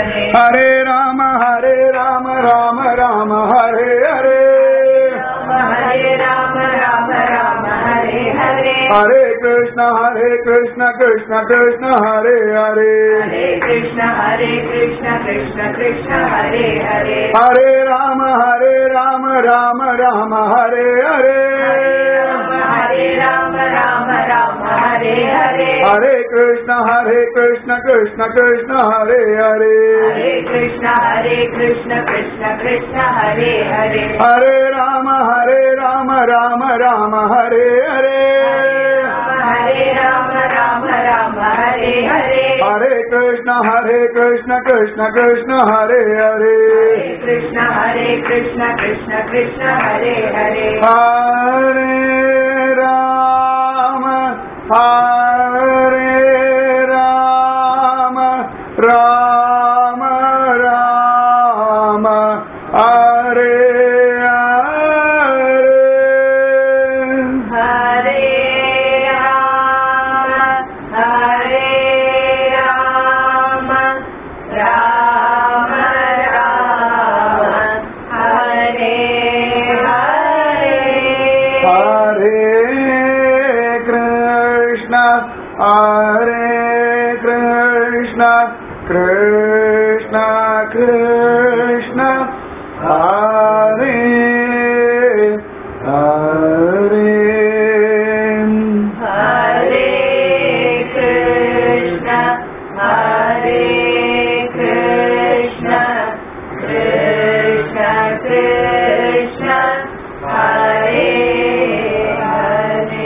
हरे राम हरे राम राम राम हरे हरे हरे राम राम राम हरे हरे हरे कृष्ण हरे कृष्ण कृष्ण कृष्ण हरे हरे हरे कृष्ण हरे कृष्ण कृष्ण कृष्ण हरे हरे हरे राम हरे राम राम राम हरे हरे हरे राम राम राम हरे हरे हरे कृष्ण हरे कृष्ण कृष्ण कृष्ण हरे हरे हरे कृष्ण हरे कृष्ण कृष्ण कृष्ण हरे हरे हरे राम हरे राम राम राम हरे हरे हरे राम राम राम हरे हरे हरे कृष्ण हरे कृष्ण कृष्ण कृष्ण हरे हरे हरे कृष्ण हरे कृष्ण कृष्ण कृष्ण हरे हरे हरे राम हरे राम राम राम हरे हरे हरे राम हरे राम राम राम हरे हरे हरे कृष्ण हरे कृष्ण कृष्ण कृष्ण हरे हरे हरे कृष्ण हरे कृष्ण कृष्ण कृष्ण हरे हरे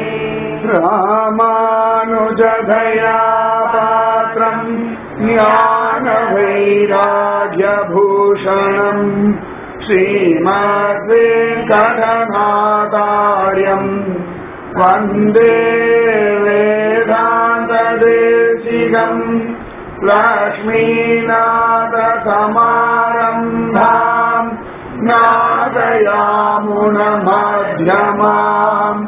रामानुजधया पात्रम् ज्ञानवैराग्यभूषणम् श्रीमद्वेङ्कटनाथार्यम् वन्दे वेदान्तदेशिकम् लक्ष्मीनाथसमारम्भाम् नादयामुनमध्यमाम्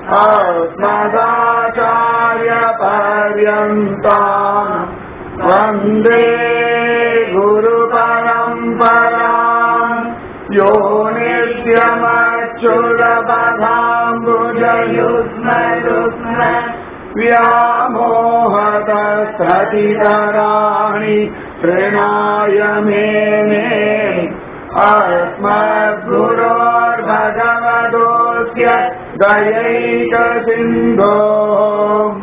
अस्मदाचार्यपर्यन्ताम् वन्दे गुरुपरम्पराम् यो नित्यमच्युतपदाम्बुजयुग्मयुग्म व्यामोहतस्ततितराणि तृणाय मेने अस्मद्गुरोर्भगवतोऽस्य दयैकसिन्धोः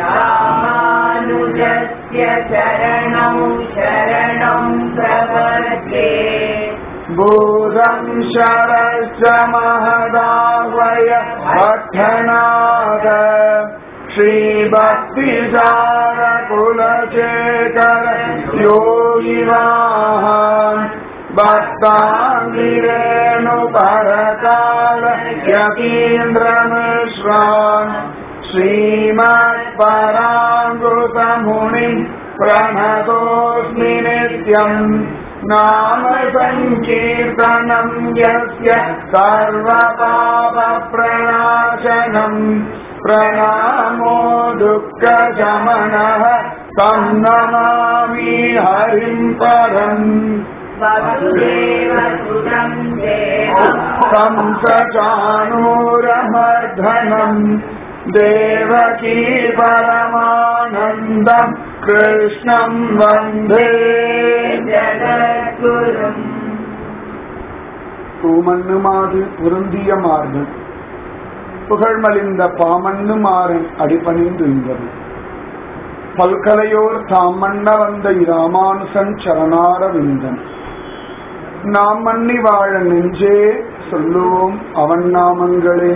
रामानुजस्य चरणौ शरणं प्रपद्ये भूतं शरश्च महदावय भट्टनाद श्रीभक्तिसारकुलशेखर योगिवाः भक्ताङ्गिरेणुपरकाल यतीन्द्रमिश्रान् श्रीमत्पराङ्गुतमुनिम् प्रणतोऽस्मि नित्यम् नाम सङ्कीर्तनम् यस्य सर्वपापप्रणाशनम् प्रणामो दुःखशमनः तं नमामि हरिम् परम् वसुदेवसुतं देवम् तं स चाणूरमर्धनम् देवकी परमानन्दम् कृष्णम् वन्दे जगद्गुरुम् பூமண்ணுமாது பொருந்திய மார்பன் புகழ்மலிந்த பாமண்ணு மாறன் அடிபணிந்துள்ளது பல்கலையோர் தாம் மன்ன வந்த இராமானுசன் சரணார விந்தன் நாம் மன்னி வாழ நெஞ்சே சொல்லுவோம் அவன் நாமங்களே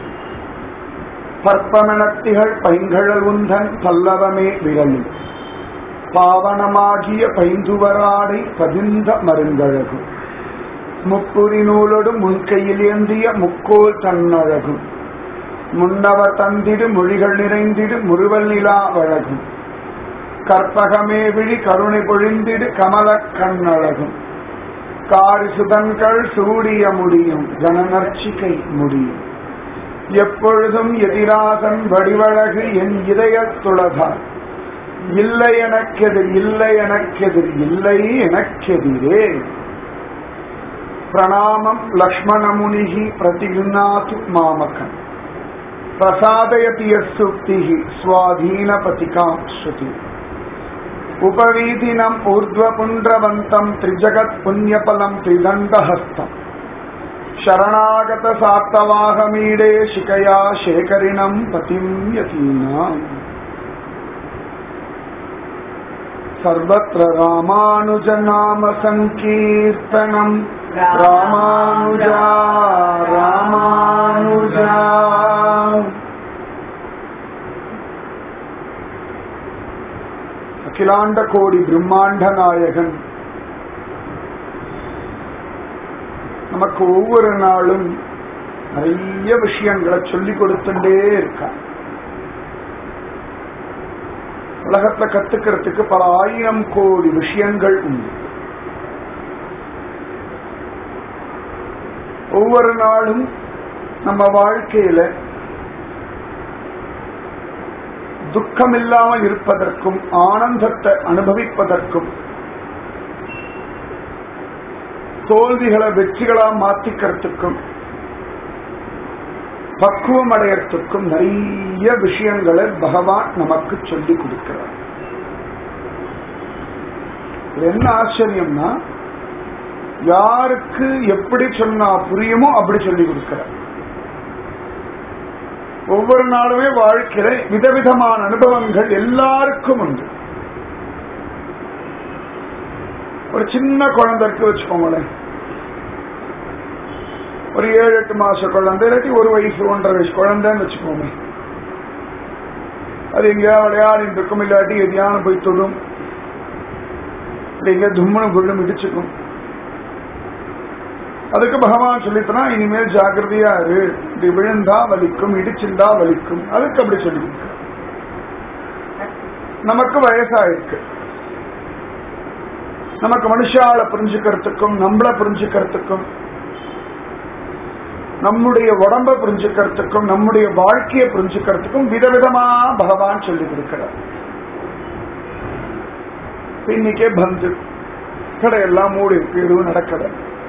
பற்பமெனத்திகள் பைங்கழல் உந்தன் பல்லவமே விரலில் பாவனமாகிய பைந்துவராடை பதிந்த மருங்கழகு முப்புரி நூலோடு முன்கையில் ஏந்திய முக்கோல் தன்னழகும் முன்னவர் தந்திடு மொழிகள் நிறைந்திடு முறுவல் நிலா வழகும் கற்பகமே விழி கருணை பொழிந்திடு கமல கண்ணழகும் காரி சுதன்கள் சூடிய முடியும் ஜனநர்ச்சிகை முடியும் எப்பொழுதும் எதிராசன் வடிவழகு என் இதயத்துளதார் இல்லை எனக்கெதிர் இல்லை எனக்கெதிர் இல்லை எனக்கெதிரே பிரணாமம் லக்ஷ்மணமுனிகி பிரதிகுணாத்து மாமகன் பிரசாதயதி யசுக்தி ஸ்வாதீனபதிகாம் ஸ்ருதி उपवीतिनम् ऊर्ध्वपुण्ड्रवन्तम् त्रिजगत् पुण्यफलम् त्रिदण्डहस्तम् शरणागतसात्तवाहमीडे शिकया शेखरिणम् पतिम् यतीनाम् सर्वत्र रामानुजनाम सङ्कीर्तनम् रामानुजा रामानुजा அகிலாண்ட கோடி பிரம்மாண்ட நாயகன் நமக்கு ஒவ்வொரு நாளும் நிறைய விஷயங்களை சொல்லிக் கொடுத்துட்டே இருக்கான் உலகத்தை கத்துக்கிறதுக்கு பல ஆயிரம் கோடி விஷயங்கள் உண்டு ஒவ்வொரு நாளும் நம்ம வாழ்க்கையில துக்கம் இல்லாமல் இருப்பதற்கும் ஆனந்தத்தை அனுபவிப்பதற்கும் தோல்விகளை வெற்றிகளா மாத்திக்கிறதுக்கும் பக்குவம் அடையறதுக்கும் நிறைய விஷயங்களை பகவான் நமக்கு சொல்லிக் கொடுக்கிறார் இது என்ன ஆச்சரியம்னா யாருக்கு எப்படி சொன்னா புரியுமோ அப்படி சொல்லி கொடுக்கிறார் ஒவ்வொரு நாளுமே வாழ்க்கையில விதவிதமான அனுபவங்கள் எல்லாருக்கும் உண்டு ஒரு சின்ன குழந்தை இருக்கு வச்சுக்கோங்களேன் ஒரு ஏழு எட்டு மாச குழந்தை இல்லாட்டி ஒரு வயசு ஒன்றரை வயசு குழந்தைன்னு வச்சுக்கோங்க அது எங்கேயா விளையாடிட்டு இருக்கும் இல்லாட்டி எதையான போய் தொடும் இல்லை எங்கேயா தும்மனு புல்லும் இடிச்சுக்கும் அதுக்கு பகவான் சொல்லித்தனா இனிமேல் ஜாகிரதையா இரு இப்படி விழுந்தா வலிக்கும் இடிச்சிருந்தா வலிக்கும் அதுக்கு அப்படி சொல்லி நமக்கு வயசாயிருக்கு நமக்கு மனுஷால புரிஞ்சுக்கிறதுக்கும் நம்மள புரிஞ்சுக்கிறதுக்கும் நம்முடைய உடம்ப புரிஞ்சுக்கிறதுக்கும் நம்முடைய வாழ்க்கையை புரிஞ்சுக்கிறதுக்கும் விதவிதமா பகவான் சொல்லி கொடுக்கிறார் இன்னைக்கே பந்து கடையெல்லாம் மூடி இருக்கு எதுவும் நடக்கல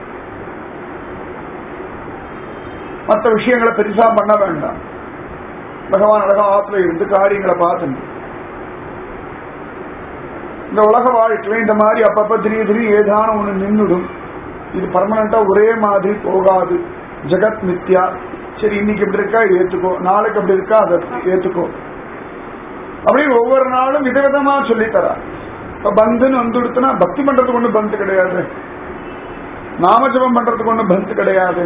மற்ற விஷயங்களை பெருசா பண்ண வேண்டாம் பகவான் அழகா ஆத்துல இருந்து காரியங்களை பார்த்து இந்த உலக வாழ்க்கையில இந்த மாதிரி அப்பப்ப திடீர் திடீர் ஏதான ஒண்ணு நின்றுடும் இது பர்மனண்டா ஒரே மாதிரி போகாது ஜெகத் மித்யா சரி இன்னைக்கு இப்படி இருக்கா இது ஏத்துக்கோ நாளைக்கு அப்படி இருக்கா அதை ஏத்துக்கோ அப்படி ஒவ்வொரு நாளும் விதவிதமா சொல்லித்தரா இப்ப பந்துன்னு வந்துடுத்துனா பக்தி பண்றதுக்கு ஒண்ணு பந்து கிடையாது நாமஜபம் பண்றதுக்கு ஒண்ணு பந்து கிடையாது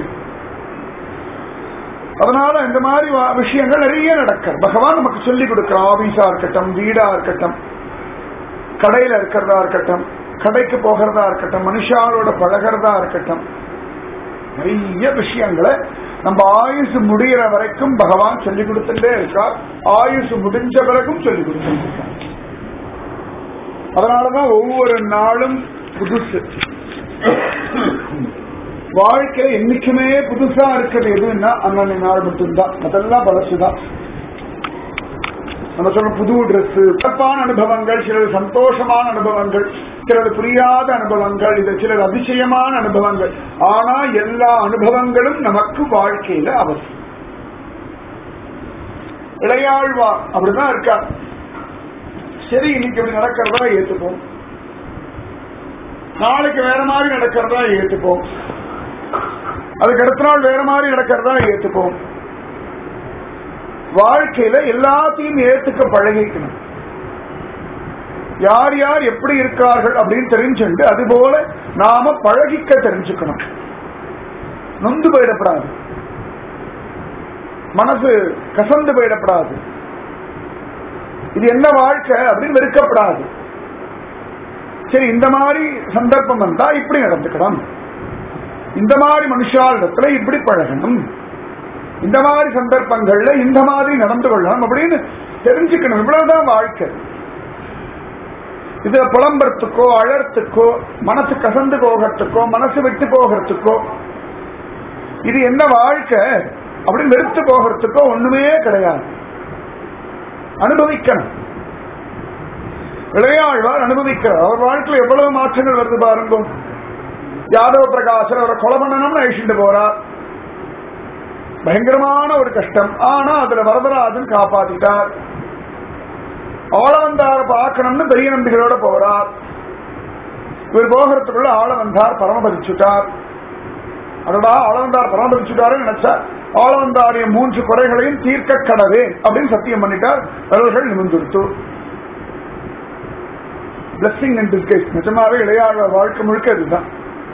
அதனால இந்த மாதிரி விஷயங்கள் நிறைய நடக்க பகவான் நமக்கு சொல்லி கொடுக்கிற ஆபீஸா இருக்கட்டும் வீடா இருக்கட்டும் கடையில இருக்கிறதா இருக்கட்டும் கடைக்கு போகிறதா இருக்கட்டும் மனுஷாலோட பழகிறதா இருக்கட்டும் நிறைய விஷயங்களை நம்ம ஆயுசு முடிகிற வரைக்கும் பகவான் சொல்லி கொடுத்துட்டே இருக்கார் ஆயுசு முடிஞ்ச பிறகும் சொல்லி கொடுத்துட்டு இருக்கார் அதனாலதான் ஒவ்வொரு நாளும் புதுசு வாழ்க்கை என்னைக்குமே புதுசா இருக்கிறது எதுன்னா அண்ணன் நாள் மட்டும்தான் அதெல்லாம் பழசுதான் நம்ம சொல்ற புது ட்ரெஸ் சிறப்பான அனுபவங்கள் சிலது சந்தோஷமான அனுபவங்கள் சிலது புரியாத அனுபவங்கள் இது சிலது அதிசயமான அனுபவங்கள் ஆனா எல்லா அனுபவங்களும் நமக்கு வாழ்க்கையில அவசியம் இளையாழ்வா அப்படிதான் இருக்கா சரி இன்னைக்கு இப்படி நடக்கிறதா ஏத்துப்போம் நாளைக்கு வேற மாதிரி நடக்கிறதா ஏத்துப்போம் அதுக்கு அடுத்த நாள் வேற மாதிரி நடக்கிறதா ஏத்துப்போம் வாழ்க்கையில எல்லாத்தையும் ஏத்துக்க பழகிக்கணும் யார் யார் எப்படி இருக்கார்கள் அப்படின்னு தெரிஞ்சுண்டு அதுபோல நாம பழகிக்க தெரிஞ்சுக்கணும் நொந்து போயிடப்படாது மனசு கசந்து போயிடப்படாது இது என்ன வாழ்க்கை அப்படின்னு வெறுக்கப்படாது சரி இந்த மாதிரி சந்தர்ப்பம் வந்தா இப்படி நடந்துக்கணும் இந்த மாதிரி மனுஷாலிடத்துல இப்படி பழகணும் இந்த மாதிரி சந்தர்ப்பங்கள்ல இந்த மாதிரி நடந்து கொள்ளணும் அப்படின்னு தெரிஞ்சுக்கணும் இவ்வளவுதான் வாழ்க்கை இதுல புலம்புறதுக்கோ அழறதுக்கோ மனசு கசந்து போகிறதுக்கோ மனசு விட்டு போகிறதுக்கோ இது என்ன வாழ்க்கை அப்படின்னு வெறுத்து போகிறதுக்கோ ஒண்ணுமே கிடையாது அனுபவிக்கணும் இளையாழ்வார் அனுபவிக்கிறார் அவர் வாழ்க்கையில் எவ்வளவு மாற்றங்கள் வருது பாருங்க யாதவ பிரகாசர் அவரை கொலை பண்ணணும்னு அழிச்சுட்டு போறார் பயங்கரமான ஒரு கஷ்டம் ஆனா அதுல வரதராஜன் காப்பாத்திட்டார் ஆளவந்தார பார்க்கணும்னு பெரிய நம்பிகளோட போறார் இவர் போகிறதுக்குள்ள ஆளவந்தார் பரமபதிச்சுட்டார் அதோட ஆளவந்தார் பரமபதிச்சுட்டாருன்னு நினைச்சா ஆளவந்தாரிய மூன்று குறைகளையும் தீர்க்க கடவே அப்படின்னு சத்தியம் பண்ணிட்டார் விரல்கள் நிமிர்ந்துடுத்து பிளஸிங் அண்ட் டிஸ்கைஸ் நிஜமாவே இளையாழ வாழ்க்கை முழுக்க இதுதான்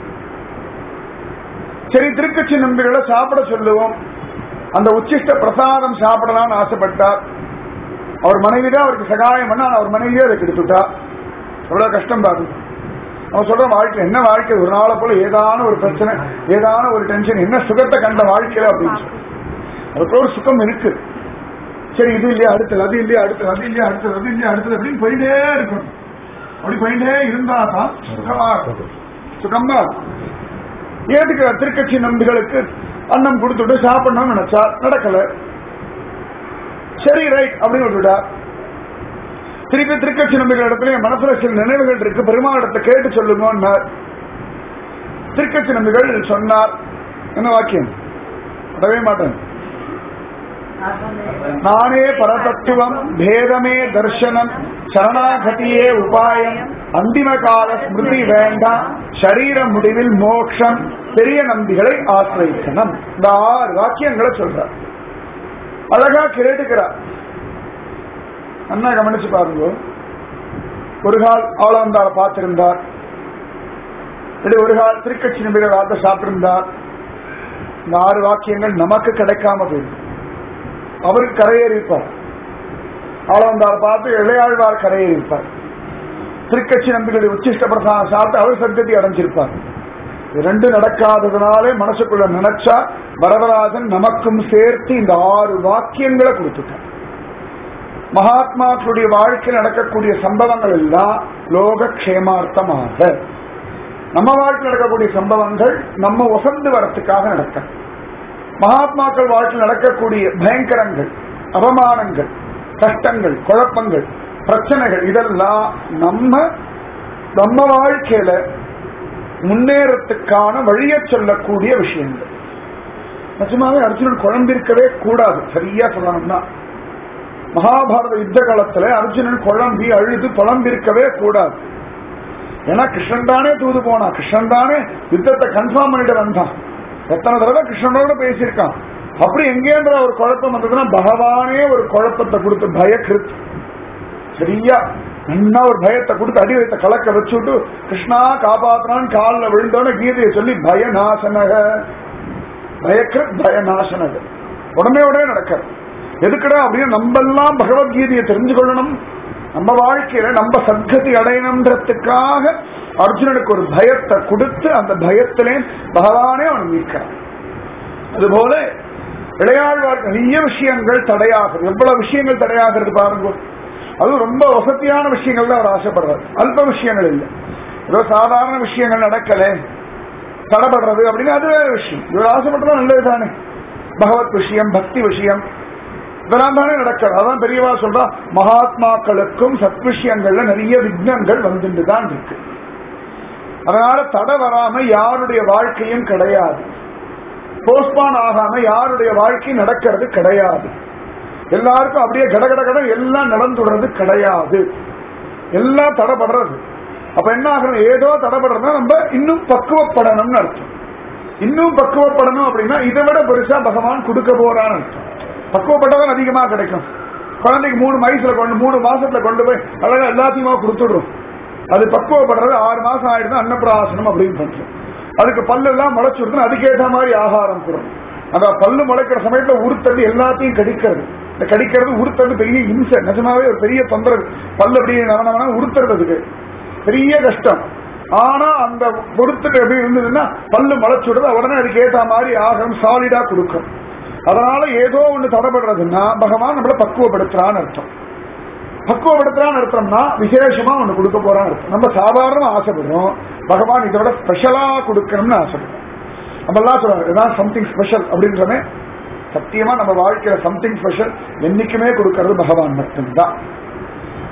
சரி திருக்கட்சி நம்பிகளை சாப்பிட சொல்லுவோம் அந்த உச்சிஷ்ட பிரசாதம் சாப்பிடலாம்னு ஆசைப்பட்டார் அவர் மனைவி தான் அவருக்கு சகாயம் பண்ண ஆனா அவர் மனைவியே அதை கெடுத்துட்டா எவ்வளவு கஷ்டம் பாருங்க அவன் சொல்ற வாழ்க்கை என்ன வாழ்க்கை ஒரு நாளை போல ஏதான ஒரு பிரச்சனை ஏதான ஒரு டென்ஷன் என்ன சுகத்தை கண்ட வாழ்க்கையில அப்படின்னு சொல்லி அதுக்கு ஒரு சுகம் இருக்கு சரி இது இல்லையா அடுத்தது அது இல்லையா அடுத்தது அது இல்லையா அடுத்தது அது இல்லையா அடுத்தது அப்படின்னு போயிட்டே இருக்கணும் அப்படி போயிட்டே இருந்தா தான் சுகமா இருக்கும் சுகமா இருக்கும். ஏதுக்கு திருக்கட்சி நம்பிகளுக்கு அன்னம் கொடுத்துட்டு சாப்பிடணும்னு நினைச்சா நடக்கல சரி ரைட் அப்படின்னு விட்டுட்டா திருப்பி திருக்கட்சி நம்பிகள் இடத்துல என் மனசுல சில நினைவுகள் இருக்கு பெருமாளிடத்தை கேட்டு சொல்லுங்கன்னார் திருக்கட்சி நம்பிகள் சொன்னார் என்ன வாக்கியம் விடவே மாட்டேன் நானே பரதத்துவம் பேதமே தர்சனம் சரணாகதியே உபாயம் அந்திம கால ஸ்மிருதி வேண்டாம் சரீர முடிவில் மோட்சம் பெரிய நம்பிகளை ஆசிரியக்கணும் இந்த ஆறு வாக்கியங்களை சொல்றார் அழகா கேட்டுக்கிறார் அண்ணா கவனிச்சு பாருங்க ஒரு கால் ஆளவந்தார பார்த்திருந்தார் இப்படி ஒரு கால் திருக்கட்சி நம்பிகள் வார்த்தை சாப்பிட்டிருந்தார் இந்த ஆறு வாக்கியங்கள் நமக்கு கிடைக்காம போயிடும் அவருக்கு கரையேறிப்பார் ஆளவந்தார் பார்த்து இளையாழ்வார் கரையேறிப்பார் திருக்கட்சி நம்பிகளுடைய உச்சிஷ்ட பிரசாதம் சாப்பிட்டு அவர் சர்க்கதி அடைஞ்சிருப்பார் இது ரெண்டு நடக்காததுனாலே மனசுக்குள்ள நினைச்சா வரதராஜன் நமக்கும் சேர்த்து இந்த ஆறு வாக்கியங்களை கொடுத்துட்டார் மகாத்மாக்களுடைய வாழ்க்கையில் நடக்கக்கூடிய சம்பவங்கள் எல்லாம் லோக க்ஷேமார்த்தமாக நம்ம வாழ்க்கையில் நடக்கக்கூடிய சம்பவங்கள் நம்ம வசந்து வரத்துக்காக நடக்க மகாத்மாக்கள் வாழ்க்கையில் நடக்கக்கூடிய பயங்கரங்கள் அவமானங்கள் கஷ்டங்கள் குழப்பங்கள் பிரச்சனைகள் இதெல்லாம் நம்ம நம்ம வாழ்க்கையில முன்னேறத்துக்கான வழியை சொல்லக்கூடிய விஷயங்கள் நிஜமாவே அர்ஜுனன் குழம்பிருக்கவே கூடாது சரியா சொல்லணும்னா மகாபாரத யுத்த காலத்துல அர்ஜுனன் குழம்பி அழுது புலம்பிருக்கவே கூடாது ஏன்னா கிருஷ்ணன் தானே தூது போனா கிருஷ்ணன் தானே யுத்தத்தை கன்ஃபார்ம் பண்ணிட்டு வந்தான் எத்தனை தடவை கிருஷ்ணனோட பேசியிருக்கான் அப்படி எங்கேன்ற ஒரு குழப்பம் வந்ததுன்னா பகவானே ஒரு குழப்பத்தை கொடுத்து பயக்கிருத் சரியா நல்லா ஒரு பயத்தை கொடுத்து அடி வைத்த கலக்க வச்சுட்டு கிருஷ்ணா காப்பாத்தினான் காலில் விழுந்தோன்னு கீதையை சொல்லி பயநாசனக பயக்கிருத் பயநாசனக உடனே உடனே நடக்கிறது எதுக்குடா அப்படின்னு நம்ம எல்லாம் பகவத்கீதையை தெரிஞ்சு கொள்ளணும் நம்ம வாழ்க்கையில நம்ம சத்கதி அடையணுன்றதுக்காக அர்ஜுனனுக்கு ஒரு பயத்தை கொடுத்து அந்த பயத்திலே பகவானே அவன் மீட்கிறான் அதுபோல இளையாழ்வார் நிறைய விஷயங்கள் தடையாகிறது எவ்வளவு விஷயங்கள் தடையாகிறது பாருங்க அதுவும் ரொம்ப வசதியான விஷயங்கள் தான் அவர் ஆசைப்படுறார் அல்ப விஷயங்கள் இல்லை ஏதோ சாதாரண விஷயங்கள் நடக்கல தடைபடுறது அப்படின்னு அது வேற விஷயம் இவர் ஆசைப்பட்டதா நல்லது தானே பகவத் விஷயம் பக்தி விஷயம் இதெல்லாம் தானே நடக்கிறது அதான் பெரியவா சொல்றா மகாத்மாக்களுக்கும் சத் விஷயங்கள்ல நிறைய விக்னங்கள் வந்துட்டு தான் இருக்கு அதனால தடை வராம யாருடைய வாழ்க்கையும் கிடையாது போஸ்ட்பான் ஆகாம யாருடைய வாழ்க்கையும் நடக்கிறது கிடையாது எல்லாருக்கும் அப்படியே கட கட கட எல்லாம் நடந்துடுறது கிடையாது எல்லாம் தடைபடுறது அப்ப என்ன ஆகணும் ஏதோ தடைபடுறதுனா நம்ம இன்னும் பக்குவப்படணும்னு அர்த்தம் இன்னும் பக்குவப்படணும் அப்படின்னா இதை விட பெருசா பகவான் கொடுக்க போறான்னு அர்த்தம் பக்குவப்பட்டதான் அதிகமா கிடைக்கும் குழந்தைக்கு மூணு வயசுல கொண்டு மூணு மாசத்துல கொண்டு போய் அழகா எல்லாத்தையுமா கொடுத்துடுறோம் அது பக்குவப்படுறது ஆறு மாசம் ஆயிடுது அன்னப்பிராசனம் அப்படின்னு பண்றோம் அதுக்கு பல்லு எல்லாம் முளைச்சுடுதுன்னு அதுக்கேற்ற மாதிரி ஆகாரம் கொடுறோம் அந்த பல்லு முளைக்கிற சமயத்துல உருத்தண்டு எல்லாத்தையும் கடிக்கிறது இந்த கடிக்கிறது உருத்தண்டு பெரிய இம்சை நிஜமாவே ஒரு பெரிய தொந்தரவு பல்லு அப்படியே நவனவனா உருத்துறதுக்கு பெரிய கஷ்டம் ஆனா அந்த பொறுத்துட்டு எப்படி இருந்ததுன்னா பல்லு முளைச்சுடுறது உடனே அதுக்கு ஏற்ற மாதிரி ஆகம் சாலிடா கொடுக்கும் அதனால ஏதோ ஒண்ணு தடைபடுறதுன்னா பகவான் நம்மள பக்குவப்படுத்துறான்னு அர்த்தம் பக்குவப்படுத்துறான்னு அர்த்தம்னா விசேஷமா ஒண்ணு கொடுக்க போறான்னு அர்த்தம் நம்ம சாதாரணமா ஆசைப்படுறோம் பகவான் இதை விட ஸ்பெஷலா கொடுக்கணும்னு ஆசைப்படுறோம் நம்ம எல்லாம் சொல்றாங்க இதுதான் சம்திங் ஸ்பெஷல் அப்படின்றமே சத்தியமா நம்ம வாழ்க்கையில சம்திங் ஸ்பெஷல் என்னைக்குமே கொடுக்கறது பகவான் மட்டும்தான்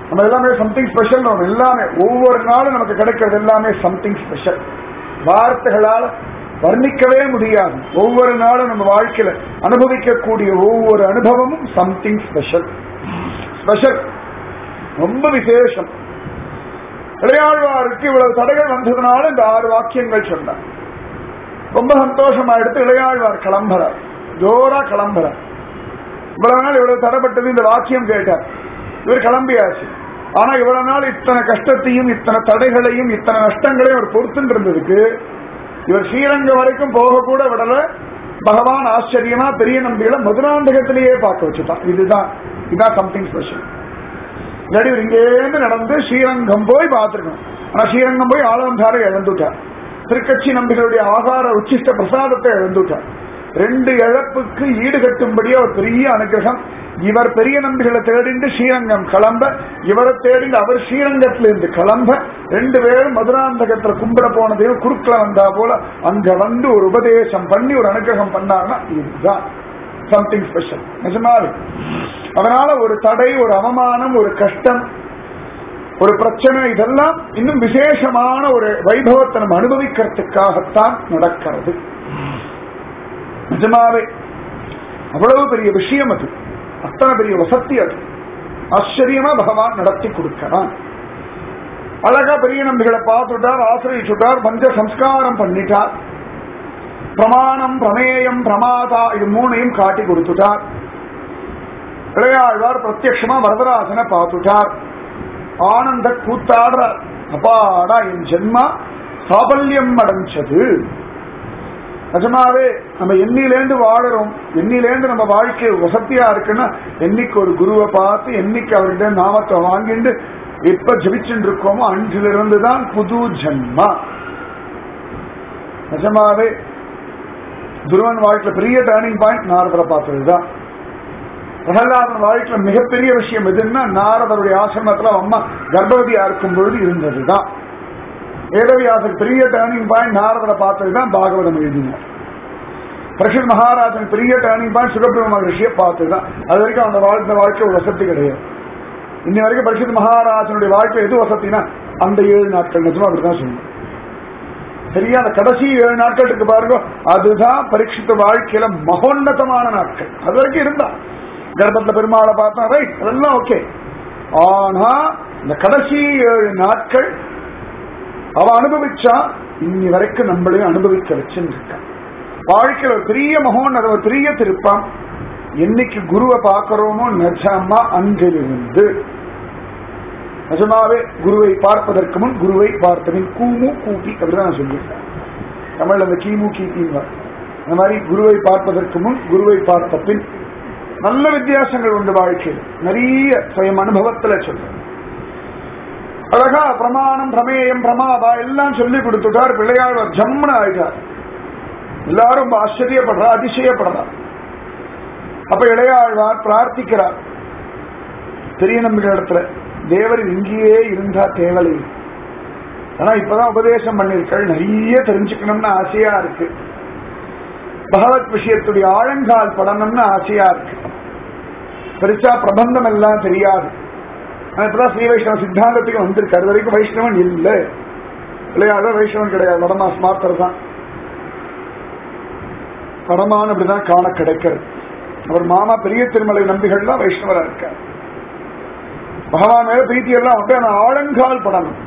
நம்ம எல்லாமே சம்திங் ஸ்பெஷல் எல்லாமே ஒவ்வொரு நாளும் நமக்கு கிடைக்கிறது எல்லாமே சம்திங் ஸ்பெஷல் வார்த்தைகளால வர்ணிக்கவே முடியாது ஒவ்வொரு நாளும் நம்ம வாழ்க்கையில அனுபவிக்கக்கூடிய ஒவ்வொரு அனுபவமும் சம்திங் ஸ்பெஷல் ஸ்பெஷல் ரொம்ப விசேஷம் இளையாழ்வாருக்கு இவ்வளவு தடைகள் வந்ததுனால இந்த ஆறு வாக்கியங்கள் சொன்னார் ரொம்ப சந்தோஷமா எடுத்து இளையாழ்வார் கிளம்புறார் ஜோரா கிளம்புறார் இவ்வளவு நாள் இவ்வளவு தடைப்பட்டது இந்த வாக்கியம் கேட்டார் இவர் கிளம்பியாச்சு ஆனா இவ்வளவு நாள் இத்தனை கஷ்டத்தையும் இத்தனை தடைகளையும் இத்தனை நஷ்டங்களையும் அவர் பொறுத்துட்டு இருந்ததுக்கு இவர் ஸ்ரீரங்கம் வரைக்கும் போக கூட விடல பகவான் ஆச்சரியமா பெரிய நம்பிகளை மதுராந்தகத்திலேயே பார்க்க வச்சுட்டான் இதுதான் இதுதான் சம்திங் ஸ்பெஷல் இல்லாட்டி இவர் இங்கேருந்து நடந்து ஸ்ரீரங்கம் போய் பார்த்திருக்கணும் ஆனா ஸ்ரீரங்கம் போய் ஆலந்தாரை இழந்துட்டார் திருக்கட்சி நம்பிகளுடைய ஆகார உச்சிஷ்ட பிரசாதத்தை இழந்துட்டார் ரெண்டு இழப்புக்கு ஈடுகட்டும்படியே ஒரு பெரிய அனுகிரகம் இவர் பெரிய நம்பிகளை தேடிண்டு ஸ்ரீரங்கம் கிளம்ப இவரை தேடிண்டு அவர் ஸ்ரீரங்கத்திலிருந்து கிளம்ப ரெண்டு பேரும் மதுராந்தகத்துல கும்பிட போனதையும் குறுக்கல வந்தா போல அங்க வந்து ஒரு உபதேசம் பண்ணி ஒரு அனுகிரகம் பண்ணாருன்னா இதுதான் சம்திங் ஸ்பெஷல் நிஜமாவே அதனால ஒரு தடை ஒரு அவமானம் ஒரு கஷ்டம் ஒரு பிரச்சனை இதெல்லாம் இன்னும் விசேஷமான ஒரு வைபவத்தை நம்ம அனுபவிக்கிறதுக்காகத்தான் நடக்கிறது நிஜமாவே அவ்வளவு பெரிய விஷயம் அது அத்தனை பெரிய வசதி அது ஆச்சரியமா பகவான் நடத்தி கொடுக்கிறான் அழகா பெரிய நம்பிகளை பார்த்துட்டார் ஆசிரியிச்சுட்டார் பஞ்ச சம்ஸ்காரம் பண்ணிட்டார் பிரமாணம் பிரமேயம் பிரமாதா இது மூணையும் காட்டி கொடுத்துட்டார் இளையாழ்வார் பிரத்யட்சமா வரதராசனை பார்த்துட்டார் ஆனந்த கூத்தாடுறார் அப்பாடா என் ஜென்மா சாபல்யம் அடைஞ்சது நிஜமாவே நம்ம எண்ணிலேந்து வாழறோம் எண்ணிலேந்து நம்ம வாழ்க்கை வசதியா இருக்குன்னா என்னைக்கு ஒரு குருவை பார்த்து என்னைக்கு அவர்கிட்ட நாமத்தை வாங்கிட்டு எப்ப ஜபிச்சுட்டு இருக்கோமோ அன்றிலிருந்து தான் புது ஜன்மா நிஜமாவே துருவன் வாழ்க்கையில பெரிய டேர்னிங் பாயிண்ட் நாரதரை பார்த்ததுதான் பிரகலாதன் வாழ்க்கையில மிகப்பெரிய விஷயம் எதுன்னா நாரதருடைய ஆசிரமத்துல அம்மா கர்ப்பவதியா இருக்கும் பொழுது இருந்ததுதான் வேதவியாசர் பெரிய டேர்னிங் பாயிண்ட் நாரதரை பார்த்ததுதான் பாகவதம் எழுதினார் பிரஷன் மகாராஜன் பெரிய டேர்னிங் பாயிண்ட் சுகபிரம மகர்ஷியை பார்த்ததுதான் அது வரைக்கும் அந்த வாழ்ந்த வாழ்க்கை ஒரு வசதி கிடையாது இன்னி வரைக்கும் பரிசுத் மகாராஜனுடைய வாழ்க்கை எது வசதினா அந்த ஏழு நாட்கள் நிஜமா அப்படிதான் சொல்லணும் சரியா அந்த கடைசி ஏழு நாட்கள் இருக்கு பாருங்க அதுதான் பரீட்சித்த வாழ்க்கையில மகோன்னதமான நாட்கள் அது வரைக்கும் இருந்தா கர்ப்பத்துல பெருமாளை பார்த்தா ரைட் அதெல்லாம் ஓகே ஆனா இந்த கடைசி ஏழு நாட்கள் அவ அனுபவிச்சா இன்னி வரைக்கும் நம்மளையும் அனுபவிக்க வச்சுருக்கான் வாழ்க்கையில ஒரு பெரிய மகோன்னத ஒரு பெரிய திருப்பம் என்னைக்கு குருவை பார்க்கிறோமோ நிஜமா அன்றிலிருந்து நிஜமாவே குருவை பார்ப்பதற்கு முன் குருவை பார்த்தபின் கூமு கூட்டி அப்படிதான் நான் சொல்லியிருக்கேன் தமிழ்ல அந்த கீமு கீத்திங்க அந்த மாதிரி குருவை பார்ப்பதற்கு முன் குருவை பார்த்த பின் நல்ல வித்தியாசங்கள் உண்டு வாழ்க்கையில் நிறைய சுயம் அனுபவத்துல சொல்றேன் அழகா பிரமாணம் பிரமேயம் பிரமாதா எல்லாம் சொல்லி கொடுத்துட்டார் பிள்ளையாழ்வார் ஜம்முன ஆயிட்டார் எல்லாரும் ரொம்ப ஆச்சரியப்படுறா அதிசயப்படுறா அப்ப இளையாழ்வார் பிரார்த்திக்கிறார் பெரிய நம்பிக்கை இடத்துல தேவர் இங்கேயே இருந்தா தேவலை ஆனா இப்பதான் உபதேசம் பண்ணிருக்கள் நிறைய தெரிஞ்சுக்கணும்னு ஆசையா இருக்கு பகவத் விஷயத்துடைய ஆழங்கால் படணும்னு ஆசையா இருக்கு பெருசா பிரபந்தம் எல்லாம் தெரியாது ஆனா இப்பதான் ஸ்ரீ வைஷ்ணவ சித்தாந்தத்துக்கு வந்திருக்கு அது வரைக்கும் வைஷ்ணவன் இல்ல இல்லையா வைஷ்ணவன் கிடையாது வடமா ஸ்மார்த்தர் தான் வடமான் அப்படிதான் காண கிடைக்கிறது அவர் மாமா பெரிய திருமலை நம்பிகள் தான் வைஷ்ணவரா இருக்கார் பகவான் மேல பிரீத்தி எல்லாம் உண்டு ஆனா ஆழங்கால் படணும்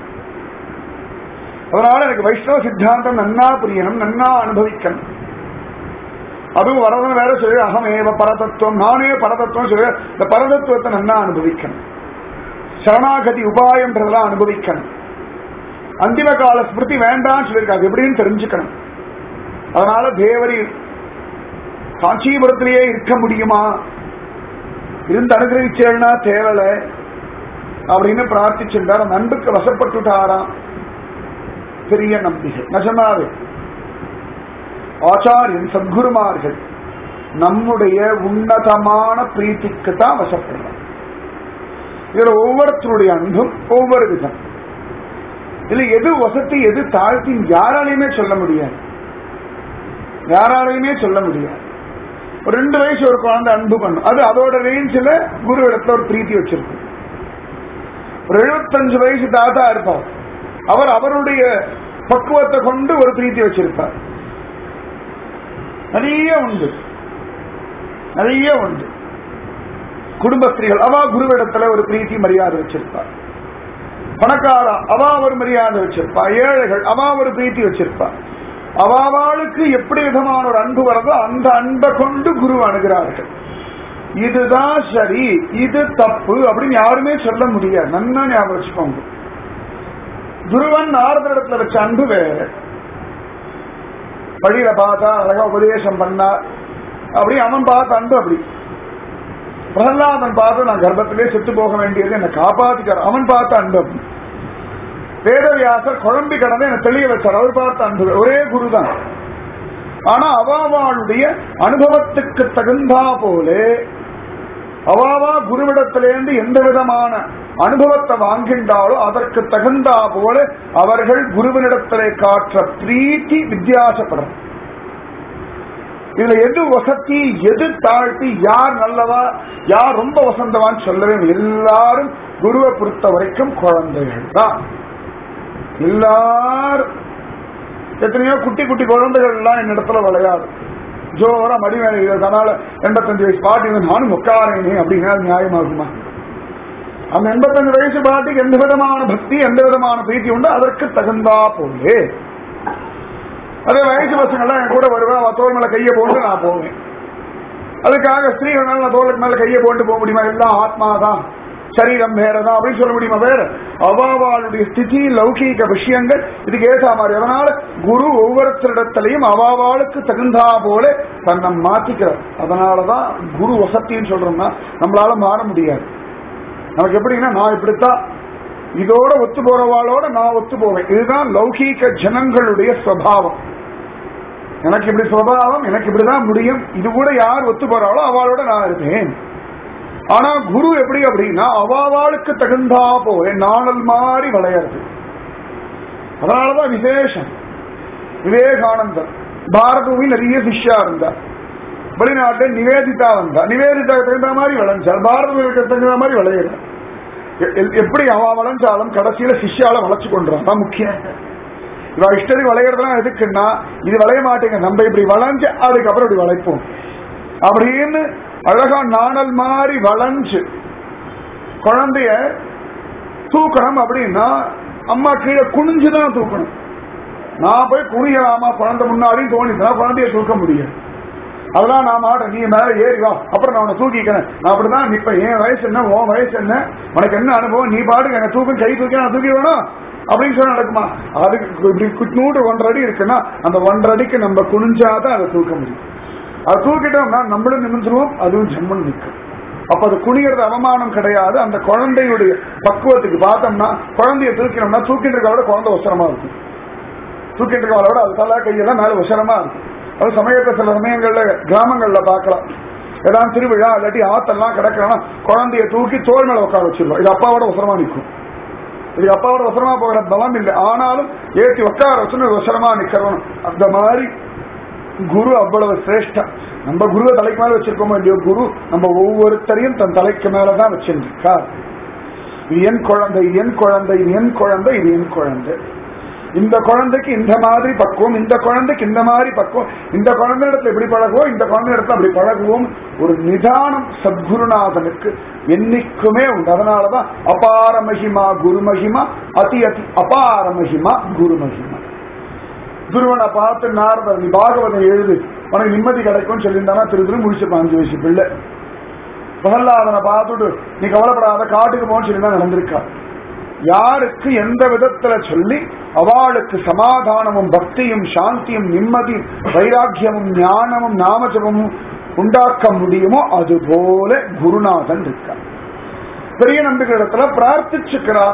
அதனால எனக்கு வைஷ்ணவ சித்தாந்தம் நன்னா புரியணும் நன்னா அனுபவிக்கணும் அதுவும் வரதன் வேற சொல்லி அகமேவ பரதத்துவம் நானே பரதத்துவம் சொல்லி இந்த பரதத்துவத்தை நன்னா அனுபவிக்கணும் சரணாகதி உபாயம்ன்றதெல்லாம் அனுபவிக்கணும் அந்திம கால ஸ்மிருதி வேண்டாம்னு சொல்லியிருக்காங்க எப்படின்னு தெரிஞ்சுக்கணும் அதனால தேவரி காஞ்சிபுரத்திலேயே இருக்க முடியுமா இருந்து அனுகிரகிச்சேன்னா தேவல அப்படின்னு பிரார்த்திச்சிருந்தார் அந்த அன்புக்கு வசப்பட்டுட்டாராம் பெரிய நம்பிக்கை நிஜமாவே ஆச்சாரியன் சத்குருமார்கள் நம்முடைய உன்னதமான பிரீத்திக்கு தான் வசப்படுறார் இதுல ஒவ்வொருத்தருடைய அன்பும் ஒவ்வொரு விதம் இதுல எது வசதி எது தாழ்த்தி யாராலையுமே சொல்ல முடியாது யாராலையுமே சொல்ல முடியாது ஒரு ரெண்டு வயசு ஒரு குழந்தை அன்பு பண்ணும் அது அதோட ரேஞ்சில் குரு இடத்துல ஒரு பிரீத்தி வச்சிருக்கும் ஒரு எழுபத்தஞ்சு வயசு தாத்தா இருப்பார் அவர் அவருடைய பக்குவத்தை கொண்டு ஒரு பிரீத்தி வச்சிருப்பார் நிறைய உண்டு நிறைய உண்டு குடும்பஸ்திரிகள் அவா குருவிடத்துல ஒரு பிரீத்தி மரியாதை வச்சிருப்பார் பணக்காரா அவா ஒரு மரியாதை வச்சிருப்பா ஏழைகள் அவா ஒரு பிரீத்தி வச்சிருப்பா அவாவாளுக்கு எப்படி விதமான ஒரு அன்பு வரதோ அந்த அன்பை கொண்டு குரு அணுகிறார்கள் இதுதான் சரி இது தப்பு அப்படின்னு யாருமே சொல்ல முடியாது நன்னா ஞாபகம் வச்சுக்கோங்க குருவன் நாரதரிடத்துல வச்ச அன்பு வேற வழியில பார்த்தா அழகா உபதேசம் பண்ணா அப்படி அவன் பார்த்த அன்பு அப்படி பிரகலாதன் பார்த்து நான் கர்ப்பத்திலே செத்து போக வேண்டியது என்னை காப்பாத்திக்கார் அவன் பார்த்த அன்பு அப்படி வேதவியாசர் குழம்பி கடந்து என்னை தெளிய வச்சார் அவர் பார்த்த அன்பு ஒரே குருதான் ஆனா அவாவாளுடைய அனுபவத்துக்கு தகுந்தா போலே அவாவா குருவிடத்திலேருந்து எந்த விதமான அனுபவத்தை வாங்கின்றாலோ அதற்கு தகுந்தா போல அவர்கள் குருவினிடத்திலே காற்ற பிரீத்தி வித்தியாசப்படும் இதுல எது வசதி எது தாழ்த்தி யார் நல்லவா யார் ரொம்ப வசந்தவான்னு சொல்லவே இல்லை. எல்லாரும் குருவை பொறுத்த வரைக்கும் குழந்தைகள் தான் எல்லாரும் எத்தனையோ குட்டி குட்டி குழந்தைகள் எல்லாம் என்னிடத்துல விளையாடும் ஜோரா மடி மேல அதனால எண்பத்தஞ்சு வயசு பாட்டி வந்து நானும் உட்காரேனே அப்படின்னா அது நியாயமாகுமா அந்த எண்பத்தஞ்சு வயசு பாட்டிக்கு எந்த விதமான பக்தி எந்த விதமான பிரீத்தி உண்டு அதற்கு தகுந்தா போலே அதே வயசு பசங்கள்லாம் என் கூட வருவா அவ தோல் மேல கையை போட்டு நான் போவேன் அதுக்காக ஸ்திரீகள் மேல நான் தோளுக்கு மேல கையை போட்டு போக முடியுமா எல்லாம் ஆத்மாதான் சரீரம் வேறதான் அப்படின்னு சொல்ல முடியுமா வேற அவாவாளுடைய ஸ்திதி லௌகீக விஷயங்கள் இதுக்கு ஏசா மாதிரி அதனால குரு ஒவ்வொருத்தரிடத்திலையும் அவாவாளுக்கு தகுந்தா போல தன்னை மாத்திக்கிறார் அதனாலதான் குரு வசத்தின்னு சொல்றோம்னா நம்மளால மாற முடியாது நமக்கு எப்படின்னா நான் இப்படித்தான் இதோட ஒத்து போறவாளோட நான் ஒத்து போவேன் இதுதான் லௌகீக ஜனங்களுடைய சுவாவம் எனக்கு இப்படி சுவாவம் எனக்கு இப்படிதான் முடியும் இது கூட யார் ஒத்து போறாளோ அவளோட நான் இருப்பேன் ஆனா குரு எப்படி அப்படின்னா அவாவாளுக்கு தகுந்தா போல நாணல் மாறி விளையாடுது அதனாலதான் விசேஷம் விவேகானந்தர் பாரதூமி நிறைய சிஷ்யா இருந்தார் வெளிநாட்டில் நிவேதிதா வந்தா நிவேதிதா தகுந்த மாதிரி விளைஞ்சார் பாரத தகுந்த மாதிரி விளையிறார் எ- எ- எப்படி அவ வளைஞ்சாலும் கடைசியில சிஷ்யால வளைச்சு கொண்டுறான் அதான் முக்கியம் இவ இஷ்டத்துக்கு விளையிறதுலாம் எதுக்குன்னா இது விளைய மாட்டேங்க நம்ம இப்படி வளைஞ்சு அதுக்கப்புறம் இப்படி வளைப்போம் அப்படின்னு அழகா நாணல் மாதிரி வளைஞ்சு குழந்தைய தூக்கணும் அப்படின்னா அம்மா கீழே குனிஞ்சுதான் தூக்கணும் நான் போய் குனியலாமா குழந்தை முன்னாடி தோணிச்சுனா குழந்தைய தூக்க முடியாது அதெல்லாம் நான் மாட்டேன் நீ மேல ஏறி வா அப்புறம் நான் உன்னை தூக்கிக்கிறேன் நான் அப்படிதான் இப்ப என் வயசு என்ன உன் வயசு என்ன உனக்கு என்ன அனுபவம் நீ பாட்டுக்கு என்ன தூக்கும் கை தூக்கி நான் தூக்கி வேணும் அப்படின்னு சொன்னா நடக்குமா அதுக்கு இப்படி குட்நூறு ஒன்றரை அடி இருக்குன்னா அந்த ஒன்றரை அடிக்கு நம்ம குனிஞ்சாதான் அதை தூக்க முடியும் அதை தூக்கிட்டோம்னா நம்மளும் நிமிந்துருவோம் அதுவும் ஜம்முன்னு நிற்கும் அப்ப அது குனிகிறது அவமானம் கிடையாது அந்த குழந்தையுடைய பக்குவத்துக்கு பார்த்தோம்னா குழந்தைய தூக்கினோம்னா தூக்கிட்டு இருக்க விட குழந்தை உசரமா இருக்கும் தூக்கிட்டு இருக்கவளோட அது தலா கையெல்லாம் மேல உசரமா இருக்கும் அது சமயத்தை சில சமயங்கள்ல கிராமங்கள்ல பார்க்கலாம் ஏதாவது திருவிழா இல்லாட்டி ஆத்தெல்லாம் கிடக்கிறோம்னா குழந்தைய தூக்கி தோல் மேல உட்கார வச்சிருவோம் இது அப்பாவோட உசரமா நிற்கும் இது அப்பாவோட உசரமா போகிற பலம் இல்லை ஆனாலும் ஏற்றி உட்கார வச்சுன்னு உசரமா நிக்கிறோம் அந்த மாதிரி குரு அவ்வளவு சிரேஷ்டம் நம்ம குருவை தலைக்கு மேல வச்சிருக்கோமோ இல்லையோ குரு நம்ம ஒவ்வொருத்தரையும் தன் தலைக்கு மேலதான் வச்சிருக்கார் இது என் குழந்தை இது என் குழந்தை இது என் குழந்தை இது என் குழந்தை இந்த குழந்தைக்கு இந்த மாதிரி பக்குவம் இந்த குழந்தைக்கு இந்த மாதிரி பக்குவம் இந்த குழந்தை இடத்துல இப்படி பழகுவோம் இந்த குழந்தை இடத்துல அப்படி பழகுவோம் ஒரு நிதானம் சத்குருநாதனுக்கு என்னைக்குமே உண்டு அதனாலதான் அபார மகிமா குரு மகிமா அதி அதி அபார மகிமா குரு மகிமா குருவனை பார்த்து நாரதர் நீ பாகவதம் எழுது உனக்கு நிம்மதி கிடைக்கும்னு சொல்லியிருந்தானா திரு திரு முடிச்சு அஞ்சு வயசு பிள்ளை பிரகலாதனை பார்த்துட்டு நீ கவலைப்படாத காட்டுக்கு போன்னு சொல்லி தான் நடந்திருக்கா யாருக்கு எந்த விதத்துல சொல்லி அவளுக்கு சமாதானமும் பக்தியும் சாந்தியும் நிம்மதியும் வைராக்கியமும் ஞானமும் நாமஜபமும் உண்டாக்க முடியுமோ அது போல குருநாதன் இருக்கா பெரிய நம்பிக்கையிடத்துல பிரார்த்திச்சுக்கிறார்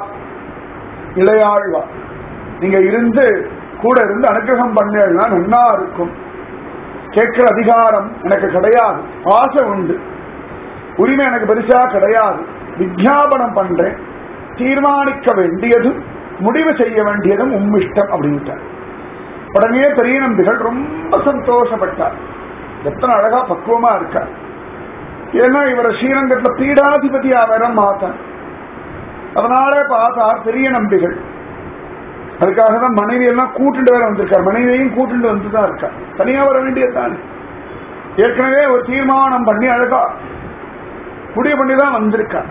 இளையாழ்வா நீங்க இருந்து கூட இருந்து அனுகிரகம் பண்ணா நன்னா இருக்கும் கேட்கிற அதிகாரம் எனக்கு கிடையாது ஆசை உண்டு உரிமை எனக்கு பெருசா கிடையாது விஜாபனம் பண்றேன் தீர்மானிக்க வேண்டியதும் முடிவு செய்ய வேண்டியதும் உம்மிஷ்டம் அப்படின்ட்டார் உடனே பெரிய நம்பிகள் ரொம்ப சந்தோஷப்பட்டார் எத்தனை அழகா பக்குவமா இருக்கார் ஏன்னா இவரை ஸ்ரீரங்கத்துல பீடாதிபதியா வேற மாத்தன் அதனாலே பார்த்தார் பெரிய நம்பிகள் அதுக்காக தான் மனைவி எல்லாம் கூட்டுண்டு வேற வந்திருக்கார் மனைவியையும் கூட்டுண்டு வந்து தான் இருக்கார் தனியா வர வேண்டியதுதானே ஏற்கனவே ஒரு தீர்மானம் பண்ணி அழகா முடிவு பண்ணி தான் வந்திருக்கார்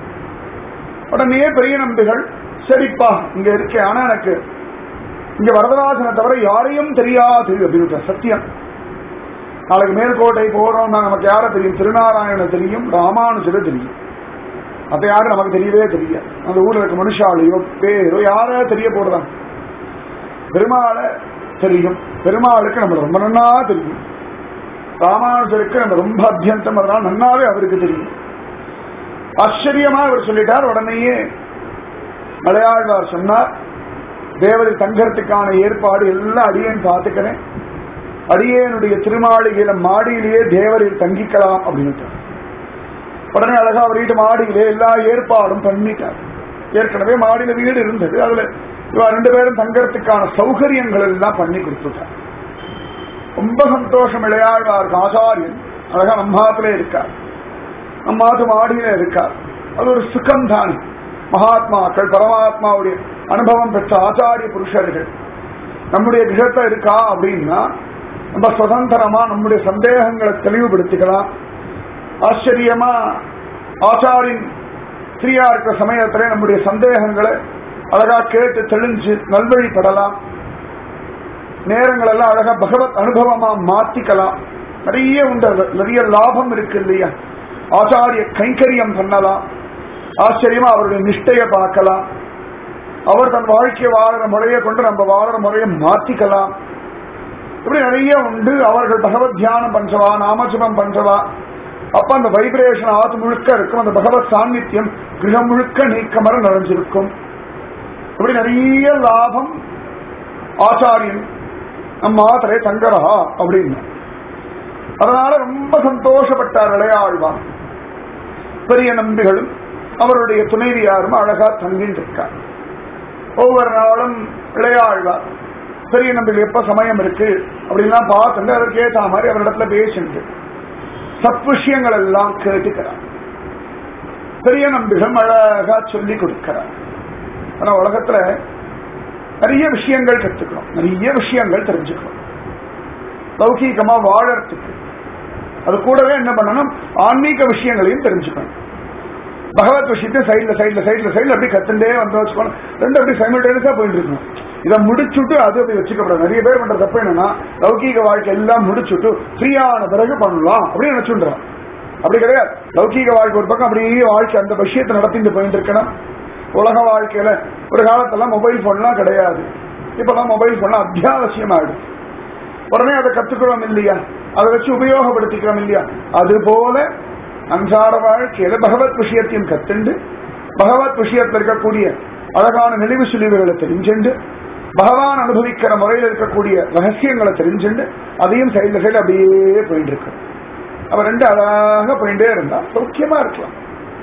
உடனே பெரிய நம்பிகள் சரிப்பா இங்க இருக்கேன் ஆனா எனக்கு இங்க வரதராஜனை தவிர யாரையும் தெரியாது அப்படின்னு சத்தியம் நாளைக்கு மேல்கோட்டை போறோம்னா நமக்கு யாரை தெரியும் திருநாராயண தெரியும் ராமானுஜரை தெரியும் அப்ப யாரும் நமக்கு தெரியவே தெரியாது அந்த ஊர்ல இருக்க மனுஷாலையோ பேரோ யாரோ தெரிய போடுறாங்க பெருமாளை தெரியும் பெருமாளுக்கு நம்ம ரொம்ப நன்னா தெரியும் ராமானுஜருக்கு நம்ம ரொம்ப அத்தியந்தம் அதனால நன்னாவே அவருக்கு தெரியும் ஆச்சரியமா அவர் சொல்லிட்டார் உடனேயே மலையாழ்வார் சொன்னார் தேவதை தங்கறதுக்கான ஏற்பாடு எல்லாம் அடியேன் பார்த்துக்கிறேன் அடியேனுடைய திருமாளிகையில மாடியிலேயே தேவரில் தங்கிக்கலாம் அப்படின்னு உடனே அழகா அவர் வீட்டு மாடியிலே எல்லா ஏற்பாடும் பண்ணிட்டார் ஏற்கனவே மாடியில வீடு இருந்தது அதுல இவா ரெண்டு பேரும் தங்கறதுக்கான சௌகரியங்கள் எல்லாம் பண்ணி கொடுத்துட்டார் ரொம்ப சந்தோஷம் இளையாழ்வாருக்கு ஆச்சாரியன் அழகா நம்மாத்துல இருக்கார் நம்மாத்து மாடியில இருக்கார் அது ஒரு சுகம் தானே மகாத்மாக்கள் பரமாத்மாவுடைய அனுபவம் பெற்ற ஆச்சாரிய புருஷர்கள் நம்முடைய கிரகத்தை இருக்கா அப்படின்னா நம்ம சுதந்திரமா நம்முடைய சந்தேகங்களை தெளிவுபடுத்திக்கலாம் ஆச்சரியமா ஆச்சாரின் ஸ்ரீயா இருக்கிற சமயத்துல நம்முடைய சந்தேகங்களை அழகா கேட்டு தெளிஞ்சு நல்வழிப்படலாம் நேரங்கள் எல்லாம் அழகா பகவத் அனுபவமா மாத்திக்கலாம் நிறைய உண்டு அதுல. நிறைய லாபம் இருக்கு இல்லையா ஆச்சாரிய கைங்கரியம் பண்ணலாம் ஆச்சரியமா அவருடைய நிஷ்டையை பார்க்கலாம் அவர் தன் வாழ்க்கையை வாழற முறையை கொண்டு நம்ம வாழற முறையை மாத்திக்கலாம் இப்படி நிறைய உண்டு அவர்கள் பகவத் தியானம் பண்றவா நாமஜபம் பண்றவா அப்ப அந்த வைப்ரேஷன் ஆத்து முழுக்க இருக்கும் அந்த பகவத் சாநித்தியம் கிரகம் முழுக்க நீக்கமர நிறைஞ்சிருக்கும் இப்படி நிறைய லாபம் ஆச்சாரியன் நம்ம ஆத்தரே தங்கரா அப்படின்னு அதனால ரொம்ப சந்தோஷப்பட்டார் இளையாழ்வான் பெரிய நம்பிகளும் அவருடைய துணைவியாரும் அழகா தங்கிட்டு இருக்கார் ஒவ்வொரு நாளும் இளையாழ்வார் பெரிய நம்பிகள் எப்ப சமயம் இருக்கு அப்படின்லாம் பார்த்துட்டு அதற்கு ஏற்ற மாதிரி அவரிடத்துல பேசிட்டு சத் விஷயங்கள் எல்லாம் கேட்டுக்கிறார் பெரிய நம்பிகள் அழகா சொல்லி கொடுக்கிறார் ஆனா உலகத்துல நிறைய விஷயங்கள் கத்துக்கணும் நிறைய விஷயங்கள் தெரிஞ்சுக்கணும் லௌகீகமா வாழறதுக்கு அது கூடவே என்ன பண்ணணும் ஆன்மீக விஷயங்களையும் தெரிஞ்சுக்கணும் பகவத் விஷயத்தை சைட்ல சைட்ல சைட்ல சைட்ல அப்படி கத்துட்டே வந்து வச்சுக்கணும் ரெண்டு அப்படி சைமில்டேனியஸா போயிட்டு இருக்கணும் இதை முடிச்சுட்டு அது அப்படி வச்சுக்கப்படாது நிறைய பேர் பண்ற தப்பு என்னன்னா லௌகீக வாழ்க்கை எல்லாம் முடிச்சுட்டு ஃப்ரீயான பிறகு பண்ணலாம் அப்படின்னு நினைச்சுன்றான் அப்படி கிடையாது லௌகீக வாழ்க்கை ஒரு பக்கம் அப்படியே வாழ்க்கை அந்த விஷயத்தை நடத்திட்டு போயிட்டு இருக்கணும் உலக வாழ்க்கையில ஒரு காலத்துல மொபைல் போன்லாம் கிடையாது இப்பெல்லாம் மொபைல் போன்லாம் அத்தியாவசியமாயிடும் உடனே அதை கத்துக்கிறோம் இல்லையா அதை வச்சு உபயோகப்படுத்திக்கிறோம் இல்லையா அது போல அன்றாட வாழ்க்கையில பகவத் விஷயத்தையும் கத்துண்டு பகவத் விஷயத்தில் இருக்கக்கூடிய அழகான நெளிவு சுழிவுகளை தெரிஞ்சுண்டு பகவான் அனுபவிக்கிற முறையில் இருக்கக்கூடிய ரகசியங்களை தெரிஞ்சுண்டு அதையும் சைட்ல சைடு அப்படியே போயிட்டு இருக்கு அவ ரெண்டு அழகாக போயிட்டே இருந்தா சௌக்கியமா இருக்கலாம்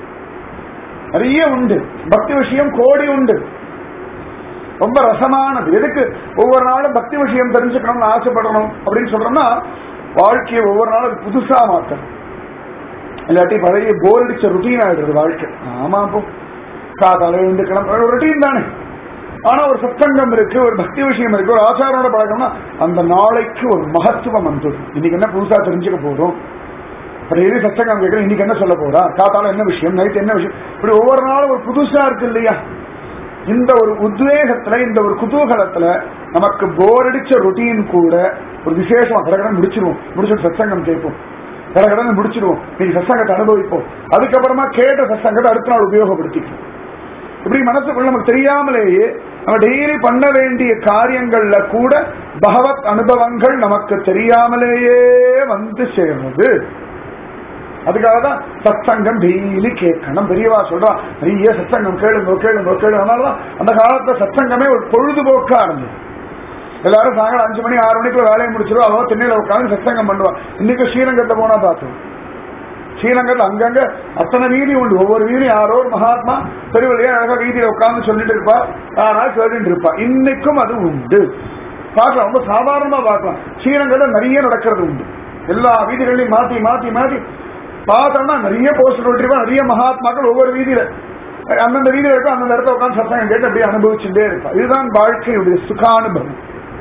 நிறைய உண்டு பக்தி விஷயம் கோடி உண்டு ரொம்ப ரசமானது எதுக்கு ஒவ்வொரு நாளும் பக்தி விஷயம் தெரிஞ்சுக்கணும்னு ஆசைப்படணும் அப்படின்னு சொல்றோம்னா வாழ்க்கையை ஒவ்வொரு நாளும் புதுசா மாத்தணும் இல்லாட்டி பழைய போர் அடிச்ச ருட்டீன் ஆயிடுறது வாழ்க்கை ஆமா அப்போ காதால எழுந்துக்கணும் ஒரு ருட்டீன் தானே ஆனா ஒரு சத்சங்கம் இருக்கு ஒரு பக்தி விஷயம் இருக்கு ஒரு ஆச்சாரோட பழக்கம்னா அந்த நாளைக்கு ஒரு மகத்துவம் வந்தது இன்னைக்கு என்ன புதுசா தெரிஞ்சுக்க போறோம் டெய்லி சத்சங்கம் கேட்கிறேன் இன்னைக்கு என்ன சொல்ல போறா காத்தால என்ன விஷயம் நைட் என்ன விஷயம் இப்படி ஒவ்வொரு நாளும் ஒரு புதுசா இருக்கு இல்லையா இந்த ஒரு உத்வேகத்துல இந்த ஒரு குதூகலத்துல நமக்கு போர் அடிச்ச ரொட்டீன் கூட ஒரு விசேஷமா கடகடன் முடிச்சிருவோம் முடிச்சுட்டு சத்சங்கம் கேட்போம் கடகடன் முடிச்சிருவோம் நீங்க சத்சங்கத்தை அனுபவிப்போம் அதுக்கப்புறமா கேட்ட சத்சங்கத்தை அடுத்த நாள் உபயோகப்படுத்திக்கணும் இப்படி மனசுக்குள்ள நமக்கு தெரியாமலேயே நம்ம டெய்லி பண்ண வேண்டிய காரியங்கள்ல கூட பகவத் அனுபவங்கள் நமக்கு தெரியாமலேயே வந்து சேர்றது அதுக்காக தான் சத்சங்கம் டெய்லி கேட்கணும் பெரியவா சொல்றா நிறைய சத்சங்கம் கேளுங்க கேளுங்க கேளுங்க அதனாலதான் அந்த காலத்துல சத்சங்கமே ஒரு பொழுதுபோக்கா இருந்தது எல்லாரும் சாயங்காலம் அஞ்சு மணி ஆறு மணிக்குள்ள வேலையை முடிச்சிருவா அவ திண்ணையில உட்காந்து சத்சங்கம் பண்ணுவா இன்னைக்கு ஸ்ரீரங்கத்தை போனா பார்த்தோம் ஸ்ரீரங்கத்தில் அங்கங்க அத்தனை வீதி உண்டு ஒவ்வொரு வீதி யாரோ ஒரு மகாத்மா பெருவழியா அழகா வீதியில உட்கார்ந்து சொல்லிட்டு இருப்பா யாரா கேட்டுட்டு இருப்பா இன்னைக்கும் அது உண்டு பார்க்கலாம் ரொம்ப சாதாரணமா பார்க்கலாம் ஸ்ரீரங்கத்தில் நிறைய நடக்கிறது உண்டு எல்லா வீதிகளையும் மாத்தி மாத்தி மாத்தி பார்த்தோம்னா நிறைய போஸ்டர் ஒட்டிருப்பா நிறைய மகாத்மாக்கள் ஒவ்வொரு வீதியில அந்தந்த வீதியில் இருக்கும் அந்தந்த இடத்துல உட்காந்து சத்தம் கேட்டு அப்படியே அனுபவிச்சுட்டே இருப்பா இதுதான் வாழ்க்கையுடைய சுகானுபவம்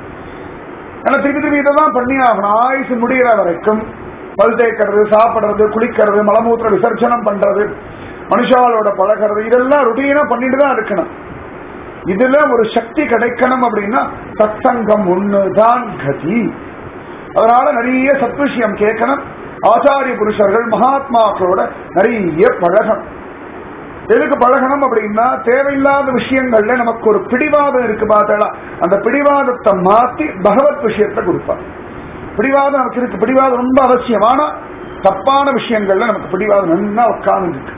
ஆனா திருப்பி திருப்பி இதைதான் பண்ணி ஆகணும் ஆயுசு முடிகிற வரைக்கும் பல் தேய்க்கிறது சாப்பிடுறது குளிக்கிறது மலமூத்திர விசர்ஜனம் பண்றது மனுஷாலோட பழகிறது இதெல்லாம் ருட்டீனா பண்ணிட்டு தான் இருக்கணும் இதுல ஒரு சக்தி கிடைக்கணும் அப்படின்னா சத்சங்கம் ஒண்ணுதான் கதி அதனால நிறைய சத்விஷயம் கேட்கணும் ஆச்சாரிய புருஷர்கள் மகாத்மாக்களோட நிறைய பழகணும் எதுக்கு பழகணும் அப்படின்னா தேவையில்லாத விஷயங்கள்ல நமக்கு ஒரு பிடிவாதம் இருக்கு பார்த்தா அந்த பிடிவாதத்தை மாத்தி பகவத் விஷயத்தை கொடுப்பார் பிடிவாதம் நமக்கு இருக்கு பிடிவாதம் ரொம்ப அவசியம் ஆனா தப்பான விஷயங்கள்ல நமக்கு பிடிவாதம் நல்லா உட்கார்ந்து இருக்கு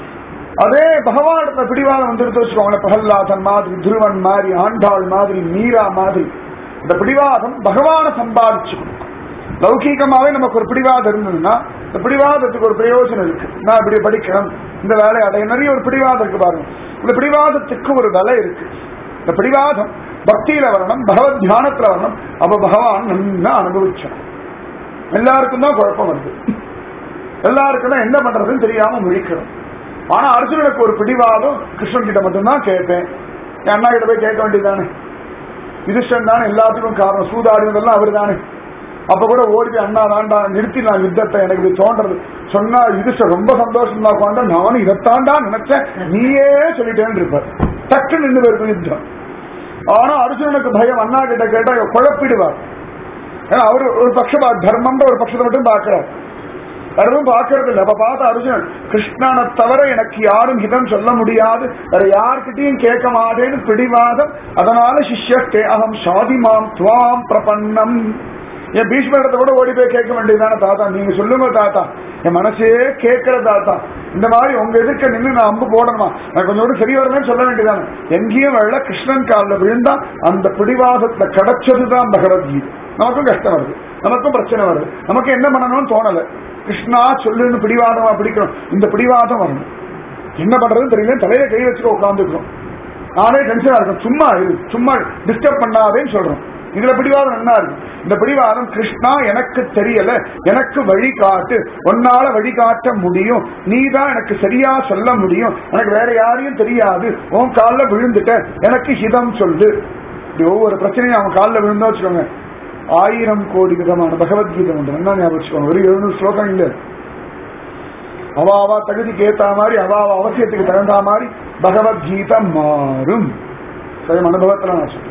அதே பகவானிடத்துல பிடிவாதம் வந்துருத்து வச்சுக்கோங்களேன் பிரகல்லாதன் மாதிரி துருவன் மாதிரி ஆண்டாள் மாதிரி மீரா மாதிரி இந்த பிடிவாதம் பகவானை சம்பாதிச்சு கொடுக்கும் லௌகீகமாவே நமக்கு ஒரு பிடிவாதம் இருந்ததுன்னா இந்த பிடிவாதத்துக்கு ஒரு பிரயோஜனம் இருக்கு நான் இப்படி படிக்கிறேன் இந்த வேலை அடைய நிறைய ஒரு பிடிவாதம் இருக்கு பாருங்க இந்த பிடிவாதத்துக்கு ஒரு விலை இருக்கு இந்த பிடிவாதம் பக்தியில வரணும் பகவத் தியானத்துல வரணும் அப்ப பகவான் நல்லா அனுபவிச்சான் எல்லாருக்கும் தான் குழப்பம் வருது எல்லாருக்கும் தான் என்ன பண்றதுன்னு தெரியாம முழிக்கிறோம் ஆனா அர்ஜுனனுக்கு ஒரு பிடிவாதம் கிருஷ்ணன் கிட்ட மட்டும்தான் கேட்பேன் என் அண்ணா கிட்ட போய் கேட்க வேண்டியதானே யுதிஷ்டன் தானே எல்லாத்துக்கும் காரணம் சூதாடினதெல்லாம் அவர் தானே அப்ப கூட ஓடி போய் அண்ணா வேண்டாம் நிறுத்தி நான் யுத்தத்தை எனக்கு இது தோன்றது சொன்னா யுதிஷ்டர் ரொம்ப சந்தோஷமா உட்காந்து நானும் இதைத்தாண்டா நினைச்சேன் நீயே சொல்லிட்டேன்னு இருப்பார் டக்கு நின்று போயிருக்கும் யுத்தம் ஆனா அர்ஜுனனுக்கு பயம் அண்ணா கிட்ட கேட்டா குழப்பிடுவார் ஏன்னா அவர் ஒரு பட்சமா தர்மம்ன்ற ஒரு பட்சத்தை மட்டும் பார்க்கிறார் யாரும் பார்க்கறது இல்ல அப்ப பார்த்த அர்ஜுனன் கிருஷ்ணனை தவிர எனக்கு யாரும் ஹிதம் சொல்ல முடியாது வேற யார்கிட்டயும் கேட்க மாட்டேன்னு பிடிவாதம் அதனால சிஷ்யத்தே அகம் சாதிமாம் துவாம் பிரபன்னம் என் பீஷ்மரிடத்தை கூட ஓடி போய் கேட்க வேண்டியதுதானே தாத்தா நீங்க சொல்லுங்க தாத்தா என் மனசே கேட்கிற தாத்தா இந்த மாதிரி உங்க எதிர்க்க நின்று நான் அம்பு போடணுமா நான் கொஞ்சம் கூட சரி வரணும்னு சொல்ல வேண்டியதானே எங்கேயும் வெள்ள கிருஷ்ணன் காலில் விழுந்தா அந்த பிடிவாதத்துல கிடைச்சதுதான் பகவத்கீதை நமக்கும் கஷ்டம் வருது நமக்கும் பிரச்சனை வருது நமக்கு என்ன பண்ணணும்னு தோணல கிருஷ்ணா சொல்லுன்னு பிடிவாதமா பிடிக்கணும் இந்த பிடிவாதம் வரணும் என்ன பண்றதுன்னு தெரியல தலையில கை வச்சுட்டு உட்காந்துக்கிறோம் நானே டென்ஷனா இருக்கும் சும்மா இரு சும்மா டிஸ்டர்ப் பண்ணாதேன்னு சொல்றோம் இதுல பிடிவாதம் என்ன இருக்கு இந்த பிடிவாதம் கிருஷ்ணா எனக்கு தெரியல எனக்கு வழிகாட்டு உன்னால வழிகாட்ட முடியும் நீ தான் எனக்கு சரியா சொல்ல முடியும் எனக்கு வேற யாரையும் தெரியாது உன் காலில் விழுந்துட்ட எனக்கு ஹிதம் சொல்லு இப்படி ஒவ்வொரு பிரச்சனையும் அவன் காலில் விழுந்தா வச்சுக்கோங்க ஆயிரம் கோடி விதமான பகவத்கீதை உண்டு என்ன ஞாபகம் வச்சுக்கோங்க ஒரு எழுநூறு ஸ்லோகம் இல்ல அவ அவ தகுதிக்கு ஏத்த மாதிரி அவ அவ அவசியத்துக்கு தகுந்த மாதிரி பகவத்கீதை மாறும் சுயம் அனுபவத்துல நான் சொல்றேன்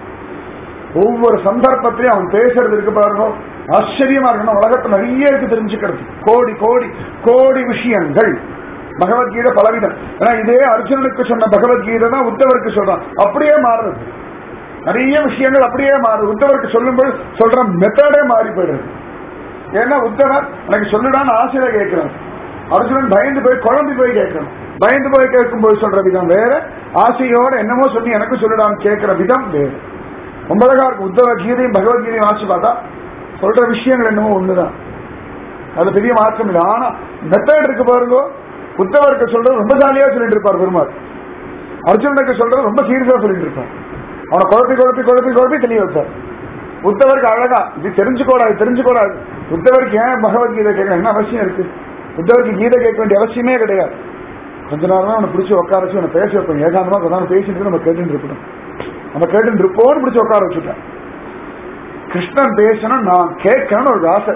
ஒவ்வொரு சந்தர்ப்பத்திலையும் அவன் பேசுறது இருக்கு பாருங்க ஆச்சரியமா இருக்கணும் உலகத்துல நிறைய இருக்கு தெரிஞ்சுக்கிறது கோடி கோடி கோடி விஷயங்கள் பகவத்கீதை பலவிதம் ஏன்னா இதே அர்ஜுனனுக்கு சொன்ன பகவத்கீதை தான் உத்தவருக்கு சொல்றான் அப்படியே மாறுறது நிறைய விஷயங்கள் அப்படியே மாறுது உத்தவருக்கு சொல்லும்போது சொல்ற மெத்தடே மாறி போயிடுது ஏன்னா உத்தவர் எனக்கு சொல்லுடான்னு ஆசையில கேட்கிறான் அர்ஜுனன் பயந்து போய் குழம்பி போய் கேட்கணும் பயந்து போய் கேட்கும்போது சொல்ற விதம் வேற ஆசையோட என்னமோ சொல்லி எனக்கு சொல்லுடான்னு கேட்கிற விதம் வேறு ரொம்ப அழகா இருக்கு உத்தவ கீதையும் பகவத்கீதையும் வாசி பார்த்தா சொல்ற விஷயங்கள் என்னமோ ஒண்ணுதான் அது பெரிய மாற்றம் இல்லை ஆனா மெத்தட் இருக்கு பாருங்க உத்தவருக்கு சொல்றது ரொம்ப ஜாலியா சொல்லிட்டு இருப்பார் பெருமாள் அர்ஜுனனுக்கு சொல்றது ரொம்ப சீரியஸா சொல்லிட்டு இருப்பார் அவனை குழப்பி குழப்பி குழப்பி குழப்பி தெளிய வைப்பார் உத்தவருக்கு அழகா இது தெரிஞ்சுக்கூடாது தெரிஞ்சுக்கூடாது உத்தவருக்கு ஏன் பகவத்கீதை கேட்க என்ன அவசியம் இருக்கு உத்தவருக்கு கீதை கேட்க வேண்டிய அவசியமே கிடையாது கொஞ்ச நேரம் அவனை பிடிச்சி உட்கார வச்சு அவனை பேச வைப்போம் ஏகாந்தமா கொஞ்ச பேசிட்டு நம்ம கேட்டுட்டு இருக்கணும் நம்ம கேட்டு இருப்போம்னு பிடிச்சி உட்கார வச்சுட்டேன் கிருஷ்ணன் பேசணும் நான் கேட்கணும்னு ஒரு ஆசை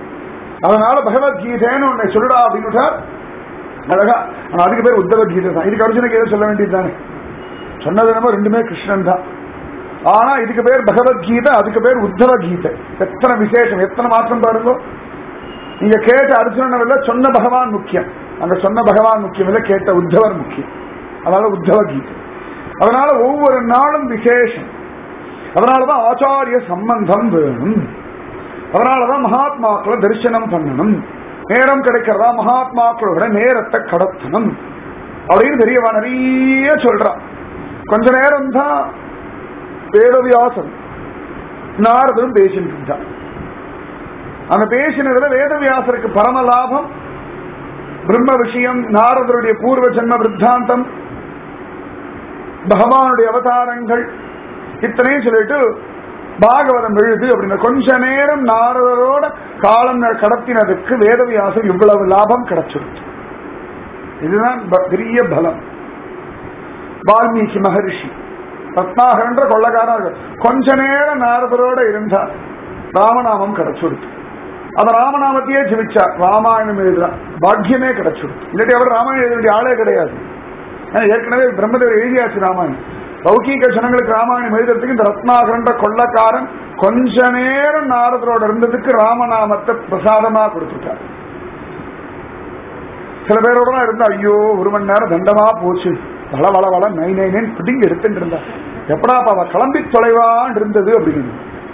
அதனால பகவத்கீதைன்னு உன்னை சொல்லுடா அப்படின்னு அழகா ஆனா அதுக்கு பேர் உத்தவ கீதை தான் இதுக்கு அர்ஜுனுக்கு எதுவும் சொல்ல வேண்டியது தானே சொன்னது என்னமோ ரெண்டுமே கிருஷ்ணன் தான் ஆனா இதுக்கு பேர் பகவத்கீதை அதுக்கு பேர் உத்தவ கீதை எத்தனை விசேஷம் எத்தனை மாற்றம் பாருங்க நீங்க கேட்ட அர்ஜுனன் இல்ல சொன்ன பகவான் முக்கியம் அங்க சொன்ன பகவான் முக்கியம் இல்ல கேட்ட உத்தவர் முக்கியம் அதனால உத்தவ கீதை அதனால ஒவ்வொரு நாளும் விசேஷம் அதனாலதான் ஆச்சாரிய சம்பந்தம் வேணும் அதனாலதான் மகாத்மாக்களை தரிசனம் பண்ணணும் நேரம் கிடைக்கிறதா மகாத்மாக்களோட நேரத்தை கடத்தணும் அப்படின்னு பெரியவா நிறைய சொல்றான் கொஞ்ச நேரம் தான் வேதவியாசம் நாரதரும் பேசிட்டு இருந்தான் அந்த பேசினதுல வேதவியாசருக்கு பரம லாபம் பிரம்ம விஷயம் நாரதருடைய பூர்வ ஜென்ம விருத்தாந்தம் பகவானுடைய அவதாரங்கள் இத்தனையும் சொல்லிட்டு பாகவதம் எழுது அப்படின்னு கொஞ்ச நேரம் நாரதரோட காலம் கடத்தினதுக்கு வேதவியாசம் இவ்வளவு லாபம் கிடைச்சிருக்கு இதுதான் ப- பெரிய பலம் வால்மீகி மகரிஷி ரத்னாகரன்ற கொள்ளக்காரன் கொஞ்ச நேரம் நாரதரோட இருந்தார் ராமநாமம் கிடைச்சுடுத்து அந்த ராமநாமத்தையே ஜெபிச்சார் ராமாயணம் எழுதுறான் பாக்கியமே கிடைச்சுடுத்து இல்லாட்டி அவர் ராமாயணம் எழுத வேண்டிய ஆளே கிடையாது ஏன்னா ஏற்கனவே பிரம்மதேவர் எழுதியாச்சு ராமாயணம் லௌகீக ஜனங்களுக்கு ராமாயணம் எழுதுறதுக்கு இந்த ரத்னாகரன்ற கொள்ளக்காரன் கொஞ்ச நேரம் நாரதரோட இருந்ததுக்கு ராமநாமத்தை பிரசாதமா கொடுத்துட்டார் சில பேரோட இருந்தா ஐயோ ஒரு மணி நேரம் தண்டமா போச்சு வள வள வள நை நை நைன்னு பிடிங்க எடுத்துட்டு இருந்தா எப்படாப்பா அவ கிளம்பி தொலைவான் இருந்தது அப்படின்னு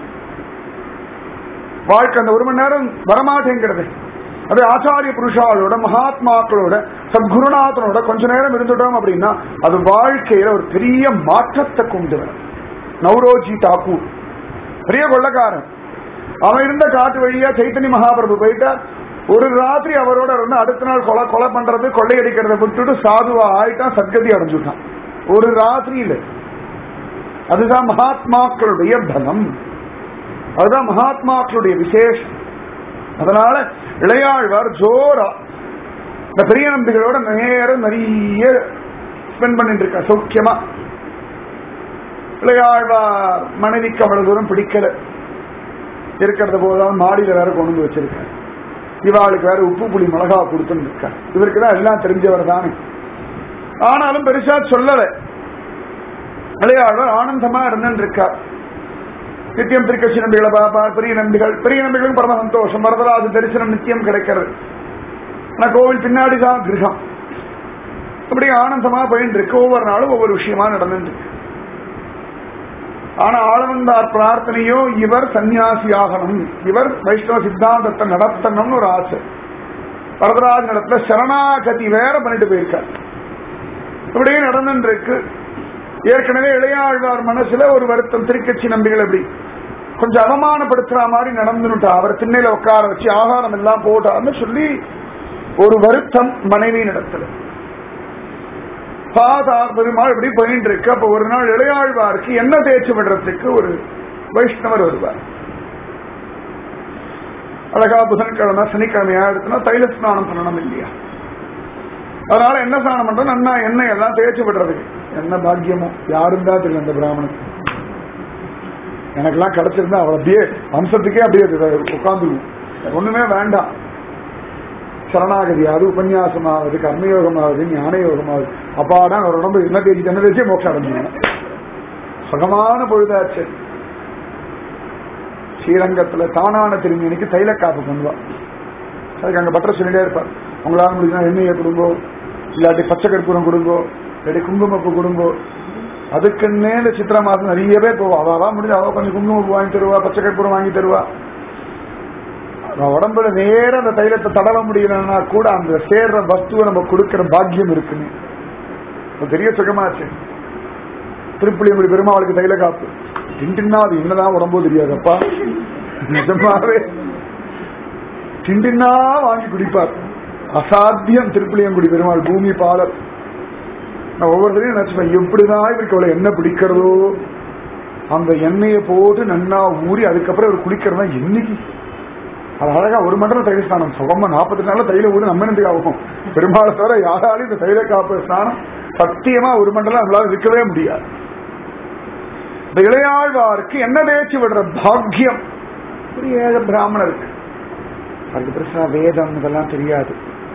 வாழ்க்கை அந்த ஒரு மணி நேரம் வரமாட்டேங்கிறது அது ஆச்சாரிய புருஷாளோட மகாத்மாக்களோட சத்குருநாதனோட கொஞ்ச நேரம் இருந்துட்டோம் அப்படின்னா அது வாழ்க்கையில ஒரு பெரிய மாற்றத்தை கொண்டு வரும் நவ்ரோஜி தாக்கூர் பெரிய கொள்ளக்காரன் அவன் இருந்த காட்டு வழியா சைத்தன்ய மகாபிரபு போயிட்டார் ஒரு ராத்திரி அவரோட இருந்து அடுத்த நாள் கொலை கொலை பண்றது கொள்ளையடிக்கிறத விட்டுட்டு சாதுவா ஆயிட்டான் சத்கதி அடைஞ்சுட்டான் ஒரு ராத்திரியில அதுதான் மகாத்மாக்களுடைய பலம் அதுதான் மகாத்மாக்களுடைய விசேஷம் அதனால இளையாழ்வார் ஜோரா இந்த பெரிய நம்பிகளோட நேரம் நிறைய ஸ்பெண்ட் பண்ணிட்டு இருக்க சௌக்கியமா இளையாழ்வார் மனைவிக்கு அவ்வளவு தூரம் பிடிக்கல இருக்கிறத போதுதான் மாடியில வேற கொண்டு வந்து வச்சிருக்காரு இவாளுக்கு வேற உப்பு புளி மிளகா கொடுத்துன்னு இருக்கா இவருக்கு தான் எல்லாம் தெரிஞ்சவர் தானே ஆனாலும் பெருசா சொல்லல இளையாழ்வார் ஆனந்தமா இருந்துட்டு இருக்கார் நித்தியம் திருக்கட்சி நம்பிகளை பார்ப்பார் பெரிய நம்பிகள் பெரிய நம்பிகளும் பரம சந்தோஷம் வரதராஜ தரிசனம் நித்தியம் கிடைக்கிறது ஆனா கோவில் பின்னாடி தான் கிரகம் அப்படி ஆனந்தமா போயிட்டு இருக்கு ஒவ்வொரு நாளும் ஒவ்வொரு விஷயமா நடந்துட்டு இருக்கு ஆனா ஆளவந்தார் பிரார்த்தனையோ இவர் சன்னியாசி ஆகணும் இவர் வைஷ்ணவ சித்தாந்தத்தை நடத்தணும்னு ஒரு ஆசை வரதராஜ் நடத்துல சரணாகதி வேற பண்ணிட்டு போயிருக்கார் இப்படியே நடந்துட்டு இருக்கு ஏற்கனவே இளையாழ்வார் மனசுல ஒரு வருத்தம் திருக்கட்சி நம்பிகள் எப்படி கொஞ்சம் அவமானப்படுத்துற மாதிரி நடந்துட்டா அவர் திண்ணையில உட்கார வச்சு ஆகாரம் எல்லாம் போட்டார்னு சொல்லி ஒரு வருத்தம் மனைவி நடத்தல பாதார் பெருமாள் இப்படி போயிட்டு இருக்கு அப்ப ஒரு நாள் இளையாழ்வாருக்கு என்ன தேய்ச்சி விடுறதுக்கு ஒரு வைஷ்ணவர் வருவார் அழகா புதன்கிழமை சனிக்கிழமையா எடுத்தனா தைல ஸ்நானம் பண்ணணும் இல்லையா அதனால என்ன ஸ்நானம் பண்றோம் நன்னா எண்ணெய் எல்லாம் தேய்ச்சி விடுறதுக்கு என்ன பாக்கியமோ யாரும் தான் தெரியல அந்த பிராமணன் எனக்கெல்லாம் கிடைச்சிருந்தா அவள் அப்படியே வம்சத்துக்கே அப்படியே உட்காந்துருக்கும் ஒண்ணுமே வேண்டாம் சரணாகதி அது உபன்யாசமாவது கர்மயோகமாவது ஞான யோகமாவது அப்பாடா ஒரு உடம்பு என்ன தேய்ச்சி என்ன தேய்ச்சி மோட்சம் அடைஞ்சாங்க சுகமான பொழுதாச்சு ஸ்ரீரங்கத்துல தானான திருமணிக்கு தைல காப்பு பண்ணுவா அதுக்கு அங்க பற்ற சொல்லிட்டே இருப்பார் உங்களால முடிஞ்சா எண்ணெயை கொடுங்கோ இல்லாட்டி பச்சை கற்பூரம் கொடுங்கோ இல்லாட்டி குங்குமப்பு கொடுங்கோ அதுக்குன்னே இந்த சித்திர மாசம் நிறைய பேர் போவா அவாவா முடிஞ்சு அவ கொஞ்சம் குங்குமப்பு வாங்கி தருவா பச்சை கற்பூரம் வாங்கி தருவா நம்ம உடம்புல நேர அந்த தைலத்தை தடவ முடியலன்னா கூட அந்த சேர்ற வஸ்துவை நம்ம கொடுக்கிற பாக்கியம் இருக்குன்னு அது பெரிய சுகமாச்சு திருப்புளியங்குடி பெருமாளுக்கு தைல காப்பு டிண்டின்னா அது என்னதான் உடம்போ தெரியாதப்பா நிஜமாவே டிண்டின்னா வாங்கி குடிப்பார் அசாத்தியம் திருப்புளியங்குடி பெருமாள் பூமி பாலர் நான் ஒவ்வொருத்தரையும் நினைச்சுப்பேன் எப்படிதான் இவருக்கு அவ்வளவு எண்ணெய் பிடிக்கிறதோ அந்த எண்ணெயை போட்டு நன்னா ஊறி அதுக்கப்புறம் அவர் குளிக்கிறதா என்னைக்கு அது அழகா ஒரு மண்டலம் தைல ஸ்நானம் சுகமா நாற்பத்தி நாள்ல தைல ஊரு நம்ம நன்றி ஆகும் பெரும்பாலை தவிர யாராலையும் இந்த தைல காப்பு ஸ்நானம் சத்தியமா ஒரு மண்டலம் நம்மளால இருக்கவே முடியாது இந்த இளையாழ்வாருக்கு என்ன பேச்சு விடுற பாக்கியம் ஒரு ஏழை பிராமணருக்கு அதுக்கு பெருசா வேதம் இதெல்லாம் தெரியாது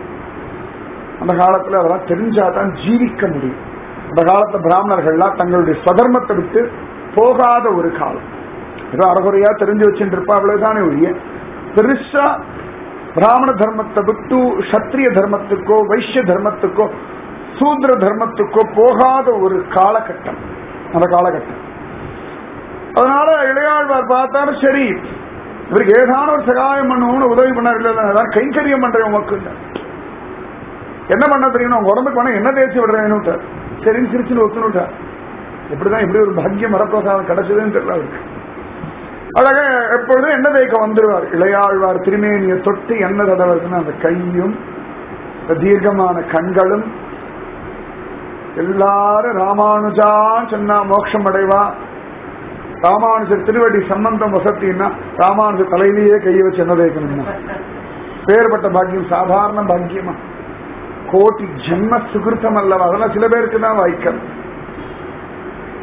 அந்த காலத்துல அதெல்லாம் தெரிஞ்சாதான் ஜீவிக்க முடியும் அந்த காலத்துல பிராமணர்கள்லாம் தங்களுடைய ஸ்வதர்மத்தை விட்டு போகாத ஒரு காலம் ஏதோ அறகுறையா தெரிஞ்சு வச்சுட்டு இருப்பா அவ்வளவுதானே ஒழிய பெருசா பிராமண தர்மத்தை விட்டு சத்திரிய தர்மத்துக்கோ வைஷ்ய தர்மத்துக்கோ சூத்ர தர்மத்துக்கோ போகாத ஒரு காலகட்டம் அந்த காலகட்டம் அதனால இளையாழ்வார் பார்த்தாலும் சரி இவருக்கு ஏதான ஒரு சகாயம் பண்ணணும்னு உதவி பண்ணார் இல்ல கைங்கரியம் பண்றேன் உமக்கு என்ன பண்ண தெரியும் உங்க உடம்புக்கு வேணா என்ன தேய்ச்சி விடுறேன்னு சரின்னு சிரிச்சுன்னு ஒத்துனுட்டார் எப்படிதான் இப்படி ஒரு பாக்கியம் வரப்பிரசாதம் கிடைச்சதுன்னு தெரியல அவருக்கு அழகா எப்பொழுதும் எண்ணெய் தேய்க்க வந்துருவார் இளையாழ்வார் திருமேனியை தொட்டு எண்ணெய் தடவுறதுன்னு அந்த கையும் இந்த தீர்க்கமான கண்களும் எல்லாரும் ராமானுஜான் சொன்னா மோட்சம் அடைவா ராமானுஜர் திருவடி சம்பந்தம் வசத்தின்னா ராமானுஜர் தலையிலேயே கையை வச்சு என்ன தேய்க்கணும்னா பேர்பட்ட பாக்கியம் சாதாரண பாக்கியமா கோட்டி ஜென்ம சுகிருத்தம் அல்லவா அதெல்லாம் சில பேருக்கு தான் வாய்க்கல்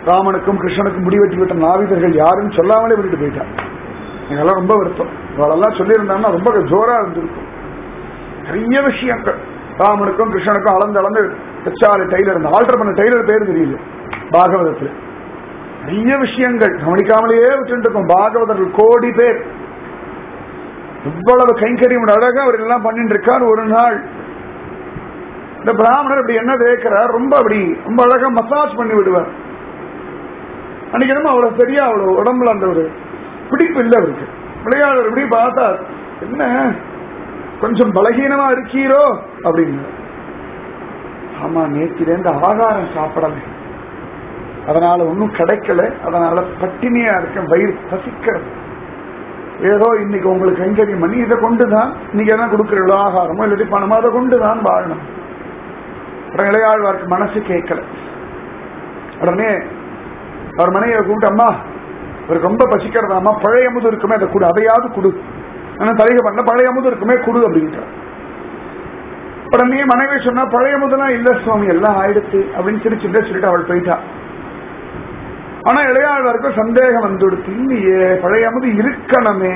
ராமனுக்கும் கிருஷ்ணனுக்கும் முடி வெட்டி விட்ட நாவிதர்கள் யாருன்னு சொல்லாமலே விட்டுட்டு போயிட்டான் இதெல்லாம் ரொம்ப வருத்தம் இவளெல்லாம் சொல்லியிருந்தாங்கன்னா ரொம்ப ஜோரா இருந்திருக்கும் நிறைய விஷயங்கள் ராமனுக்கும் கிருஷ்ணனுக்கும் அளந்து அளந்து ஹெச்ஆர் டெய்லர் இந்த ஆல்டர் பண்ண டெய்லர் பேர் தெரியல பாகவதத்தில் நிறைய விஷயங்கள் கவனிக்காமலேயே விட்டு இருக்கோம் பாகவதர்கள் கோடி பேர் இவ்வளவு கைங்கரியம் அழகா அவர் எல்லாம் பண்ணிட்டு இருக்கார் ஒரு நாள் இந்த பிராமணர் இப்படி என்ன தேய்க்கிறார் ரொம்ப அப்படி ரொம்ப அழகா மசாஜ் பண்ணி விடுவார் அன்னைக்கு என்னமோ அவ்வளவு சரியா அவ்வளவு உடம்புல அந்த ஒரு பிடிப்பு இல்லை அவருக்கு விளையாடுற இப்படி பார்த்தா என்ன கொஞ்சம் பலகீனமா இருக்கீரோ அப்படின்னு ஆமா நேத்திலேருந்து ஆகாரம் சாப்பிடலை அதனால ஒன்றும் கிடைக்கல அதனால பட்டினியா இருக்கேன் வயிறு பசிக்கிறது ஏதோ இன்னைக்கு உங்களுக்கு கைங்கரியம் பண்ணி இதை கொண்டுதான் இன்னைக்கு என்ன கொடுக்குறீங்களோ ஆகாரமோ இல்லாட்டி பணமோ அதை கொண்டுதான் வாழணும் அப்புறம் இளையாழ்வாருக்கு மனசு கேட்கல உடனே அவர் மனைவியை கூப்பிட்டு அம்மா இவருக்கு ரொம்ப பசிக்கிறதாம்மா பழைய அமுது இருக்குமே அதை கொடு அதையாவது கொடு ஆனா தலைக பண்ண பழைய அமுது இருக்குமே கொடு அப்படின்றார் உடனே மனைவி சொன்னா பழைய அமுதெல்லாம் இல்ல சுவாமி எல்லாம் ஆயிடுச்சு அப்படின்னு சிரிச்சுட்டு சொல்லிட்டு அவள் போயிட்டா ஆனா இளையாழ்வாருக்கு சந்தேகம் வந்துடுத்து இல்லையே பழைய அமுது இருக்கணுமே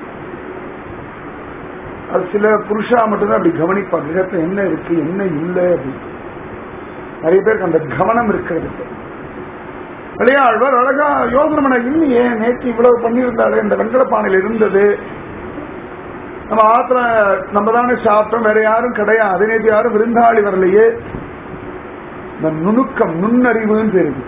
அது சில புருஷா மட்டும்தான் அப்படி கவனிப்பாங்க கிரகத்துல என்ன இருக்கு என்ன இல்லை அப்படின்னு நிறைய பேருக்கு அந்த கவனம் இருக்கிறது இல்லை. இளையாழ்வார் அழகா யோசனை பண்ண இல்லையே நேற்று இவ்வளவு பண்ணியிருந்தாரு இந்த வெங்கடப்பானையில் இருந்தது நம்ம ஆத்திர நம்ம தானே சாப்பிட்டோம் வேற யாரும் கிடையாது நேற்று யாரும் விருந்தாளி வரலையே இந்த நுணுக்கம் நுண்ணறிவுன்னு பேர் இருக்கு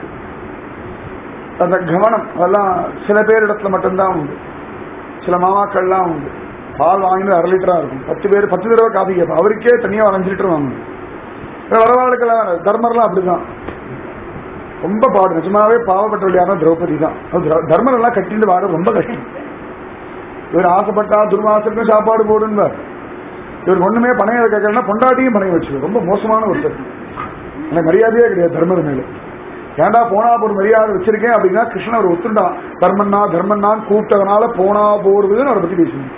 அந்த கவனம் அதெல்லாம் சில பேர் இடத்துல மட்டும்தான் உண்டு சில மாமாக்கள்லாம் உண்டு பால் வாங்கினது அரை லிட்டரா இருக்கும் பத்து பேர் பத்து தடவை காஃபி கேட்போம் அவருக்கே தனியா ஒரு அஞ்சு லிட்டர் வாங்கணும் வரவாளுக்கெல்லாம் தர்மர்லாம் அப்படிதான் ரொம்ப பாடு நிஜமாவே பாவப்பட்டவள் யாரும் திரௌபதி தான் அது திர- தர்மர் எல்லாம் கட்டிட்டு வாட ரொம்ப கஷ்டம் இவர் ஆசைப்பட்டா துர்வாசனுக்கும் சாப்பாடு போடுன்பார் இவர் ஒண்ணுமே பணைய கேட்கலன்னா பொண்டாட்டியும் பணைய வச்சு ரொம்ப மோசமான ஒருத்தர் எனக்கு மரியாதையே கிடையாது தர்மர் மேல ஏன்டா போனா ஒரு மரியாதை வச்சிருக்கேன் அப்படின்னா கிருஷ்ணன் அவர் ஒத்துண்டான் தர்மன்னா தர்மன்னான்னு கூப்பிட்டதுனால போனா போடுதுன்னு அவரை பத்தி பேசுவாங்க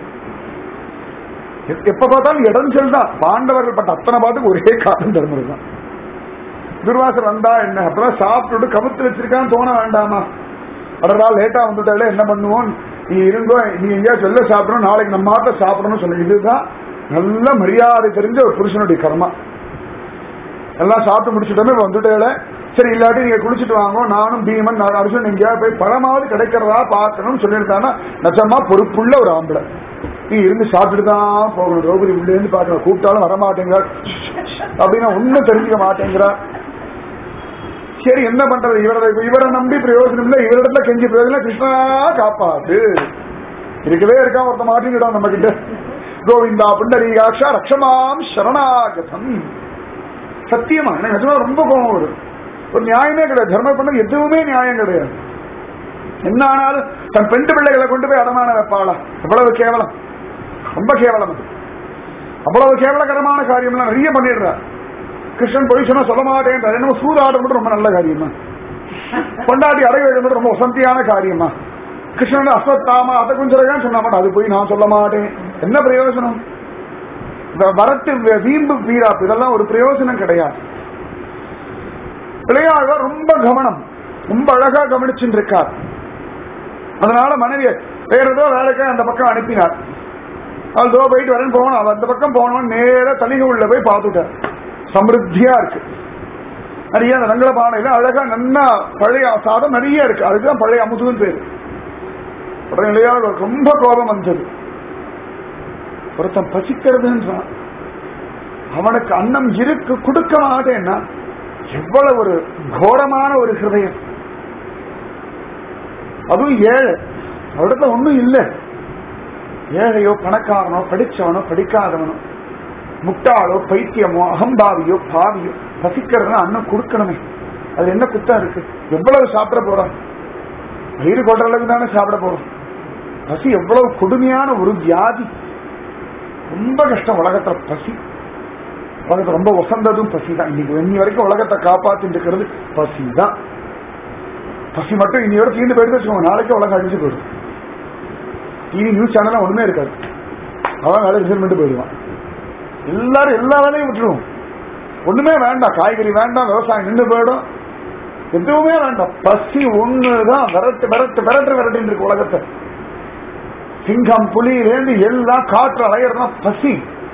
எ- எப்ப பார்த்தாலும் இடைஞ்சல் தான் பாண்டவர்கள் பட்ட அத்தனை பாட்டுக்கு ஒரே காரணம் தர்மர் தான் துர்வாசர் வந்தா என்ன அப்புறம் சாப்பிட்டுட்டு கவுத்து வச்சிருக்கான்னு தோண வேண்டாமா அடடா லேட்டா வந்துட்டாலே என்ன பண்ணுவோம் நீ இருங்கோ நீ எங்கேயா சொல்ல சாப்பிடணும் நாளைக்கு நம்ம மாத்த சாப்பிடணும்னு சொல்லு இதுதான் நல்ல மரியாதை தெரிஞ்ச ஒரு புருஷனுடைய கர்மா எல்லாம் சாப்பிட்டு முடிச்சுட்டோமே இப்ப வந்துட்டேல சரி இல்லாட்டி நீங்க குளிச்சுட்டு வாங்க நானும் பீமன் நான் அர்ஜுன் எங்கேயா போய் பழமாவது கிடைக்கிறதா பார்க்கணும்னு சொல்லியிருந்தானா நிஜமா பொறுப்புள்ள ஒரு ஆம்பளை நீ இருந்து சாப்பிட்டுட்டு தான் போகணும் திரௌபதி உள்ள இருந்து பார்க்கணும் கூப்பிட்டாலும் வரமாட்டேங்கிறார் அப்படின்னா ஒன்னும் தெரிஞ்சுக்க மாட்டேங்கிறா சரி என்ன பண்றது இவரை இவரை நம்பி பிரயோஜனம் இல்லை இவரிடத்துல கெஞ்சி பிரயோஜனம் கிருஷ்ணா காப்பாத்து இருக்கவே இருக்கா ஒருத்த மாட்டிக்கிட்டோம் நம்ம கிட்ட கோவிந்தா புண்டரீகாட்சா ரக்ஷமாம் சரணாகதம் சத்தியமா எனக்கு நிஜமா ரொம்ப கோபம் வரும் ஒரு நியாயமே கிடையாது தர்மம் பண்ண எதுவுமே நியாயம் கிடையாது என்ன ஆனாலும் தன் பெண்டு பிள்ளைகளை கொண்டு போய் அடமான வைப்பாளா எவ்வளவு கேவலம் ரொம்ப கேவலம் அது அவ்வளவு கேவலகரமான காரியம்லாம் நிறைய பண்ணிடுறார் கிருஷ்ணன் போய் சொன்னா சொல்ல மாட்டேன் என்னமோ சூதாட்டம் மட்டும் ரொம்ப நல்ல காரியமா கொண்டாடி அடகு வைக்கிறது ரொம்ப வசந்தியான காரியமா கிருஷ்ணன் அஸ்வத்தாமா அதை கொஞ்சம் சொன்னா மாட்டேன் அது போய் நான் சொல்ல மாட்டேன் என்ன பிரயோஜனம் இந்த வரட்டு வி- வீம்பு வீராப்பு இதெல்லாம் ஒரு பிரயோஜனம் கிடையாது பிள்ளையாழ்வார் ரொம்ப கவனம் ரொம்ப அழகா கவனிச்சுட்டு இருக்கார் அதனால மனைவி வேற ஏதோ வேலைக்காக அந்த பக்கம் அனுப்பினார் அவள் தோ போயிட்டு வரேன்னு போகணும் அவள் அந்த பக்கம் போகணும் நேர தலிக உள்ள போய் பார்த்துட்டார் சமிருத்தியா இருக்கு நிறைய அந்த வெங்கல பானையில அழகா நன்னா பழைய சாதம் நிறைய இருக்கு அதுக்குதான் பழைய அமுதுன்னு பேரு உடனே இளையாளர் ரொம்ப கோபம் வந்தது ஒருத்தன் பசிக்கிறதுன்றான் அவனுக்கு அன்னம் இருக்கு கொடுக்க மாட்டேன்னா எவ்வளவு ஒரு கோரமான ஒரு ஹிருதயம் அதுவும் ஏழை அவரிடத்துல ஒண்ணும் இல்லை ஏழையோ பணக்காரனோ படிச்சவனோ படிக்காதவனோ முட்டாளோ பைத்தியமோ அகம்பாவியோ பாவியோ பசிக்கிறதுனா அன்னம் கொடுக்கணுமே அது என்ன குத்தம் இருக்கு எவ்வளவு சாப்பிட போறோம் வயிறு கொள்ற அளவுக்கு தானே சாப்பிட போறோம் பசி எவ்வளவு கொடுமையான ஒரு வியாதி ரொம்ப கஷ்டம் உலகத்துல பசி உலகத்தை ரொம்ப உசந்ததும் பசி தான் இன்னைக்கு இன்னி வரைக்கும் உலகத்தை காப்பாத்திட்டு இருக்கிறது பசி தான் பசி மட்டும் இன்னையோட தீர்ந்து போயிட்டு வச்சுக்கோங்க நாளைக்கு உலகம் அழிஞ்சு போயிடும் டிவி நியூஸ் சேனல்லாம் ஒண்ணுமே இருக்காது அவன் வேலை ரிசர்வ் பண்ணிட்டு போயிடுவான் எல்லாரும் எல்லா வேலையும் விட்டுருவோம் ஒண்ணுமே வேண்டாம் காய்கறி வேண்டாம் விவசாயம் நின்று போயிடும் எதுவுமே வேண்டாம் பசி ஒண்ணுதான் விரட்டு விரட்டு விரட்டு விரட்டின்னு இருக்கு உலகத்தை சிங்கம் புலியிலேருந்து எல்லாம் காற்று அலையிறதுனா பசி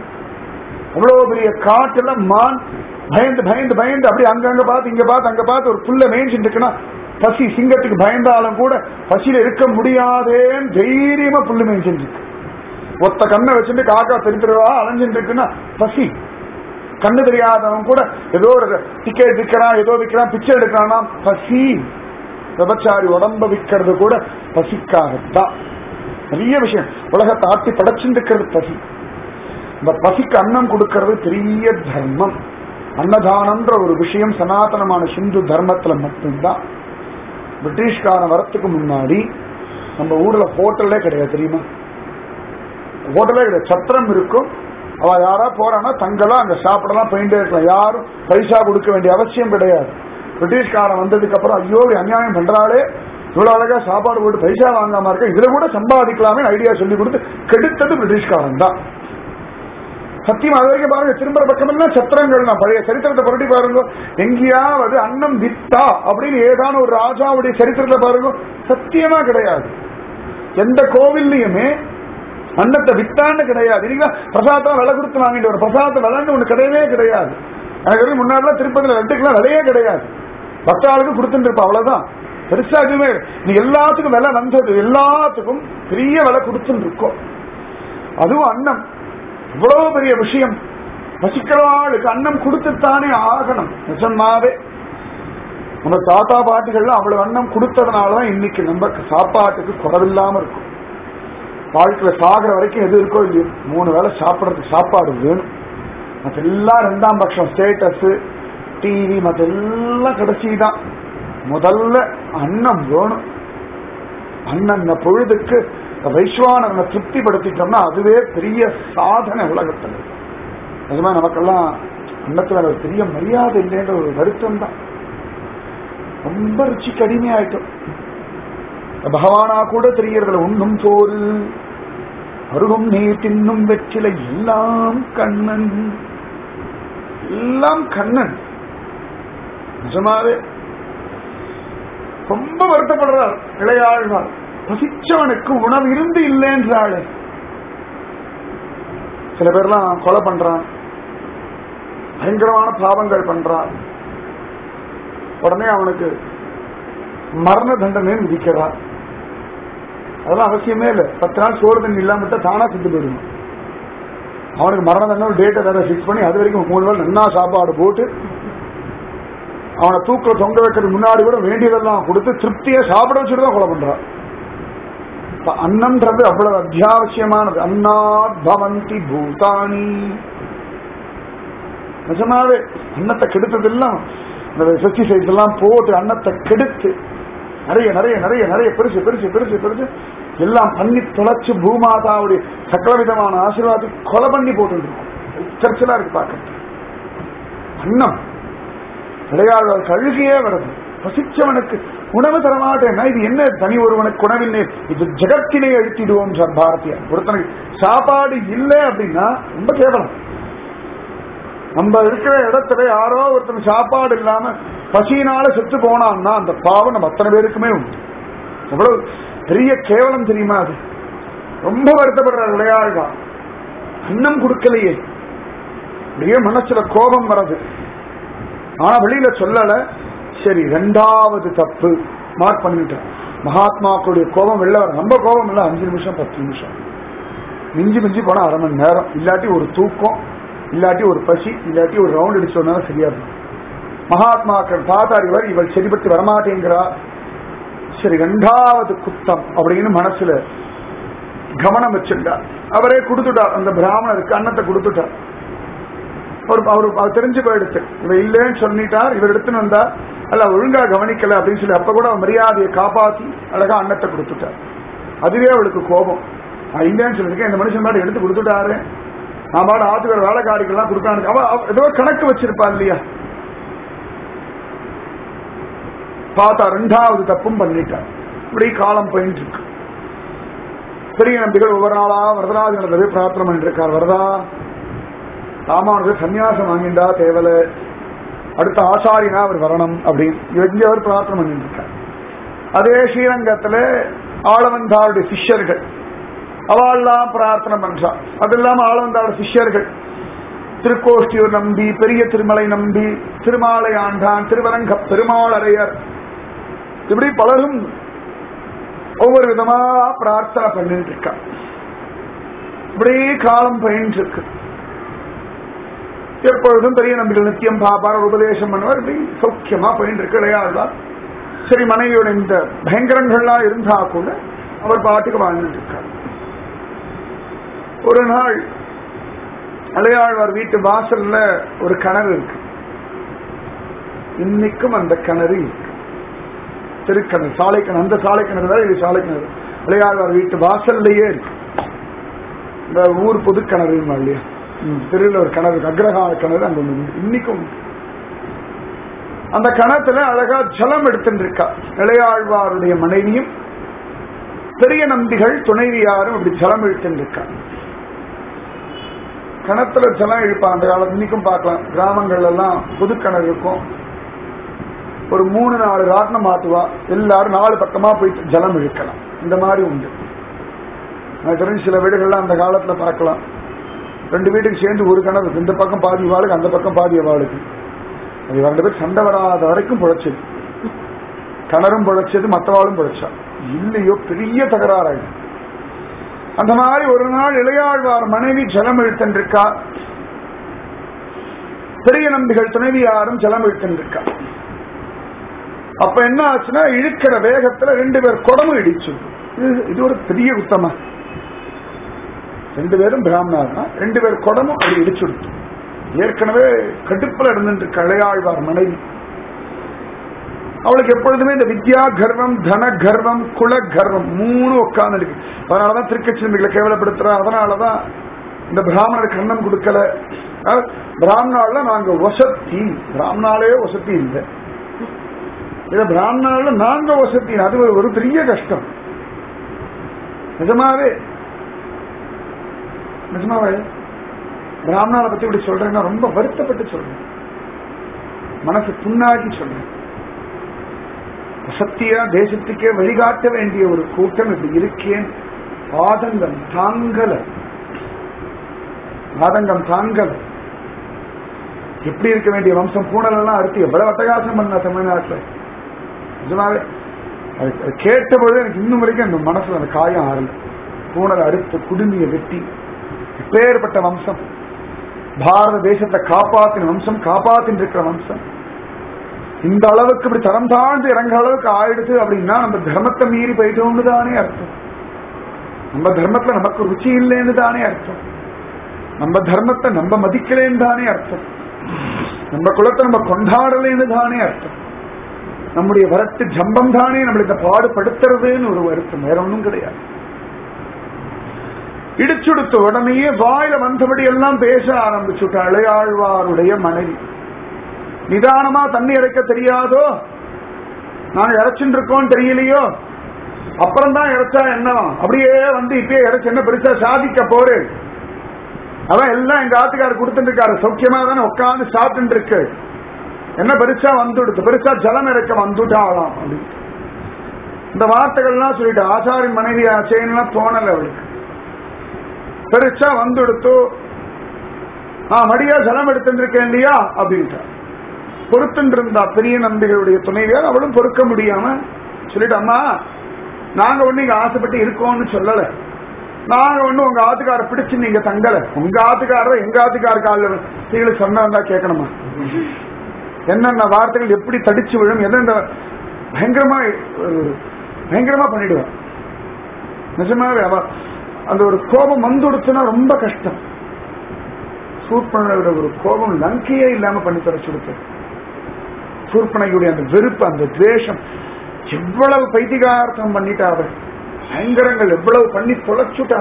அவ்வளவு பெரிய காட்டுல மான் பயந்து பயந்து பயந்து அப்படி அங்கங்க பார்த்து இங்க பார்த்து அங்க பார்த்து ஒரு புல்ல மேய்ஞ்சிட்டு இருக்குன்னா பசி சிங்கத்துக்கு பயந்தாலும் கூட பசியில இருக்க முடியாதேன்னு தைரியமா புல்லு மேய்ஞ்சிட்டு இருக்கு ஒத்த கண்ணை வச்சுட்டு காக்கா தெரு தெருவா அலைஞ்சிட்டு இருக்குன்னா பசி கண்ணு தெரியாதவன் கூட ஏதோ ஒரு டிக்கெட் விற்கிறான் ஏதோ விற்கிறான் பிச்சை எடுக்கிறான்னா பசி விபச்சாரி உடம்ப விற்கிறது கூட பசிக்காகத்தான் நிறைய விஷயம் உலகத்தை ஆட்டி படைச்சுட்டு இருக்கிறது பசி இந்த பசிக்கு அன்னம் கொடுக்கிறது பெரிய தர்மம் அன்னதானம்ன்ற ஒரு விஷயம் சனாதனமான சிந்து தர்மத்துல மட்டும்தான் பிரிட்டிஷ்காரன் வரத்துக்கு முன்னாடி நம்ம ஊர்ல ஹோட்டலே கிடையாது தெரியுமா ஹோட்டலே கிடையாது சத்திரம் இருக்கும் அவ யாரா போறான்னா தங்கலாம் அங்க சாப்பிடலாம் போயிட்டே இருக்கலாம் யாரும் பைசா கொடுக்க வேண்டிய அவசியம் கிடையாது பிரிட்டிஷ்காரன் வந்ததுக்கு அப்புறம் ஐயோ இப்படி அநியாயம் பண்றாளே இவ்வளவு அழகா சாப்பாடு போட்டு பைசா வாங்காம இருக்க இதுல கூட சம்பாதிக்கலாமே ஐடியா சொல்லி கொடுத்து கெடுத்தது பிரிட்டிஷ்காரன் தான் சத்தியம் அது வரைக்கும் பாருங்க திரும்புற பக்கமெல்லாம் சத்திரங்கள் தான் பழைய சரித்திரத்தை புரட்டி பாருங்க எங்கேயாவது அன்னம் வித்தா அப்படின்னு ஏதான ஒரு ராஜாவுடைய சரித்திரத்தை பாருங்க சத்தியமா கிடையாது எந்த கோவில்லையுமே அன்னத்தை வித்தான்னு கிடையாது இல்லைங்களா பிரசாதம் விலை கொடுத்து வாங்கிட்டு வரும் பிரசாதத்தை விலைன்னு ஒண்ணு கிடையவே கிடையாது எனக்கு தெரியும் முன்னாடிலாம் திருப்பதியில லட்டுக்கெல்லாம் விலையே கிடையாது பத்தாளுக்கு கொடுத்துட்டு இருப்பா அவ்வளவுதான் பெருசா எதுவுமே நீ எல்லாத்துக்கும் விலை வந்தது எல்லாத்துக்கும் பெரிய விலை கொடுத்துட்டு இருக்கோம் அதுவும் அன்னம் இவ்வளவு பெரிய விஷயம் பசிக்கிறவாளுக்கு அன்னம் கொடுத்துத்தானே ஆகணும் நிஜமாவே நம்ம தாத்தா பாட்டிகள்லாம் அவ்வளவு அன்னம் கொடுத்ததுனாலதான் இன்னைக்கு நம்ம சாப்பாட்டுக்கு குறவில்லாம இருக்கும் வாழ்க்கையில சாகிற வரைக்கும் எது இருக்கோ இல்லையோ மூணு வேளை சாப்பிடறதுக்கு சாப்பாடு வேணும் மற்றெல்லாம் ரெண்டாம் பட்சம் ஸ்டேட்டஸ் டிவி மற்றெல்லாம் கடைசி தான் முதல்ல அன்னம் வேணும் அண்ணன் பொழுதுக்கு வைஸ்வானரனை திருப்திப்படுத்திட்டோம்னா அதுவே பெரிய சாதனை உலகத்தில் நிஜமா நமக்கெல்லாம் அன்னத்துல ஒரு பெரிய மரியாதை இல்லைன்ற ஒரு வருத்தம் தான் ரொம்ப ருச்சிக்கு அடிமையாயிட்டோம் பகவானா கூட தெரியறதுல உண்ணும் சோறு அருகும் நீர் தின்னும் வெற்றிலை எல்லாம் கண்ணன் எல்லாம் கண்ணன் நிஜமாவே ரொம்ப வருத்தப்படுறார் இளையாழ்வார் பசிச்சவனுக்கு உணவு இருந்து இல்லைன்றாள் சில பேர்லாம் கொலை பண்றான் பயங்கரமான பாவங்கள் பண்றான் உடனே அவனுக்கு மரண தண்டனை விதிக்கிறார் அதெல்லாம் அவசியமே இல்லை பத்து நாள் சோறு தண்ணி இல்லாம தானா செத்து போயிடும் அவனுக்கு மரண தண்டனை டேட்டை வேற ஃபிக்ஸ் பண்ணி அது வரைக்கும் மூணு நாள் நன்னா சாப்பாடு போட்டு அவனை தூக்கில தொங்க வைக்கிறதுக்கு முன்னாடி கூட வேண்டியதெல்லாம் கொடுத்து திருப்தியா சாப்பிட வச்சுட்டு தான் கொலை பண்றான் அன்னம்ன்றது அவ்வளவு அத்தியாவசியமானது அன்னாத் பவந்தி பூதானி நிஜமாவே அன்னத்தை கெடுத்ததெல்லாம் இந்த பெஸ்டிசைட்ஸ் எல்லாம் போட்டு அன்னத்தை கெடுத்து நிறைய நிறைய நிறைய நிறைய பெருசு பெருசு பெருசு பெருசு எல்லாம் பண்ணி தொலைச்சு பூமாதாவுடைய சகல விதமான ஆசீர்வாதத்தை கொலை பண்ணி போட்டு சர்ச்சலா இருக்கு பார்க்க அன்னம் விளையாடுவார் கழுகியே வருது பசிச்சவனுக்கு உணவு தரமாட்டேன்னா இது என்ன தனி ஒருவனுக்கு உணவில்லை இது ஜெகத்தினை அழுத்திடுவோம் சார் பாரதியா ஒருத்தனுக்கு சாப்பாடு இல்லை அப்படின்னா ரொம்ப கேவலம் நம்ம இருக்கிற இடத்துல யாரோ ஒருத்தன் சாப்பாடு இல்லாம பசியினால செத்து போனான்னா அந்த பாவம் நம்ம அத்தனை பேருக்குமே உண்டு எவ்வளவு பெரிய கேவலம் தெரியுமா அது ரொம்ப வருத்தப்படுற விளையாடுதான் அன்னம் கொடுக்கலையே அப்படியே மனசுல கோபம் வர்றது ஆனா வெளியில சொல்லல சரி ரெண்டாவது தப்பு மார்க் பண்ணிட்டேன் மகாத்மாக்களுடைய கோபம் வெளில வர நம்ம கோபம் இல்ல அஞ்சு நிமிஷம் பத்து நிமிஷம் மிஞ்சி மிஞ்சி போனா அரை மணி நேரம் இல்லாட்டி ஒரு தூக்கம் இல்லாட்டி ஒரு பசி இல்லாட்டி ஒரு ரவுண்ட் அடிச்சு வந்தாலும் சரியா இருக்கும் மகாத்மாக்கள் பார்த்தாரிவர் இவள் சரிபட்டு வரமாட்டேங்கிறா சரி ரெண்டாவது குத்தம் அப்படின்னு மனசுல கவனம் வச்சிருந்தார் அவரே கொடுத்துட்டார் அந்த பிராமணருக்கு அன்னத்தை கொடுத்துட்டார் அவர் அவர் அவர் தெரிஞ்சு போயிடுச்சு இவ இல்லைன்னு சொல்லிட்டார் இவர் எடுத்துன்னு வந்தார் அல்ல ஒழுங்கா கவனிக்கல அப்படின்னு சொல்லி அப்ப கூட மரியாதையை காப்பாத்தி அழகா அன்னத்தை கொடுத்துட்டார் அதுவே அவளுக்கு கோபம் நான் இல்லைன்னு சொல்லிருக்கேன் இந்த மனுஷன் மாதிரி எடுத்து கொடுத்துட்டாரு நான் பாடு ஆத்துக்கிற வேலைக்காரிக்கெல்லாம் கொடுக்கான்னு அவ அவ ஏதோ கணக்கு வச்சிருப்பா இல்லையா பார்த்தா ரெண்டாவது தப்பும் பண்ணிட்டார் இப்படி காலம் போயிட்டு இருக்கு பெரிய நம்பிகள் ஒவ்வொரு நாளா வரதராஜனத்தை பிரார்த்தனை பண்ணிட்டு இருக்கார் வரதா ராமானுஜர் சன்னியாசம் வாங்கிண்டா தேவல அடுத்த ஆசாரியனா அவர் வரணும் அப்படின்னு இங்க அவர் பிரார்த்தனை பண்ணிட்டு இருக்கார் அதே ஸ்ரீரங்கத்துல ஆளவந்தாருடைய சிஷ்யர்கள் அவள்லாம் பிரார்த்தனை பண்றா அது இல்லாம ஆளவந்தாருடைய சிஷ்யர்கள் திருக்கோஷ்டியூர் நம்பி பெரிய திருமலை நம்பி திருமாலை ஆண்டான் திருவரங்க பெருமாளரையர் இப்படி பலரும் ஒவ்வொரு விதமா பிரார்த்தனை பண்ணிட்டு இருக்கா இப்படியே காலம் பயின்று இருக்கு எப்பொழுதும் பெரிய நம்பிகள் நித்தியம் பாப்பார் உபதேசம் பண்ணுவார் இப்படி சௌக்கியமா பயின்று இருக்கு இளையாழ்வார் சரி மனைவியோட இந்த பயங்கரங்கள்லாம் இருந்தா கூட அவர் பாட்டுக்கு வாழ்ந்துட்டு இருக்கார் ஒரு நாள் அலையாழ்வார் வீட்டு வாசல்ல ஒரு கிணறு இருக்கு இன்னைக்கும் அந்த கிணறு இருக்கு திருக்கிணறு சாலை கிணறு அந்த சாலை கிணறு தான் இது சாலை கிணறு அலையாழ்வார் வீட்டு வாசல்லையே இருக்கு இந்த ஊர் பொது கிணறு இல்லையா திருவிழா ஒரு கிணறு இருக்கு அக்ரஹார கிணறு அங்க ஒண்ணு உண்டு. இன்னைக்கும் உண்டு. அந்த கிணத்துல அழகா ஜலம் எடுத்துட்டு இருக்கா இளையாழ்வாருடைய மனைவியும் பெரிய நம்பிகள் துணைவியாரும் அப்படி ஜலம் இழுத்துட்டு இருக்கா கிணத்துல ஜலம் இழுப்பா அந்த காலத்து இன்னைக்கும் பார்க்கலாம் கிராமங்கள்ல எல்லாம் புது கிணறு இருக்கும் ஒரு மூணு நாலு ராட்டினம் மாட்டுவா எல்லாரும் நாலு பக்கமா போய் ஜலம் இழுக்கலாம் இந்த மாதிரி உண்டு எனக்கு தெரிஞ்சு சில வீடுகள்லாம் அந்த காலத்துல பார்க்கலாம் ரெண்டு வீட்டுக்கு சேர்ந்து ஒரு கிணறு இருக்கு. இந்த பக்கம் பாதி வாளுக்கு அந்த பக்கம் பாதி வாளுக்கு அது ரெண்டு பேர் சண்டை வராத வரைக்கும் புழைச்சது கிணறும் புழைச்சது மற்றவாளும் புழைச்சா இல்லையோ பெரிய தகராறாயிடும் அந்த மாதிரி ஒரு நாள் இளையாழ்வார் மனைவி ஜலம் இழுத்தன்றிருக்கா பெரிய நம்பிகள் துணைவியாரும் ஜலம் இழுத்தன்றிருக்கா அப்ப என்ன ஆச்சுன்னா இழுக்கிற வேகத்துல ரெண்டு பேர் குடமும் இடிச்சு இது- இது ஒரு பெரிய குத்தமா ரெண்டு பேரும் பிராமணா ரெண்டு பேர் குடமும் அப்படி இடிச்சுடுத்து ஏற்கனவே கடுப்புல இருந்துட்டு இருக்க இளையாழ்வார் மனைவி அவளுக்கு எப்பொழுதுமே இந்த வித்யா கர்வம் தன கர்வம் குல கர்வம் மூணு உட்கார்ந்து இருக்கு அதனாலதான் திருக்கச்சிம்பிகளை கேவலப்படுத்துற அதனாலதான் இந்த பிராமணருக்கு அன்னம் கொடுக்கல அஹ், பிராமணால நாங்க வசத்தி பிராமணாலே வசதி இல்லை இத பிராமணால நாங்க வசதி அது ஒரு- ஒரு பெரிய கஷ்டம் நிஜமாவே நிஜமாவே பிராமணால பத்தி இப்படி சொல்றேன்னா ரொம்ப வருத்தப்பட்டு சொல்றேன் மனசு புண்ணாக்கி சொல்றேன் சத்தியா தேசத்துக்கே வழிகாட்ட வேண்டிய ஒரு கூட்டம் இப்படி இருக்கேன் ஆதங்கம் தாங்கல ஆதங்கம் தாங்கல எப்படி இருக்க வேண்டிய வம்சம் பூனல் எல்லாம் அறுத்து எவ்வளவு அட்டகாசம் பண்ண தமிழ்நாட்டுல நிஜமாவே அது அது கேட்டபோது எனக்கு இன்னும் வரைக்கும் அந்த மனசுல அந்த காயம் ஆறல பூனல் அறுத்து குடுமிய வெட்டி இப்பேற்பட்ட வம்சம் பாரத தேசத்தை காப்பாத்தின வம்சம் காப்பாத்தின்னு இருக்கிற வம்சம் இந்த அளவுக்கு இப்படி தரம் தாழ்ந்து இறங்குற அளவுக்கு ஆயிடுச்சு அப்படின்னா நம்ம தர்மத்தை மீறி போயிட்டோம்னு தானே அர்த்தம் நம்ம தர்மத்துல நமக்கு ருச்சி இல்லைன்னு தானே அர்த்தம் நம்ம தர்மத்தை நம்ம மதிக்கலேன்னு தானே அர்த்தம் நம்ம குலத்தை நம்ம கொண்டாடலைன்னு தானே அர்த்தம் நம்முடைய வரட்டு ஜம்பம் தானே நம்மளை இந்த பாடுபடுத்துறதுன்னு ஒரு வருத்தம் வேற ஒண்ணும் கிடையாது இடிச்சுடுத்த உடனேயே வாயில வந்தபடி எல்லாம் பேச ஆரம்பிச்சுட்ட அழையாழ்வாருடைய மனைவி நிதானமா தண்ணி இறைக்க தெரியாதோ நாங்க இறைச்சுட்டு இருக்கோம் தெரியலையோ அப்புறம் தான் இறைச்சா என்னவா அப்படியே வந்து இப்பயே இறைச்சு என்ன பெருசா சாதிக்க போரு அதான் எல்லாம் எங்க ஆத்துக்காரர் கொடுத்துட்டு இருக்காரு சௌக்கியமா தானே உட்காந்து சாப்பிட்டு இருக்கு என்ன பெருசா வந்துடுது பெருசா ஜலம் இறக்க வந்துட்டாளாம் அப்படின்னு இந்த வார்த்தைகள்லாம் சொல்லிட்டு ஆசாரின் மனைவி ஆச்சேன்லாம் தோணல அவளுக்கு பெருசா வந்துடுத்து நான் மடியா ஜலம் எடுத்துட்டு இருக்கேன் இல்லையா அப்படின்ட்டா பொறுத்துட்டு இருந்தா பெரிய நம்பிகளுடைய துணைவியார் அவளும் பொறுக்க முடியாம சொல்லிட்டு அம்மா நாங்க ஒண்ணு இங்க ஆசைப்பட்டு இருக்கோம்னு சொல்லல நாங்க ஒண்ணு உங்க ஆத்துக்கார பிடிச்சு நீங்க தங்கல உங்க ஆத்துக்காரர் எங்க ஆத்துக்கார காலில் நீங்களும் சொன்னா கேட்கணுமா என்னென்ன வார்த்தைகள் எப்படி தடிச்சு விழும் எந்தெந்த பயங்கரமா ஒரு பயங்கரமா பண்ணிடுவான் நிஜமாவே அவ அந்த ஒரு கோபம் வந்துடுச்சுன்னா ரொம்ப கஷ்டம் சூர்பனோட ஒரு கோபம் லங்கையே இல்லாம பண்ணி தரச்சு கொடுத்தது சூர்பனையுடைய அந்த வெறுப்பு அந்த துவேஷம் எவ்வளவு பைத்திகார்த்தம் பண்ணிட்டா அவள் பயங்கரங்கள் எவ்வளவு பண்ணி தொலைச்சுட்டா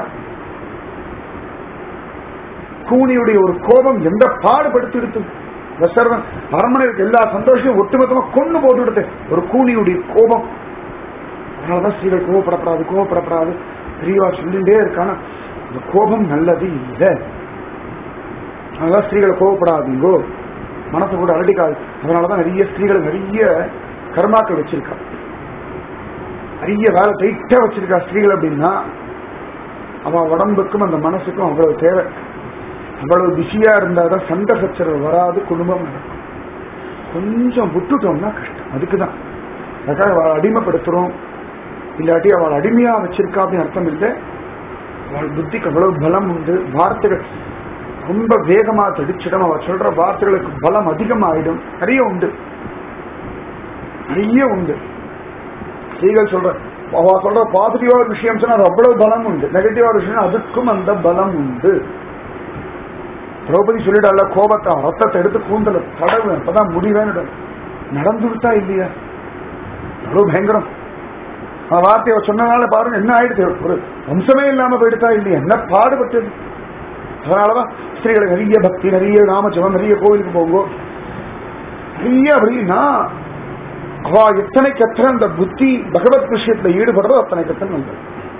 கூனியுடைய ஒரு கோபம் எந்த பாடுபடுத்தி எடுத்து தசரதன் அரண்மனைக்கு எல்லா சந்தோஷத்தையும் ஒட்டுமொத்தமா கொண்டு போட்டு விடுது ஒரு கூனியுடைய கோபம் அதனாலதான் ஸ்ரீகள் கோவப்படப்படாது கோவப்படப்படாது பெரியவா சொல்லிட்டே இருக்கானா இந்த கோபம் நல்லது இல்லை அதனால ஸ்திரீகளை கோவப்படாதீங்கோ மனசை கூட அலட்டிக்காது அதனாலதான் நிறைய ஸ்திரீகள் நிறைய கர்மாக்கள் வச்சிருக்கா நிறைய வேலை டைட்டா வச்சிருக்கா ஸ்திரீகள் அப்படின்னா அவ உடம்புக்கும் அந்த மனசுக்கும் அவ்வளவு தேவை அவ்வளவு பிஸியா இருந்தாதான் சண்டை சச்சரவு வராது குடும்பம் நடக்கும் கொஞ்சம் விட்டுட்டோம்னா கஷ்டம் அதுக்குதான் அதுக்காக அவளை அடிமைப்படுத்துறோம் இல்லாட்டி அவள் அடிமையா வச்சிருக்கா அப்படின்னு அர்த்தம் இல்லை அவள் புத்திக்கு அவ்வளவு பலம் உண்டு வார்த்தைகள் ரொம்ப வேகமா தடிச்சிடும் அவள் சொல்ற வார்த்தைகளுக்கு பலம் அதிகமாயிடும் நிறைய உண்டு நிறைய உண்டு ஸ்ரீகள் சொல்ற அவ சொல்ற பாசிட்டிவா ஒரு விஷயம் சொன்னா அது அவ்வளவு பலம் உண்டு நெகட்டிவா ஒரு விஷயம் அதுக்கும் அந்த பலம் உண்டு திரௌபதி சொல்லிடல கோபத்தை ரத்தத்தை எடுத்து கூந்தல தடவு அப்பதான் முடிவேன்னு நடந்துருத்தா இல்லையா அவ்வளவு பயங்கரம் ஆ வார்த்தையை சொன்னனால பாருங்க என்ன ஆயிடுச்சு ஒரு வம்சமே இல்லாம போயிடுதா இல்லையா என்ன பாடுபட்டது அதனாலதான் ஸ்திரீகளை நிறைய பக்தி நிறைய நாமஜபம் நிறைய கோவிலுக்கு போங்கோ நிறைய அப்படின்னா அவ எத்தனைக்கு எத்தனை அந்த புத்தி பகவத் விஷயத்துல ஈடுபடுறதோ அத்தனைக்கு எத்தனை நல்லது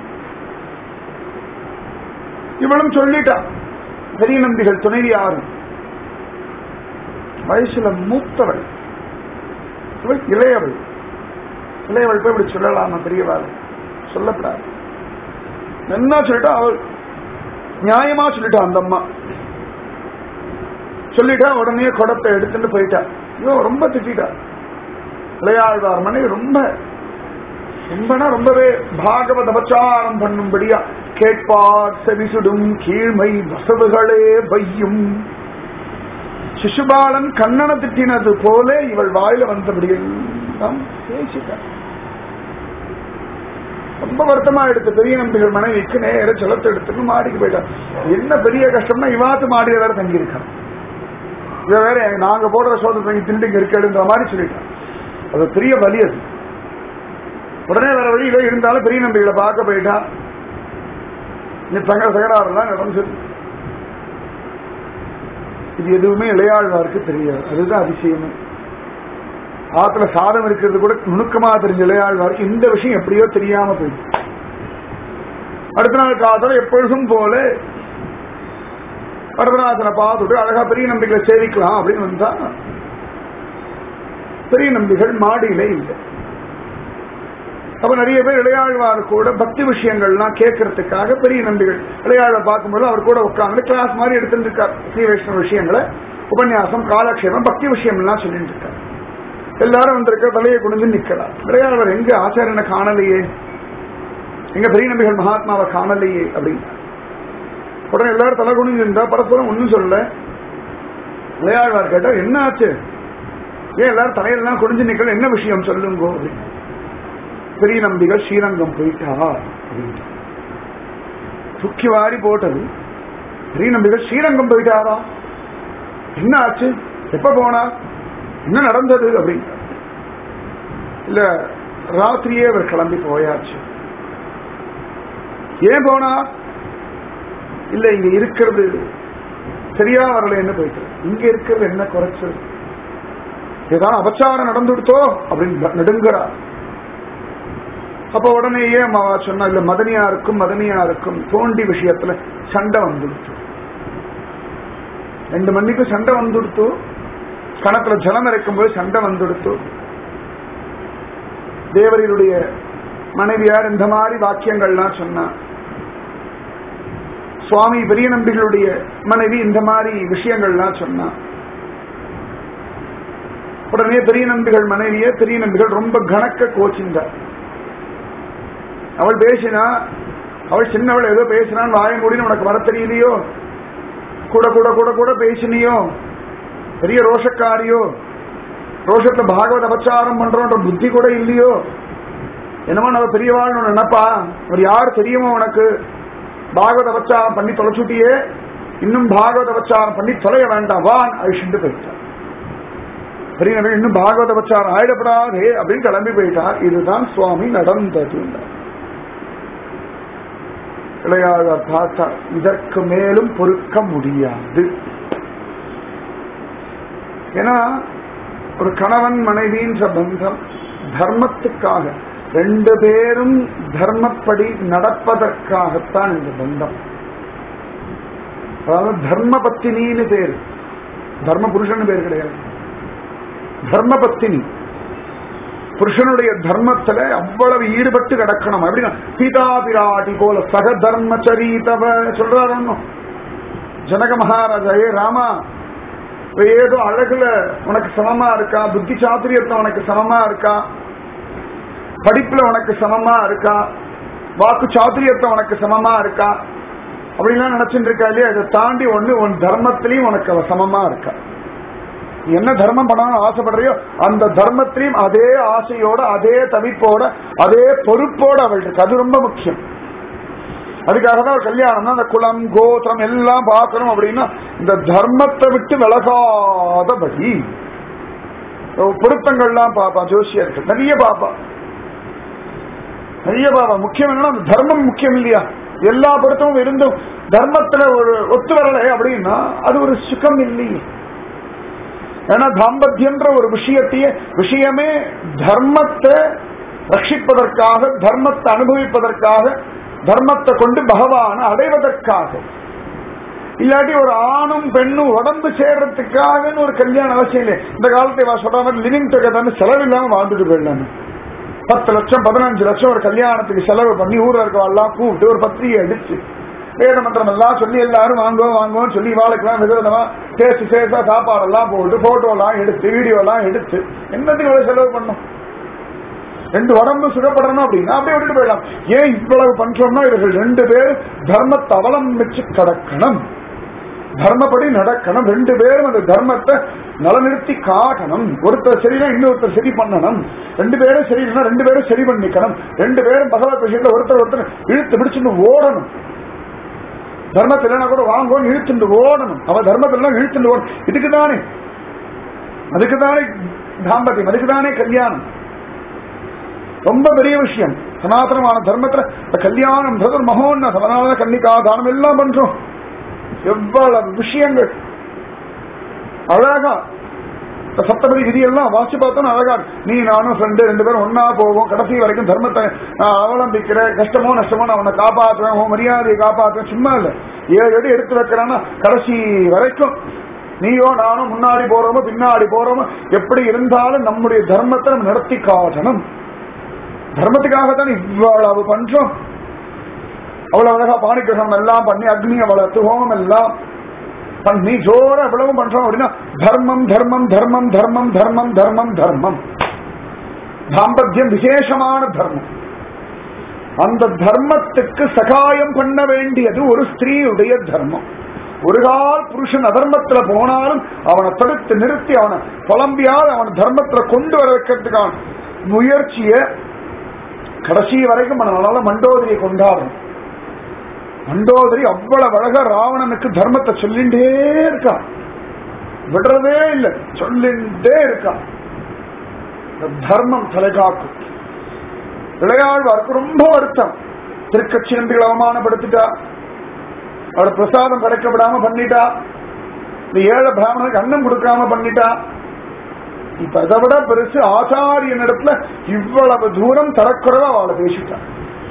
இவளும் சொல்லிட்டா பெரிய நம்பிகள் துணைவியாரு வயசுல மூத்தவள் இவள் இளையவள் இளையவள் போய் இப்படி சொல்லலாமா பெரியவாள் சொல்லப்படாது என்ன சொல்லிட்டா அவள் நியாயமா சொல்லிட்டா அந்த அம்மா சொல்லிட்டா உடனே குடத்தை எடுத்துட்டு போயிட்டா இவன் ரொம்ப திட்டா இளையாழ்வார் மனைவி ரொம்ப ரொம்பனா ரொம்பவே பாகவத அபச்சாரம் பண்ணும்படியா கேட்பார் செவிசுடும் கீழ்மை வசவுகளே வையும் சிசுபாலன் கண்ணனை திட்டினது போல இவள் வாயில வந்தபடியெல்லாம் பேசிட்டார் ரொம்ப வருத்தமா எடுத்து பெரிய நம்பிகள் மனைவிக்கு நேர செலத்தை எடுத்துன்னு மாடிக்கு போயிட்டார் என்ன பெரிய கஷ்டம்னா இவாத்து மாடியில வேற தங்கியிருக்கான் இவ வேற நாங்க போடுற சோதனை தங்கி திண்டுங்க இருக்கேடுன்ற மாதிரி சொல்லிட்டான் அது பெரிய வலி அது உடனே வேற வழியில இருந்தாலும் பெரிய நம்பிகளை பார்க்க போயிட்டா நீ தங்க தகராறுலாம் நடந்தது இது எதுவுமே இளையாழ்வாருக்கு தெரியாது அதுதான் அதிசயமே ஆத்துல சாதம் இருக்கிறது கூட நுணுக்கமா தெரிஞ்ச இளையாழ்வாருக்கு இந்த விஷயம் எப்படியோ தெரியாம போயிடுச்சு அடுத்த நாள் காதல எப்பொழுதும் போல வரதராசனை பார்த்துட்டு அழகா பெரிய நம்பிகளை சேவிக்கலாம் அப்படின்னு வந்தா பெரிய நம்பிகள் மாடியில இல்லை அப்ப நிறைய பேர் இளையாழ்வார் கூட பக்தி விஷயங்கள்லாம் கேட்கறதுக்காக பெரிய நம்பிகள் இளையாழ்வார் பார்க்கும்போது அவர் கூட உட்காந்து கிளாஸ் மாதிரி எடுத்துட்டு இருக்கார் ஸ்ரீ வைஷ்ணவ விஷயங்களை உபன்யாசம் காலக்ஷேபம் பக்தி விஷயம் எல்லாம் சொல்லிட்டு இருக்கார் எல்லாரும் வந்திருக்க தலையை குனிஞ்சு நிக்கலாம் இளையாழ்வார் எங்க ஆச்சாரியனை காணலையே எங்க பெரிய நம்பிகள் மகாத்மாவை காணலையே அப்படின்னு உடனே எல்லாரும் தலை குனிஞ்சு இருந்தா பரஸ்பரம் ஒன்னும் சொல்லல இளையாழ்வார் கேட்டா என்ன ஆச்சு ஏன் எல்லாரும் தலையெல்லாம் குனிஞ்சு நிக்கல என்ன விஷயம் சொல்லுங்கோ அப்படின்னு பெரிய நம்பிகள் ஸ்ரீரங்கம் போயிட்டா அப்படின்னு தூக்கி வாரி போட்டது பெரிய நம்பிகள் ஸ்ரீரங்கம் போயிட்டாரா என்ன ஆச்சு எப்ப போனா என்ன நடந்தது அப்படின்னு இல்ல ராத்திரியே அவர் கிளம்பி போயாச்சு ஏன் போனா இல்ல இங்க இருக்கிறது சரியா வரல என்ன போயிட்டு இங்க இருக்கிறது என்ன குறைச்சல் ஏதாவது அபச்சாரம் நடந்துடுத்தோ அப்படின்னு நெடுங்கிறா அப்ப உடனேயே அம்மாவா சொன்னா இல்ல மதனியாருக்கும் மதனியாருக்கும் தோண்டி விஷயத்துல சண்டை வந்துடுத்து ரெண்டு மணிக்கு சண்டை வந்துடுத்து கணத்துல ஜலம் இறக்கும் போது சண்டை வந்துடுத்து தேவரியுடைய மனைவியார் இந்த மாதிரி வாக்கியங்கள்லாம் சொன்னா சுவாமி பெரிய நம்பிகளுடைய மனைவி இந்த மாதிரி விஷயங்கள்லாம் சொன்னா உடனே பெரிய நம்பிகள் மனைவிய பெரிய நம்பிகள் ரொம்ப கணக்க கோச்சிந்தார் அவள் பேசினா அவள் சின்னவள் ஏதோ பேசினான் வாய மூடின்னு உனக்கு வர தெரியலையோ கூட கூட கூட கூட பேசினியோ பெரிய ரோஷக்காரியோ ரோஷத்துல பாகவத அபச்சாரம் பண்றோன்ற புத்தி கூட இல்லையோ என்னமோ நம்ம பெரியவாள் நினைப்பா அவர் யார் தெரியுமோ உனக்கு பாகவத அபச்சாரம் பண்ணி தொலைச்சுட்டியே இன்னும் பாகவத அபச்சாரம் பண்ணி தொலைய வேண்டாம் வான் அழிச்சுட்டு போயிட்டார் பெரிய நபி இன்னும் பாகவத அபச்சாரம் ஆயிடப்படாதே அப்படின்னு கிளம்பி போயிட்டார் இதுதான் சுவாமி நடந்தது இளையாழ்வார் பார்த்தா இதற்கு மேலும் பொறுக்க முடியாது ஏன்னா ஒரு கணவன் மனைவின்ற பந்தம் தர்மத்துக்காக ரெண்டு பேரும் தர்மப்படி நடப்பதற்காகத்தான் இந்த பந்தம் அதாவது தர்ம பத்தினின்னு பேர் தர்ம புருஷன் பேர் கிடையாது தர்ம பத்தினி புருஷனுடைய தர்மத்துல அவ்வளவு ஈடுபட்டு கிடக்கணும் அப்படின்னா சீதா பிராட்டி போல சக தர்மச்சரீதவ சொல்றாரு ஒண்ணும். ஜனக மகாராஜா ஏ ராமா இப்ப ஏதோ அழகுல உனக்கு சமமா இருக்கா புத்தி சாத்திரியத்துல உனக்கு சமமா இருக்கா படிப்புல உனக்கு சமமா இருக்கா வாக்கு சாத்திரியத்தை உனக்கு சமமா இருக்கா அப்படிலாம் நினைச்சுட்டு இருக்கா இல்லையா இதை தாண்டி ஒண்ணு உன் தர்மத்திலையும் உனக்கு அவ சமமா இருக்கா நீ என்ன தர்மம் பண்ணணும்னு ஆசைப்படுறியோ அந்த தர்மத்திலையும் அதே ஆசையோட அதே தவிப்போட அதே பொறுப்போட அவள் இருக்கு அது ரொம்ப முக்கியம் அதுக்காக தான் ஒரு கல்யாணம்னா அந்த குலம் கோத்திரம் எல்லாம் பார்க்கணும் அப்படின்னா இந்த தர்மத்தை விட்டு விலகாதபடி பொருத்தங்கள்லாம் பார்ப்பான் ஜோசியர்கள் நிறைய பார்ப்பான் நிறைய பாபா முக்கியம் என்னன்னா அந்த தர்மம் முக்கியம் இல்லையா எல்லா பொருத்தமும் இருந்தும் தர்மத்துல ஒரு ஒத்து வரலை அப்படின்னா அது ஒரு சுகம் இல்லையே ஏன்னா தாம்பத்தியன்ற ஒரு விஷயத்தையே விஷயமே தர்மத்தை ரட்சிப்பதற்காக தர்மத்தை அனுபவிப்பதற்காக தர்மத்தை கொண்டு பகவானை அடைவதற்காக இல்லாட்டி ஒரு ஆணும் பெண்ணும் உடம்பு சேர்றதுக்காகன்னு ஒரு கல்யாணம் அவசியம் இல்லை இந்த காலத்தை வா சொல்ற மாதிரி லிவிங் டுகெதர்னு செலவில்லாம வாழ்ந்துட்டு போயிடலான்னு பத்து லட்சம் பதினஞ்சு லட்சம் ஒரு கல்யாணத்துக்கு செலவு பண்ணி ஊர்ல இருக்கவெல்லாம் கூப்பிட்டு ஒரு பத்திரிகை அடிச்சு வேத மந்திரம் எல்லாம் சொல்லி எல்லாரும் வாங்குவோம் வாங்குவோம் சொல்லி வாழைக்கெல்லாம் விதவிதமா டேஸ்ட் சேஸா சாப்பாடெல்லாம் போட்டு போட்டோ எல்லாம் எடுத்து வீடியோ எல்லாம் எடுத்து என்னத்துக்கு இவ்வளவு செலவு பண்ணும் ரெண்டு உடம்பு சுகப்படணும் அப்படின்னா அப்படியே விட்டுட்டு போயிடலாம் ஏன் இவ்வளவு பண்றோம்னா இவர்கள் ரெண்டு பேர் தர்மத்தை அவலம்பிச்சு கடக்கணும் தர்மப்படி நடக்கணும் ரெண்டு பேரும் அந்த தர்மத்தை நலநிறுத்தி காட்டணும் ஒருத்தர் சரினா இன்னொருத்தர் சரி பண்ணணும் ரெண்டு பேரும் சரியில்லைன்னா ரெண்டு பேரும் சரி பண்ணிக்கணும் ரெண்டு பேரும் பகவத் விஷயத்துல ஒருத்தர் ஒருத்தர் இழுத்து பிடிச்சுட்டு ஓடணும் தர்மத்தில் இல்லைன்னா கூட வாங்குவோம் இழுத்துட்டு ஓடணும் அவ தர்மத்தில் இழுத்துட்டு ஓடணும் இதுக்கு தானே அதுக்கு தானே தாம்பத்தியம் அதுக்கு தானே கல்யாணம் ரொம்ப பெரிய விஷயம் சனாதனமான தர்மத்துல இந்த கல்யாணம் ஒரு மகோன்னதம் அதனால கன்னிகா தானம் எல்லாம் பண்றோம் எவ்வளவு விஷயங்கள் அழகா இந்த சப்தபதி விதியெல்லாம் வாசி பார்த்தோம் அழகா இருக்கு. நீ நானும் ஃப்ரெண்டு ரெண்டு பேரும் ஒன்னா போவோம் கடைசி வரைக்கும் தர்மத்தை நான் அவலம்பிக்கிறேன் கஷ்டமோ நஷ்டமோ நான் அவனை காப்பாற்றுவேன் உன் மரியாதையை காப்பாற்றுவேன் சும்மா இல்ல ஏழு அடி எடுத்து வைக்கிறான்னா கடைசி வரைக்கும் நீயோ நானும் முன்னாடி போறோமோ பின்னாடி போறோமோ எப்படி இருந்தாலும் நம்முடைய தர்மத்தை நம்ம நடத்தி காட்டணும் தர்மத்துக்காகத்தான் இவ்வளவு பண்றோம் அவ்வளவு அழகா பாணிகிரகம் எல்லாம் பண்ணி அக்னியை வளர்த்து ஹோமம் எல்லாம் பண்ணி ஜோர எவ்வளவு பண்றோம் அப்படின்னா தர்மம் தர்மம் தர்மம் தர்மம் தர்மம் தர்மம் தர்மம் தாம்பத்தியம் விசேஷமான தர்மம் அந்த தர்மத்துக்கு சகாயம் பண்ண வேண்டியது ஒரு ஸ்திரீயுடைய தர்மம் ஒரு கால் புருஷன் அதர்மத்துல போனாலும் அவனை தடுத்து நிறுத்தி அவனை புலம்பியால் அவன் தர்மத்துல கொண்டு வர வைக்கிறதுக்கான முயற்சியை கடைசி வரைக்கும் நம்மளால மண்டோதரியை கொண்டாடணும் மண்டோதரி அவ்வளவு அழகா ராவணனுக்கு தர்மத்தை சொல்லிண்டே இருக்கான் விடுறதே இல்லை சொல்லிண்டே இருக்கான் இந்த தர்மம் தலைகாக்கும் இளையாழ்வாருக்கு ரொம்ப வருத்தம் திருக்கட்சி நம்பிகள் அவமானப்படுத்திட்டா அவர் பிரசாதம் கிடைக்க விடாம பண்ணிட்டா இந்த ஏழை பிராமணனுக்கு அன்னம் கொடுக்காம பண்ணிட்டா இப்ப அதை விட பெருசு ஆச்சாரியன் இடத்துல இவ்வளவு தூரம் தரக்குறைவா அவளை பேசிட்டான்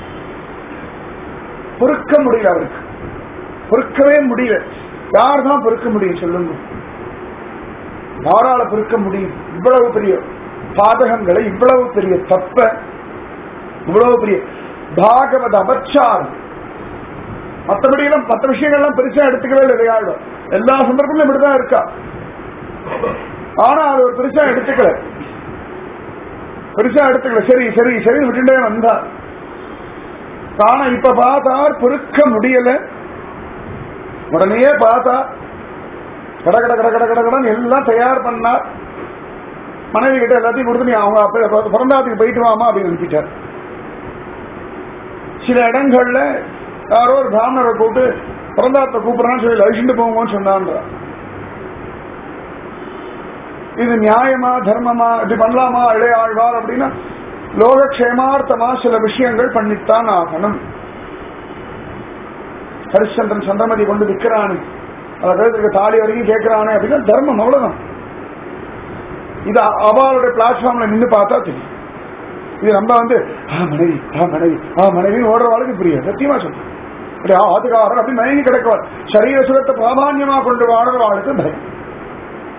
பொறுக்க முடியல அவருக்கு பொறுக்கவே முடியல யார் தான் பொறுக்க முடியும் சொல்லுங்க யாரால பொறுக்க முடியும் இவ்வளவு பெரிய பாதகங்களை இவ்வளவு பெரிய தப்ப இவ்வளவு பெரிய பாகவத அபச்சாரம் மற்றபடி எல்லாம் மற்ற விஷயங்கள்லாம் பெருசா எடுத்துக்கவே இல்லை விளையாடும் எல்லா சந்தர்ப்பங்களும் இப்படிதான் இருக்கா ஆனா அது ஒரு பெருசா எடுத்துக்கல பெருசா எடுத்துக்கல சரி சரி சரி விட்டுட்டே வந்தா ஆனா இப்ப பார்த்தார் பொறுக்க முடியல உடனே பார்த்தா கட கட கட கட கட கடன் எல்லாம் தயார் பண்ணார் மனைவி கிட்ட எல்லாத்தையும் கொடுத்து நீ அவங்க அப்ப பிறந்தாத்துக்கு போயிட்டு வாமா அப்படின்னு நினைச்சிட்டார் சில இடங்கள்ல யாரோ ஒரு பிராமணரை கூப்பிட்டு பிறந்தாத்த கூப்பிடுறான்னு சொல்லி அழிச்சுட்டு போங்கன்னு சொன்னான்ற இது நியாயமா தர்மமா இப்படி பண்ணலாமா இளையாழ்வார் அப்படின்னா லோகக்ஷேமார்த்தமா சில விஷயங்கள் பண்ணித்தான் ஆகணும் ஹரிச்சந்திரன் சந்திரமதி கொண்டு விற்கிறானே அதை கழுத்துக்கு தாலி வரைக்கும் கேட்கிறானே அப்படின்னா தர்மம் அவ்வளவுதான் இது அவளுடைய பிளாட்ஃபார்ம்ல நின்று பார்த்தா தெரியும் இது நம்ம வந்து ஆ மனைவி ஆ மனைவி ஆ மனைவி ஓடுறவாளுக்கு புரியாது சத்தியமா சொல்றேன் அப்படி ஆ ஆத்துக்காரர் அப்படி மனைவி கிடைக்குவார் சரீர சுகத்தை பிராமான்யமா கொண்டு வாடுறவாளுக்கு பயம்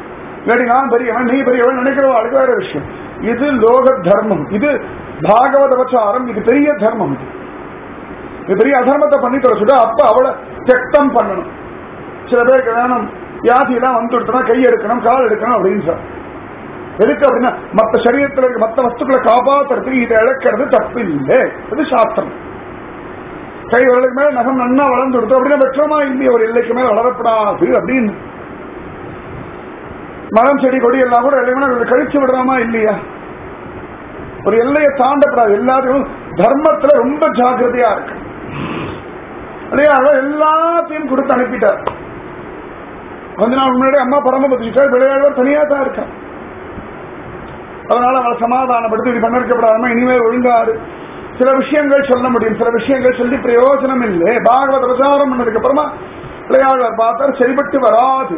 இல்லாட்டி நான் பெரியவன் நீ பெரியவன் நினைக்கிறவா அதுக்கு வேற விஷயம் இது லோக தர்மம் இது பாகவத வச்சாரம் இது பெரிய தர்மம் இது இது பெரிய அதர்மத்தை பண்ணி தொலைச்சுட்டு அப்ப அவளை தியக்தம் பண்ணணும் சில பேருக்கு வேணும் வியாதியெல்லாம் வந்து விடுத்தனா கை எடுக்கணும் கால் எடுக்கணும் அப்படின்னு சார் எதுக்கு அப்படின்னா மத்த சரீரத்தில் இருக்க மத்த வஸ்துக்களை காப்பாத்துறதுக்கு இதை இழக்கிறது தப்பு இல்லை இது சாஸ்திரம் கை விரலுக்கு மேல நகம் நன்னா வளர்ந்து கொடுத்தோம் அப்படின்னா வெற்றமா இல்லையே ஒரு எல்லைக்கு மேல வளரப்படாது அப்படின்னு மரம் செடி கொடி எல்லாம் கூட எல்லைக்கு கழிச்சு விடுறாமா இல்லையா ஒரு எல்லையை தாண்டப்படாது எல்லாத்தையும் தர்மத்துல ரொம்ப ஜாக்கிரதையா இருக்கு இல்லையா அதான் எல்லாத்தையும் கொடுத்து அனுப்பிட்டார் கொஞ்ச நாள் முன்னாடி அம்மா பரமபதிச்சார் விளையாடுவர் தனியா தான் இருக்கான் அதனால அவளை சமாதானப்படுத்தி இது பண்ணிருக்கப்படாம இனிமேல் ஒழுங்காரு சில விஷயங்கள் சொல்ல முடியும் சில விஷயங்கள் சொல்லி பிரயோஜனம் இல்லை பாகவத பிரச்சாரம் பண்ணதுக்கு அப்புறமா விளையாடுவார் பார்த்தார் சரிபட்டு வராது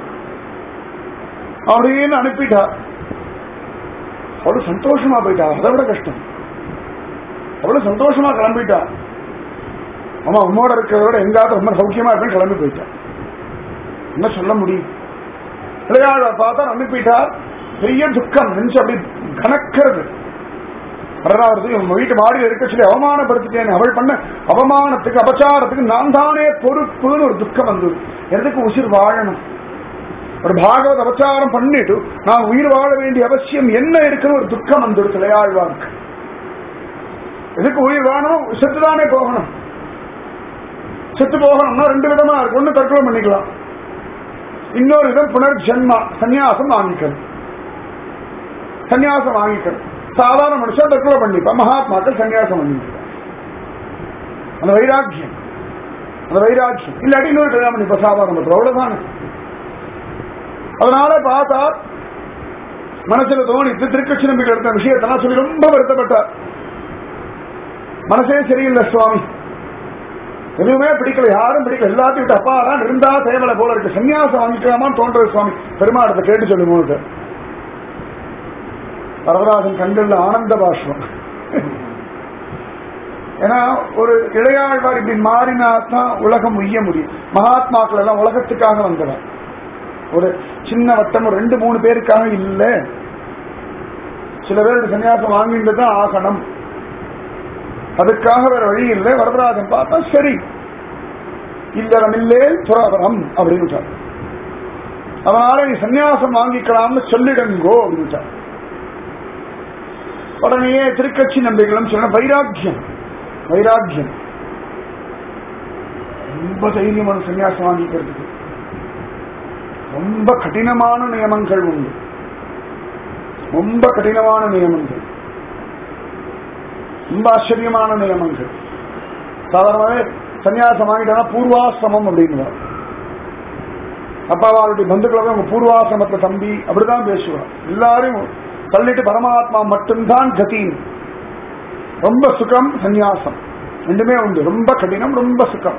அப்படின்னு அனுப்பிட்டார் அவ்வளவு சந்தோஷமா போயிட்டா அதை விட கஷ்டம் அவ்வளவு சந்தோஷமா கிளம்பிட்டா ஆமா உன்னோட இருக்கிறத விட எங்காவது ரொம்ப சௌக்கியமா இருக்குன்னு கிளம்பி போயிட்டா என்ன சொல்ல முடியும் விளையாடுவார் பார்த்தா அனுப்பிட்டார் பெரிய துக்கம் நெஞ்சு அப்படி கணக்கிறது வரலாறு இவங்க வீட்டு மாடியில் இருக்க சொல்லி அவமானப்படுத்திட்டேன் அவள் பண்ண அவமானத்துக்கு அபச்சாரத்துக்கு நான் தானே பொறுப்புன்னு ஒரு துக்கம் வந்தது எதுக்கு உசிர் வாழணும் ஒரு பாகவத அபச்சாரம் பண்ணிட்டு நான் உயிர் வாழ வேண்டிய அவசியம் என்ன இருக்குன்னு ஒரு துக்கம் வந்துடுச்சு விளையாழ்வாருக்கு எதுக்கு உயிர் வாழணும் செத்துதானே போகணும் செத்து போகணும்னா ரெண்டு விதமா இருக்கு ஒண்ணு தற்கொலை பண்ணிக்கலாம் இன்னொரு விதம் புனர்ஜென்மா சன்னியாசம் வாங்கிக்கணும் சன்னியாசம் வாங்கிக்கணும் சாதாரண மனுஷன் தற்கொலை பண்ணிப்பா மகாத்மாக்கள் சன்னியாசம் பண்ணிக்கிறார் அந்த வைராக்கியம் அந்த வைராக்கியம் இல்லாட்டி இன்னொரு கல்யாணம் பண்ணிப்பா சாதாரண பத்திரம் அவ்வளவுதானே அதனால பார்த்தா மனசுல தோணித்து திருக்கட்சி நம்பிக்கை எடுத்த விஷயத்தெல்லாம் சொல்லி ரொம்ப வருத்தப்பட்டார் மனசே சரியில்லை சுவாமி எதுவுமே பிடிக்கல யாரும் பிடிக்கல எல்லாத்தையும் விட்டு அப்பா தான் இருந்தா தேவலை போல இருக்கு சன்னியாசம் வாங்கிக்கலாமான்னு தோன்றது சுவாமி பெருமாடத்தை கேட்டு சொல்லுங்க வரதராஜன் கண்கள்ல ஆனந்த பாஷ்பம் ஏன்னா ஒரு இளையாழ்வார் இப்படி மாறினா தான் உலகம் உய்ய முடியும் மகாத்மாக்கள் எல்லாம் உலகத்துக்காக வந்தவர் ஒரு சின்ன வட்டம் ஒரு ரெண்டு மூணு பேருக்காக இல்ல சில பேருக்கு சன்னியாசம் வாங்கிட்டு தான் ஆகணும் அதுக்காக வேற வழி இல்லை வரதராஜன் பார்த்தா சரி இல்லறம் இல்லே துறவரம் அப்படின்னு அதனால நீ சன்னியாசம் வாங்கிக்கலாம்னு சொல்லிடுங்கோ அப்படின்னு உடனே திருக்கட்சி நம்பிகளும் சொன்ன வைராக்கியம் வைராக்கியம் ரொம்ப தைரியமான சன்னியாசம் வாங்கிக்கிறதுக்கு ரொம்ப கடினமான நியமங்கள் உண்டு ரொம்ப கடினமான நியமங்கள் ரொம்ப ஆச்சரியமான நியமங்கள் சாதாரணமாவே சன்னியாசம் வாங்கிட்டா பூர்வாசிரமம் அப்படின்னு அப்பா அவருடைய பந்துக்களை உங்க பூர்வாசிரமத்தை தம்பி அப்படிதான் பேசுவார் எல்லாரையும் தள்ளிட்டு பரமாத்மா மட்டும்தான் கதி ரொம்ப சுகம் சந்நியாசம் ரெண்டுமே உண்டு ரொம்ப கடினம் ரொம்ப சுகம்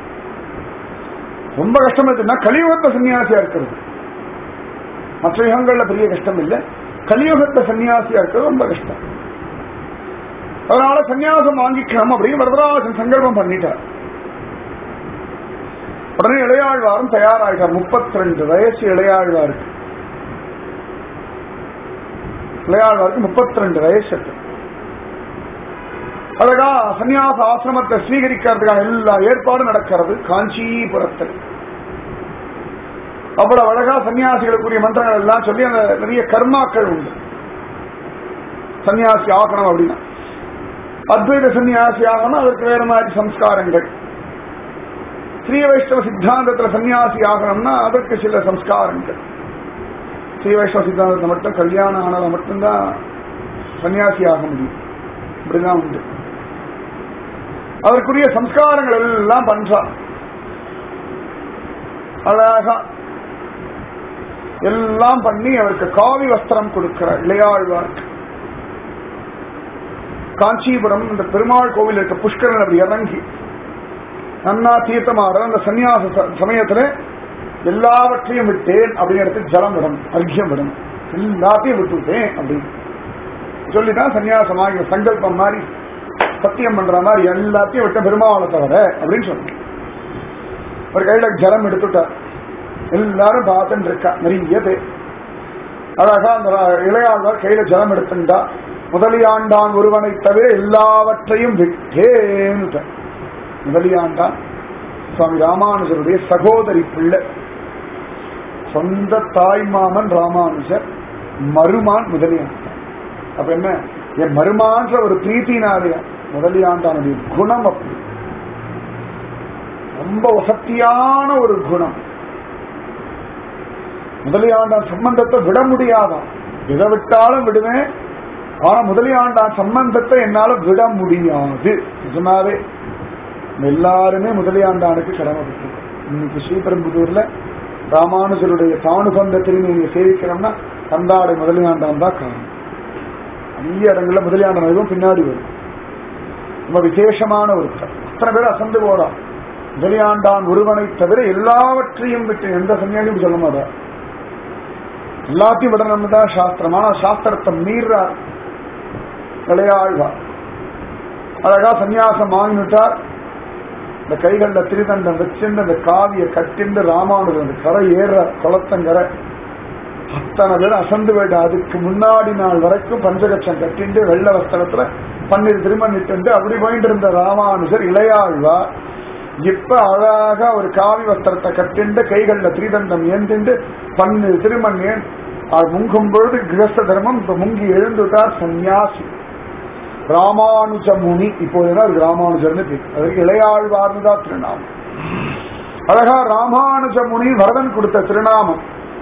ரொம்ப கஷ்டம் இருக்குன்னா கலியுகத்தை சன்னியாசியா இருக்கிறது மற்ற யுகங்கள்ல பெரிய கஷ்டம் இல்லை கலியுகத்தை சன்னியாசியா இருக்கிறது ரொம்ப கஷ்டம் அதனால சன்னியாசம் வாங்கிக்கலாம் அப்படின்னு வரதராஜன் சங்கல்பம் பண்ணிட்டார் உடனே இளையாழ்வாரும் தயாராகிட்டார் முப்பத்தி ரெண்டு வயசு இளையாழ்வாருக்கு இளையாழ்வாருக்கு முப்பத்தி ரெண்டு வயசு அழகா சன்னியாச ஆசிரமத்தை ஸ்வீகரிக்கிறதுக்கான எல்லா ஏற்பாடும் நடக்கிறது காஞ்சிபுரத்தில் அவ்வளவு அழகா சன்னியாசிகளுக்குரிய மந்திரங்கள் எல்லாம் சொல்லி அந்த நிறைய கர்மாக்கள் உண்டு சன்னியாசி ஆகணும் அப்படின்னா அத்வைத சன்னியாசி ஆகணும் அதற்கு வேற மாதிரி சம்ஸ்காரங்கள் ஸ்ரீ வைஷ்ணவ சித்தாந்தத்துல சன்னியாசி ஆகணும்னா அதற்கு சில சம்ஸ்காரங்கள் ஸ்ரீ வைஷ்ணவ சித்தாந்தத்தை மட்டும் கல்யாணம் ஆனதை மட்டும்தான் சன்னியாசி ஆக முடியும் இப்படிதான் உண்டு அதற்குரிய சம்ஸ்காரங்கள் எல்லாம் பண்றா அழகா எல்லாம் பண்ணி அவருக்கு காவி வஸ்திரம் கொடுக்கிறார் இளையாழ்வார்க்கு காஞ்சிபுரம் இந்த பெருமாள் கோவில் இருக்க புஷ்கரன் அப்படி இறங்கி நன்னா தீர்த்தமாடுற அந்த சன்னியாச ச- சமயத்துல எல்லாவற்றையும் விட்டேன் அப்படின்னு எடுத்து ஜலம் விடணும் அர்க்கியம் விடணும் எல்லாத்தையும் விட்டுவிட்டேன் அப்படின்னு சொல்லிதான் சன்னியாசமாகி சங்கல்பம் மாதிரி சத்தியம் பண்ற மாதிரி எல்லாத்தையும் விட்ட பெருமாளை தவிர அப்படின்னு சொன்னேன் ஒரு கையில ஜலம் எடுத்துட்டார் எல்லாரும் பார்த்துட்டு இருக்கா நிறைய பேர் அழகா அந்த இளையாழ்வார் கையில ஜலம் எடுத்துட்டா முதலியாண்டான் ஒருவனை தவிர எல்லாவற்றையும் விட்டேன்னு முதலியாண்டான் சுவாமி ராமானுஜருடைய சகோதரி பிள்ளை சொந்த தாய் மாமன் ராமானுஜர் மருமான் முதலியாண்டான் அப்ப என்ன என் மருமான்ற ஒரு பிரீத்தினாலயா முதலியாண்டானுடைய குணம் அப்படி ரொம்ப வசத்தியான ஒரு குணம் முதலியாண்டான் சம்பந்தத்தை விட முடியாதான் எதை விட்டாலும் விடுவேன் ஆனா முதலியாண்டான் சம்பந்தத்தை என்னால விட முடியாது நிஜமாவே எல்லாருமே முதலியாண்டானுக்கு கடமைப்பட்டு இன்னைக்கு ஸ்ரீபெரும்புதூர்ல ராமானுஜருடைய தானுபந்த திருநீதியை சேவிக்கிறோம்னா கந்தாடை முதலியாண்டான் தான் காரணம் நிறைய இடங்கள்ல முதலியாண்டான் எதுவும் பின்னாடி வரும் ரொம்ப விசேஷமான ஒரு அத்தனை பேர் அசந்து போறா முதலியாண்டான் ஒருவனை தவிர எல்லாவற்றையும் விட்டு எந்த சன்னியாசியும் சொல்ல மாட்டார் எல்லாத்தையும் விடணும் தான் சாஸ்திரம் ஆனா சாஸ்திரத்தை மீறார் விளையாழ்வார் அழகா சன்னியாசம் வாங்கிவிட்டார் இந்த கைகள்ல திருதண்டம் வச்சிருந்து அந்த காவிய கட்டிண்டு ராமானுஜன் அந்த கரை ஏற குளத்தங்கரை அத்தனை பேர் அசந்து போயிட்டு அதுக்கு முன்னாடி நாள் வரைக்கும் பஞ்சகட்சம் கட்டிண்டு வெள்ள வஸ்திரத்துல பன்னீர் திருமணிட்டு அப்படி போயிட்டு இருந்த ராமானுஜர் இளையாழ்வார் இப்ப அழகா ஒரு காவி வஸ்திரத்தை கட்டிண்டு கைகள்ல திரிதண்டம் ஏந்திண்டு பன்னு திருமண்யன் முங்கும் பொழுது கிரஸ்த தர்மம் இப்ப முங்கி எழுந்துட்டார் சன்னியாசி ராமானுஜ முனி இப்போது அதுக்கு ராமானுஜர்னு பேர் அதற்கு இளையாழ்வார்னு தான் திருநாமம் அழகா ராமானுஜ முனி வரதன் கொடுத்த திருநாமம்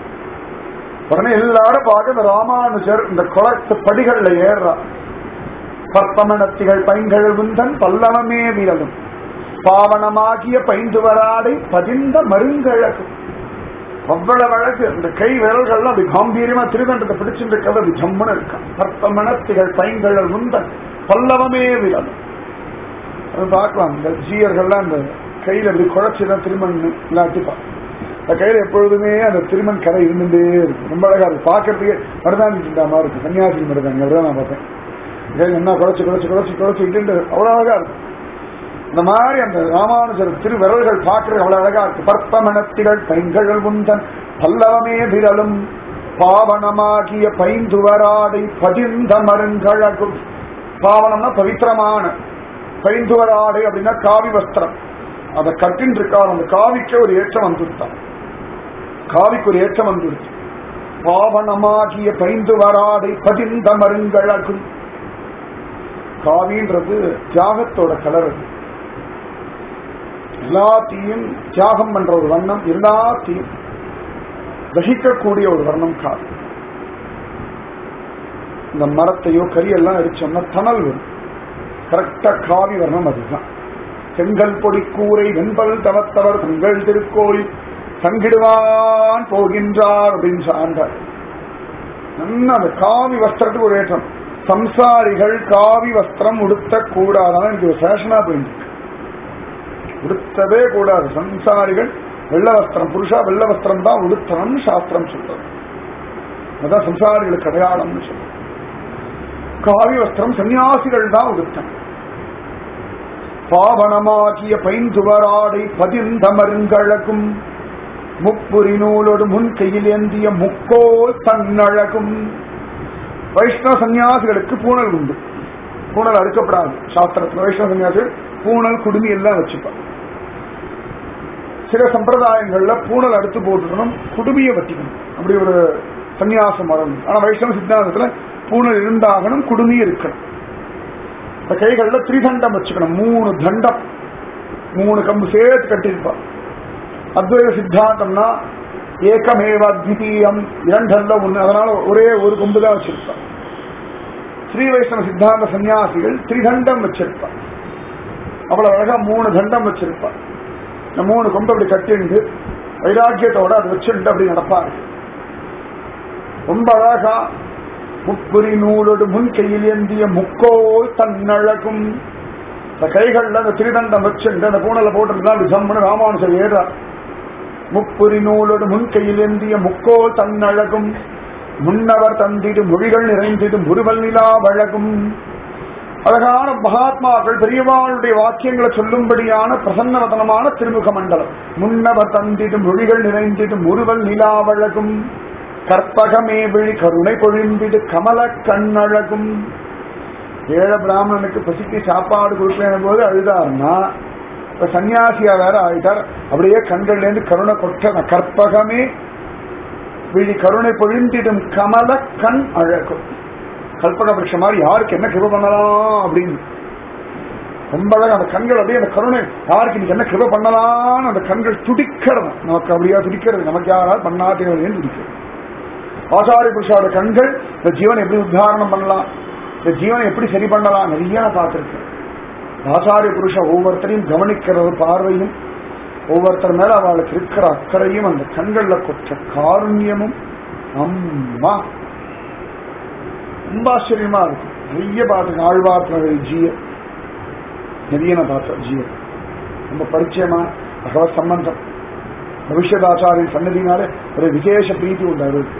உடனே எல்லாரும் பார்க்க இந்த ராமானுஜர் இந்த குளத்து படிகள்ல ஏறுறா பற்பமணத்திகள் பைங்கள் உந்தன் பல்லவமே விரலும் பாவனமாகிய பைந்துவராடை பதிந்த மருங்கழகு அவ்வளவு அழகு இந்த கை விரல்கள்லாம் அப்படி காம்பீரியமா திருதண்டத்தை பிடிச்சிட்டு இருக்கிறது அப்படி ஜம்முன்னு இருக்கான் பற்பமணத்திகள் பைங்கள் உந்தன் பல்லவமே விரலும் அது பார்க்கலாம் இந்த ஜீயர்கள்லாம் அந்த கையில இப்படி குழைச்சுதான் திருமண் இல்லாட்டிப்பா அந்த கையில எப்பொழுதுமே அந்த திருமண் கரை இருந்துட்டே இருக்கும் ரொம்ப அழகா இருக்கு பாக்குறதுக்கு மருதாணி சிந்தா மாதிரி இருக்கும் கன்னியாகுமரி மருதாணி அப்படிதான் நான் பார்த்தேன் கையில என்ன குழைச்சு குழைச்சு குழைச்சு குழைச்சு இட்டு அவ்வளவு அழகா இருக்கும் இந்த மாதிரி அந்த ராமானுஜர் திருவிரல்கள் பார்க்கறது அவ்வளவு அழகா இருக்கு பற்பமணத்திகள் பைங்கள் உந்தன் பல்லவமே விரலும் பாவனமாகிய பைந்துவராடை பதிந்த மருங்கழகும் பாவனம்னா பவித்திரமான பைந்துவராடை அப்படின்னா காவி வஸ்திரம் அதை கட்டின் இருக்கார் அந்த காவிக்கு ஒரு ஏற்றம் வந்துருத்தான் காவிக்கு ஒரு ஏற்றம் வந்துருச்சு பாவனமாகிய பைந்து வராடை பதிந்த மருங்கழகும் காவின்றது தியாகத்தோட கலர் அது எல்லாத்தையும் தியாகம் பண்ற ஒரு வண்ணம் எல்லாத்தையும் தகிக்கக்கூடிய ஒரு வர்ணம் காவி இந்த மரத்தையோ கரியெல்லாம் அடிச்சோம்னா தணல் வரும் கரெக்டா காவி வர்ணம் அதுதான் செங்கல் பொடி கூரை வெண்பல் தவத்தவர் தங்கள் திருக்கோயில் சங்கிடுவான் போகின்றார் அப்படின்னு சான்றார் நல்ல அந்த காவி வஸ்திரத்துக்கு ஒரு ஏற்றம் சம்சாரிகள் காவி வஸ்திரம் உடுத்த கூடாதான் எனக்கு ஒரு ஃபேஷனா போயிட்டு உடுத்தவே கூடாது சம்சாரிகள் வெள்ள வஸ்திரம் புருஷா வெள்ள வஸ்திரம் தான் உடுத்தணும்னு சாஸ்திரம் சொல்றது அதான் சம்சாரிகளுக்கு அடையாளம்னு சொல்றது காவி வஸ்திரம் சன்னியாசிகள் தான் உடுத்தணும் பாவனமாகிய பைந்துவராடை பதிந்த மருங்கழகும் முப்புரி நூலோடு முன் கையில் ஏந்திய முக்கோல் தன்னழகும் வைஷ்ணவ சன்னியாசிகளுக்கு பூணல் உண்டு பூணல் அறுக்கப்படாது சாஸ்திரத்தில் வைஷ்ணவ சன்னியாசிகள் பூணல் குடுமி எல்லாம் வச்சுப்பாங்க சில சம்பிரதாயங்கள்ல பூணல் அடுத்து போட்டுக்கணும் குடுமியை வட்டிக்கணும் அப்படி ஒரு சன்னியாசம் வரணும் ஆனா வைஷ்ணவ சித்தாந்தத்துல பூணல் இருந்தாகணும் குடுமி இருக்கணும் இந்த கைகள்ல திரிதண்டம் வச்சுக்கணும் மூணு தண்டம் மூணு கம்பு சேர்த்து கட்டியிருப்பான் அத்வைத சித்தாந்தம்னா ஏகமேவ அத்விதீயம் இரண்டல்ல ஒண்ணு அதனால ஒரே ஒரு கொம்பு தான் வச்சிருப்பான் ஸ்ரீ வைஷ்ணவ சித்தாந்த சன்னியாசிகள் திரிதண்டம் வச்சிருப்பான் அவ்வளவு அழகா மூணு தண்டம் வச்சிருப்பான் இந்த மூணு கொம்பு அப்படி கட்டிண்டு வைராக்கியத்தோட அதை வச்சுட்டு அப்படி நடப்பாங்க ரொம்ப அழகா முப்புரி நூலோடு முன் கையில் ஏந்திய முக்கோல் தன்னழகும் இந்த கைகள்ல அந்த திரிதண்டம் வச்சுட்டு அந்த பூனல போட்டிருந்தா அப்படி ஜம்முன்னு ராமானுஜர் ஏறார் முப்புரி நூலோடு முன் கையில் ஏந்திய முக்கோல் தன்னழகும் முன்னவர் தந்திடு மொழிகள் நிறைந்திடும் முருவல் நிலா வழகும் அழகான மகாத்மாக்கள் பெரியவாளுடைய வாக்கியங்களை சொல்லும்படியான பிரசன்னவதனமான திருமுக மண்டலம் முன்னவர் தந்திடும் மொழிகள் நிறைந்திடும் முருவல் நிலா வழகும் கற்பகமே விழி கருணை பொழிந்திடு கமல கண்ணழகும் ஏழ பிராமணனுக்கு பசிக்கு சாப்பாடு கொடுக்கணும் போது அழுதாருன்னா இப்ப சன்னியாசியா வேற ஆயிட்டார் அப்படியே கண்கள்ல இருந்து கருணை கொட்ட கற்பகமே விழி கருணை பொழிந்திடும் கமல கண் அழகும் கல்பக விருஷம் மாதிரி யாருக்கு என்ன கிருப பண்ணலாம் அப்படின்னு ரொம்ப அழகா அந்த கண்கள் அப்படியே அந்த கருணை யாருக்கு இன்னைக்கு என்ன கிருப பண்ணலாம்னு அந்த கண்கள் துடிக்கிறது நமக்கு அப்படியா துடிக்கிறது நமக்கு யாராவது பண்ணாதீர்கள் துடிக்கிறது ஆச்சாரிய புருஷாவோட கண்கள் இந்த ஜீவனை எப்படி உத்தாரணம் பண்ணலாம் இந்த ஜீவனை எப்படி சரி பண்ணலாம் நிறைய நான் பார்த்திருக்கேன் ஆச்சாரிய புருஷ ஒவ்வொருத்தரையும் கவனிக்கிற ஒரு பார்வையும் ஒவ்வொருத்தர் மேல அவளுக்கு இருக்கிற அக்கறையும் அந்த கண்கள்ல கொற்ற காருண்யமும் அம்மா ரொம்ப ஆச்சரியமா இருக்கும் நிறைய பார்த்துருக்கேன் ஆழ்வார்த்தனுடைய ஜீய நிறைய நான் பார்த்தேன் ஜீய ரொம்ப பரிச்சயமா பகவத் சம்பந்தம் பவிஷ்யதாச்சாரியின் சன்னதினாலே ஒரு விசேஷ பிரீத்தி உண்டு அவருக்கு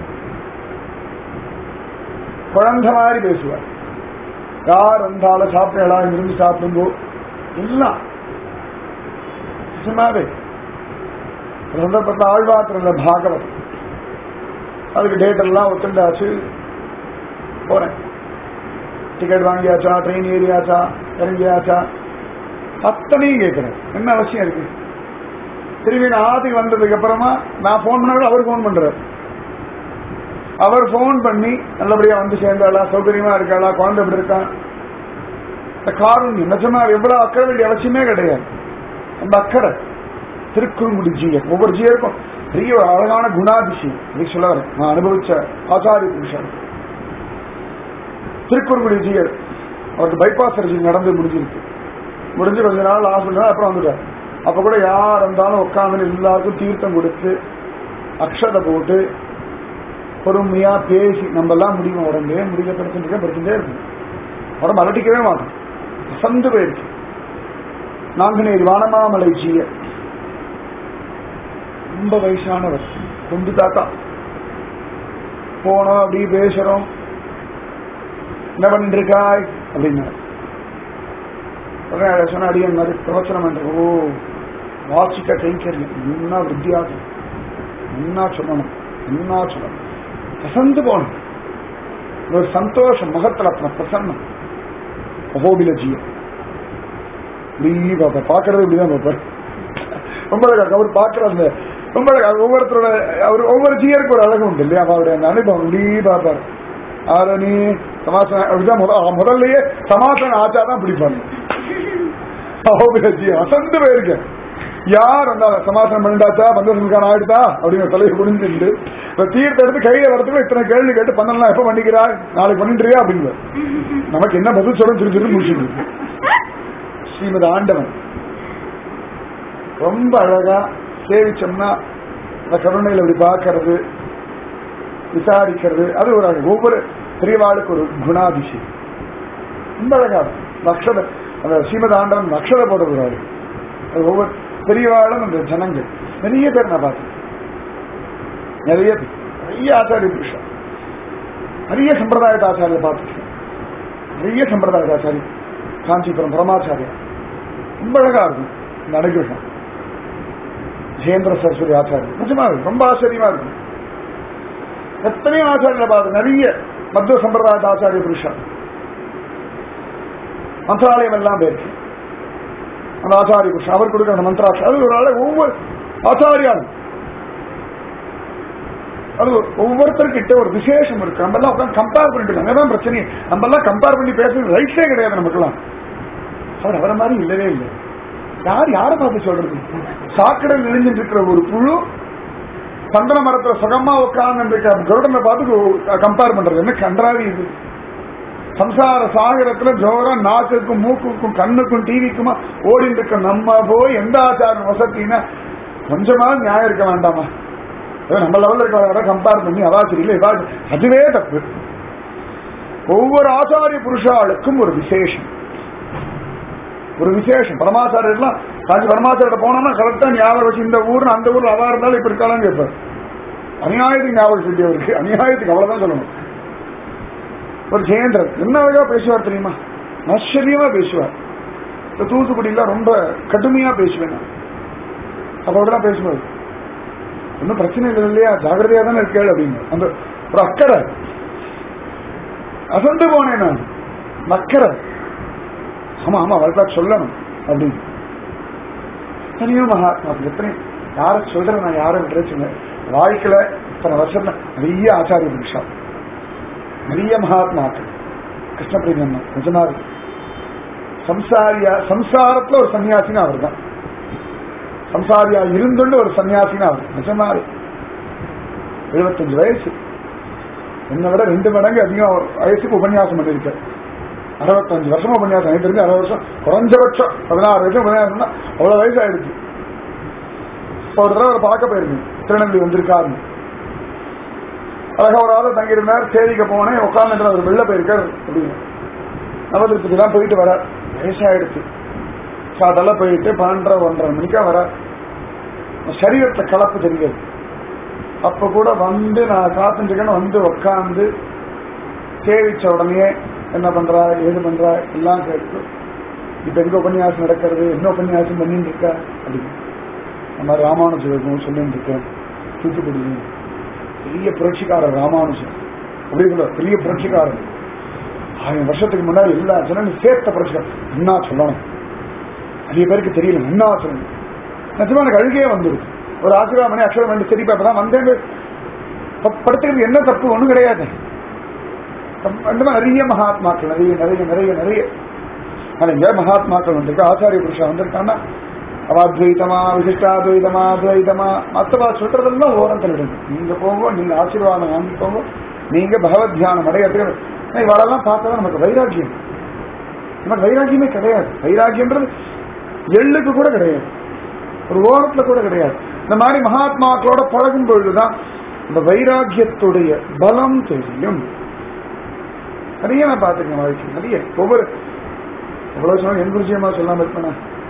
குழந்தை மாதிரி பேசுவார் யார் வந்தாலும் சாப்பிடலாம் விரும்பி சாப்பிடும்போ எல்லாம் நிஜமாவே ஒரு சந்தர்ப்பத்தில் ஆழ்வாத்திரல பாகவத் அதுக்கு டேட் எல்லாம் ஒத்துண்டாச்சு போறேன் டிக்கெட் வாங்கியாச்சா ட்ரெயின் ஏறியாச்சா இறங்கியாச்சா அத்தனையும் கேட்கிறேன் என்ன அவசியம் இருக்கு திரும்பி நான் ஆத்துக்கு வந்ததுக்கு அப்புறமா நான் போன் பண்ண அவர் போன் பண்றாரு அவர் போன் பண்ணி நல்லபடியா வந்து சேர்ந்தாளா சௌகரியமா இருக்காளா குழந்தை எப்படி இருக்கா இந்த காருண்யம் நிஜமா எவ்வளவு அக்கறை வேண்டிய அவசியமே கிடையாது அந்த அக்கறை திருக்குறுங்குடி ஜீயர் ஒவ்வொரு ஜீயருக்கும் பெரிய ஒரு அழகான குணாதிசயம் அப்படி சொல்ல வரேன் நான் அனுபவிச்ச ஆச்சாரிய புருஷன் திருக்குறுங்குடி ஜீயர் அவருக்கு பைபாஸ் சர்ஜரி நடந்து முடிஞ்சிருக்கு முடிஞ்சு கொஞ்ச நாள் ஹாஸ்பிட்டல் அப்புறம் வந்துட்டார் அப்ப கூட யார் இருந்தாலும் உட்காந்து எல்லாருக்கும் தீர்த்தம் கொடுத்து அக்ஷதை போட்டு பொறுமையா பேசி நம்ம எல்லாம் முடியும் உடம்பே முடிக்க படுத்துட்டு படுத்துட்டே இருக்கும் உடம்பு அலட்டிக்கவே மாட்டோம் அசந்து போயிருக்கு நாங்குநேரி வானமாமலை ஜீய ரொம்ப வயசானவர் கொண்டு தாத்தா போனோம் அப்படி பேசுறோம் என்ன பண்ணிட்டு இருக்காய் அப்படின்னா உடனே சொன்ன அடியன் மாதிரி பிரவச்சனம் பண்ற ஓ வாசிக்க கைங்கரியம் இன்னும் வித்தியாசம் என்ன சொல்லணும் என்ன சொல்லணும் அசந்து போனோம் ஒரு சந்தோஷம் முகத்துல பிரசன்னம் அகோபில ஜீயம் இப்படி பார்ப்பேன் பார்க்கறது இப்படிதான் பார்ப்பார் ரொம்ப அழகா அவர் பார்க்கற அந்த ரொம்ப அழகா ஒவ்வொருத்தரோட அவர் ஒவ்வொரு ஜீயருக்கு ஒரு அழகு உண்டு இல்லையா அவருடைய அந்த அனுபவம் இப்படி பார்ப்பார் ஆரணி சமாசன அப்படிதான் முதல் முதல்லயே சமாசன ஆச்சாதான் பிடிப்பாங்க அகோபில ஜீயம் அசந்து போயிருக்கேன் யார் அந்த சமாசனம் பண்ணிட்டாச்சா பந்தசன்காரம் ஆயிடுதா அப்படின்னு தலையை குடிஞ்சுட்டு இப்ப தீர்த்த எடுத்து கையில வரதுக்கு இத்தனை கேள்வி கேட்டு பந்தலாம் எப்ப பண்ணிக்கிறாய் நாளைக்கு பண்ணிட்டுறியா அப்படிங்கிற நமக்கு என்ன பதில் சொல்ல சொல்லி சொல்லி முடிச்சுட்டு ஸ்ரீமத் ஆண்டவன் ரொம்ப அழகா சேவிச்சோம்னா அந்த கருணையில இப்படி பார்க்கறது விசாரிக்கிறது அது ஒரு அழகு ஒவ்வொரு பெரியவாளுக்கு ஒரு குணாதிசயம் ரொம்ப அழகா நக்ஷத அந்த ஸ்ரீமத் ஆண்டவன் நக்ஷத போடுறாரு அது ஒவ்வொரு பெரியவாளும் அந்த ஜனங்கள் நிறைய பேர் நான் பார்த்தேன் நிறைய பேர் நிறைய ஆச்சாரிய புருஷன் நிறைய சம்பிரதாயத்த ஆச்சாரிய பார்த்துருக்கேன் நிறைய சம்பிரதாயத்த ஆச்சாரி காஞ்சிபுரம் பரமாச்சாரியா ரொம்ப அழகா இருக்கும் இந்த அனுகிரகம் ஜெயேந்திர சரஸ்வதி ஆச்சாரியர் நிஜமா இருக்கும் ரொம்ப ஆச்சரியமா இருக்கும் எத்தனையோ ஆச்சாரியில பார்த்து நிறைய மத்திய சம்பிரதாயத்த ஆச்சாரிய புருஷன் மந்திராலயம் எல்லாம் போயிருக்கு அந்த ஆச்சாரிய புருஷன் அவர் கொடுக்குற அந்த மந்திராட்சி அது ஒரு ஆளு ஒவ்வொரு ஆச்சாரியாலும் அது ஒவ்வொருத்தர்கிட்ட ஒரு விசேஷம் இருக்கு நம்ம எல்லாம் உட்காந்து கம்பேர் பண்ணிட்டு இருக்காங்க அதான் பிரச்சனை நம்ம எல்லாம் கம்பேர் பண்ணி பேசுறது ரைட்ஸே கிடையாது நமக்குலாம் அவர் அவரை மாதிரி இல்லவே இல்லை யார் யாரை பார்த்து சொல்றது சாக்கடை நெறிஞ்சிட்டு இருக்கிற ஒரு புழு சந்தன மரத்துல சுகமா உட்கார்ந்து கருடனை பார்த்து கம்பேர் பண்றது என்ன கன்றாவி இது சம்சார சாகரத்துல ஜோரா நாக்குக்கும் மூக்குக்கும் கண்ணுக்கும் டிவிக்குமா ஓடிட்டு இருக்க நம்ம போய் எந்த ஆச்சாரம் வசத்தின்னா கொஞ்சமா நியாயம் இருக்க வேண்டாமா நம்ம லெவல்ல இருக்க கம்பேர் பண்ணி அவா சரியில்லை இவா அதுவே தப்பு ஒவ்வொரு ஆச்சாரிய புருஷாளுக்கும் ஒரு விசேஷம் ஒரு விசேஷம் பரமாச்சாரியர்லாம் காஞ்சி பரமாச்சாரிட்ட போனோம்னா கரெக்டா ஞாபகம் வச்சு இந்த ஊர்னு அந்த ஊர்ல அவா இருந்தாலும் இப்ப இருக்காலும் கேட்பார் அநியாயத்துக்கு ஞாபகம் சொல்லி அவருக்கு அநியாயத்துக்கு அவ்வளவுதான் சொல்லணும் ஒரு ஜெயேந்திரன் என்ன அழகா பேசுவார் தெரியுமா ஆச்சரியமா பேசுவார் இந்த தூத்துக்குடியில ரொம்ப கடுமையா பேசுவேன் நான் அப்ப அப்படிதான் பேசுவார் ஒன்றும் பிரச்சனை இல்லை இல்லையா ஜாகிரதையா தானே இருக்கேள் அப்படின்னு அந்த ஒரு அக்கறை அசந்து போனேன் நான் அக்கறை ஆமா ஆமா அவள்கிட்ட சொல்லணும் அப்படின்னு எத்தனையோ மகாத்மா எத்தனை யார சொல்றேன் நான் யாரும் விட்டுருச்சுங்க வாழ்க்கையில இத்தனை வருஷத்துல நிறைய ஆச்சாரிய புருஷா நிறைய மகாத்மாக்கள் கிருஷ்ண பிரேமன் நிஜமாவே சம்சாரியா சம்சாரத்துல ஒரு சன்னியாசினா அவர் தான் சம்சாரியா இருந்துள்ள ஒரு சன்னியாசினா அவர் நிஜமாவே எழுபத்தஞ்சு வயசு என்னை விட ரெண்டு மடங்கு அதிகம் வயசுக்கு உபன்யாசம் பண்ணியிருக்காரு அறுபத்தஞ்சு வருஷம் உபன்யாசம் எனக்கு தெரிஞ்சு அறுபது வருஷம் குறைஞ்சபட்சம் பதினாறு வருஷம் உபன்யாசம்னா அவ்வளவு வயசு ஆயிடுச்சு இப்போ ஒரு தடவை அவர் பார்க்க போயிருந்தேன் திருநெல்வேலி வந்திருக்காருன்னு அழகா ஒரு ஆள் தங்கியிருந்தார் சேரிக்க போனேன் உட்காந்துட்டு அவர் வெளில போயிருக்கார் அப்படின்னு நவதிருப்பதி தான் போயிட்டு வர வயசாயிடுச்சு சாட்டெல்லாம் போயிட்டு பன்னெண்டரை ஒன்றரை மணிக்கா வர சரீரத்தை கலப்பு தெரியாது அப்ப கூட வந்து நான் காத்துட்டுக்கன்னு வந்து உட்காந்து சேவிச்ச உடனே என்ன பண்றா ஏது பண்றா எல்லாம் கேட்டு இப்ப எங்க உபன்யாசம் நடக்கிறது என்ன உபன்யாசம் பண்ணிட்டு இருக்கா அப்படின்னு நம்ம ராமானுஜம் சொல்லிட்டு இருக்கேன் தூத்துக்குடியும் பெரிய புரட்சிக்காரர் ராமானுஜன் அப்படி சொல்ல பெரிய புரட்சிக்காரர் ஆயிரம் வருஷத்துக்கு முன்னாடி எல்லா ஜனங்களும் சேர்த்த புரட்சிக்காரர் என்ன சொல்லணும் நிறைய பேருக்கு தெரியல என்ன சொல்லணும் நிஜமா எனக்கு அழுகையே வந்துடும் ஒரு ஆசீர்வாதம் பண்ணி அக்ஷரம் பண்ணி சரி இப்பதான் வந்தேன் ப- படுத்துக்கிறது என்ன தப்பு ஒண்ணும் கிடையாது ரெண்டுமே நிறைய மகாத்மாக்கள் நிறைய நிறைய நிறைய நிறைய நிறைய மகாத்மாக்கள் வந்திருக்கு ஆச்சாரிய புருஷா வந்திருக்கான்னா அவ அத்வைதமா விசிஷ்டாத்வைதமா அத்வைதமா மத்தவா சொல்றதெல்லாம் ஓரம் தள்ளிடுங்க நீங்க போங்க நீங்க ஆசீர்வாதம் வாங்கிக்கோங்க நீங்க பகவத் தியானம் அடையறதுக்கு இவளெல்லாம் பார்த்தா நமக்கு வைராக்கியம் நமக்கு வைராக்கியமே கிடையாது வைராக்கியம்ன்றது எள்ளுக்கு கூட கிடையாது ஒரு ஓரத்துல கூட கிடையாது இந்த மாதிரி மகாத்மாக்களோட பழகும் பொழுதுதான் இந்த வைராக்கியத்துடைய பலம் தெரியும் நிறைய நான் பார்த்துருக்கேன் வாழ்க்கை நிறைய ஒவ்வொரு எவ்வளவு சொன்னா என் குருஜியமா சொல்லாம இருப்பேனா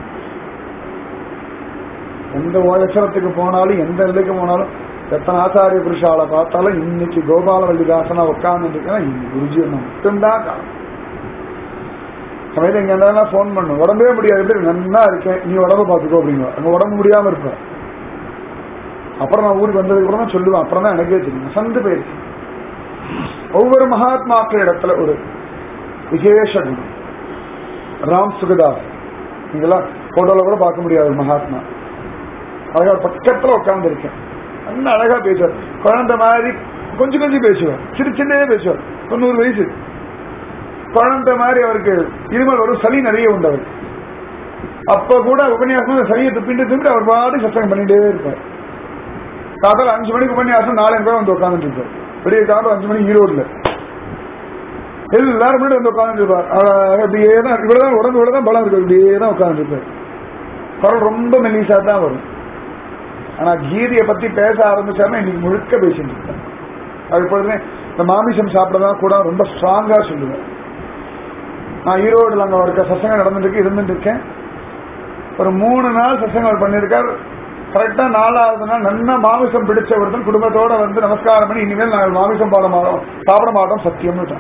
எந்த ஓலட்சணத்துக்கு போனாலும் எந்த எல்லைக்கு போனாலும் எத்தனை ஆச்சாரிய புருஷால பார்த்தாலும் இன்னைக்கு கோபாலவல்லிதாசனா உட்கார்ந்து இருக்கேன் குருஜி மட்டும்தான் காரணம் சமயத்தில் எங்க இருந்தாலும் ஃபோன் பண்ணும் உடம்பே முடியாது எப்படி நன்னா இருக்கேன் நீ உடம்ப பார்த்துக்கோ அப்படிங்க அங்க உடம்பு முடியாம இருப்ப அப்புறம் நான் ஊருக்கு வந்ததுக்கு அப்புறம் தான் சொல்லுவேன் அப்புறம் தான் எனக்கே தெரியும் சந்து போயிருக்கு ஒவ்வொரு மகாத்மாக்கள் இடத்துல ஒரு விசேஷ குணம் ராம் சுகதாஸ் நீங்களாம் போட்டோல கூட பார்க்க முடியாது ஒரு மகாத்மா அழகா பக்கத்துல உட்கார்ந்து இருக்கேன் நல்ல அழகா பேசுவார் குழந்தை மாதிரி கொஞ்சம் கொஞ்சம் பேசுவார் சிறு சின்னதே பேசுவார் தொண்ணூறு வயசு குழந்தை மாதிரி அவருக்கு இருமல் வரும் சளி நிறைய உண்டு அவருக்கு அப்ப கூட உபன்யாசம் அந்த சளியை துப்பிட்டு துப்பிட்டு அவர் பாடி சத்தம் பண்ணிட்டே இருப்பார் காத்தால அஞ்சு மணிக்கு உபன்யாசம் நாலு பேர் வந்து உட்காந்துட்டு இருப்பார் விடிய காலம் அஞ்சு மணிக்கு ஈரோடுல எல்லாரும் முன்னாடி வந்து உட்காந்துட்டு இருப்பார் அழகா இப்படியே தான் இவ்வளவுதான் உடம்பு இவ்வளவுதான் பலம் இருக்கு இப்படியே தான் உட்காந்துட்டு இருப்பார் குரல் ரொம்ப மெல்லிசா தான் வரும் ஆனா கீதையை பத்தி பேச ஆரம்பிச்சாருன்னா இன்னைக்கு முழுக்க பேசிட்டு இருப்பேன் அது எப்பொழுதுமே இந்த மாமிசம் சாப்பிடதான் கூட ரொம்ப ஸ்ட்ராங்கா சொல்லுவேன் நான் ஈரோடுல அங்க இருக்க சசங்கம் நடந்துட்டு இருந்துட்டு இருக்கேன் ஒரு மூணு நாள் சசங்கம் பண்ணியிருக்கார் கரெக்டா நாலாவது நாள் நன்னா மாமிசம் பிடிச்ச ஒருத்தன் குடும்பத்தோட வந்து நமஸ்காரம் பண்ணி இனிமேல் நாங்கள் மாமிசம் பாட மாட்டோம் சாப்பிட மாட்டோம் சத்தியம்னு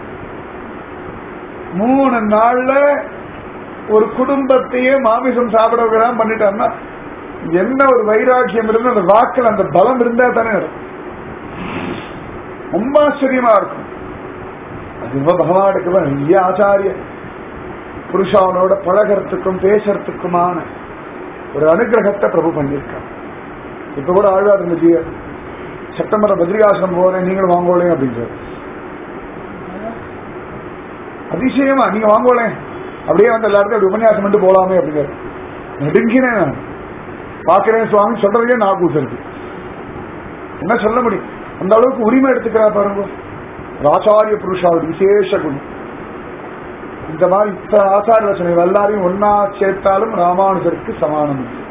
மூணு நாள்ல ஒரு குடும்பத்தையே மாமிசம் சாப்பிட விடாம பண்ணிட்டாருன்னா என்ன ஒரு வைராக்கியம் இருந்து அந்த வாக்கில் அந்த பலம் இருந்தா தானே இருக்கும் ரொம்ப ஆச்சரியமா இருக்கும் அது ரொம்ப பகவானுக்கு நிறைய ஆச்சாரிய புருஷாவனோட பழகிறதுக்கும் பேசுறதுக்குமான ஒரு அனுகிரகத்தை பிரபு பண்ணியிருக்கான் இப்ப கூட ஆழ்வார் இருந்துச்சு செப்டம்பர் பத்ரிகாசிரம் போறேன் நீங்களும் வாங்கோலேன் அப்படின்றாரு அதிசயமா நீங்க வாங்கோலேன் அப்படியே வந்து எல்லாருக்கும் அப்படி உபன்யாசம் பண்ணிட்டு போலாமே அப்படிங்கிறாரு நெடுங்கினேன் நான் பாக்குறேன் சுவாமி சொல்றதே நான் கூத்துருக்கு என்ன சொல்ல முடியும் அந்த அளவுக்கு உரிமை எடுத்துக்கிறா பாருங்க ஒரு ஆச்சாரிய புருஷாவோட விசேஷ குணம் இந்த மாதிரி இத்த ஆச்சார ரச்சனை எல்லாரையும் ஒன்னா சேர்த்தாலும் ராமானுஜருக்கு சமானம் இல்லை.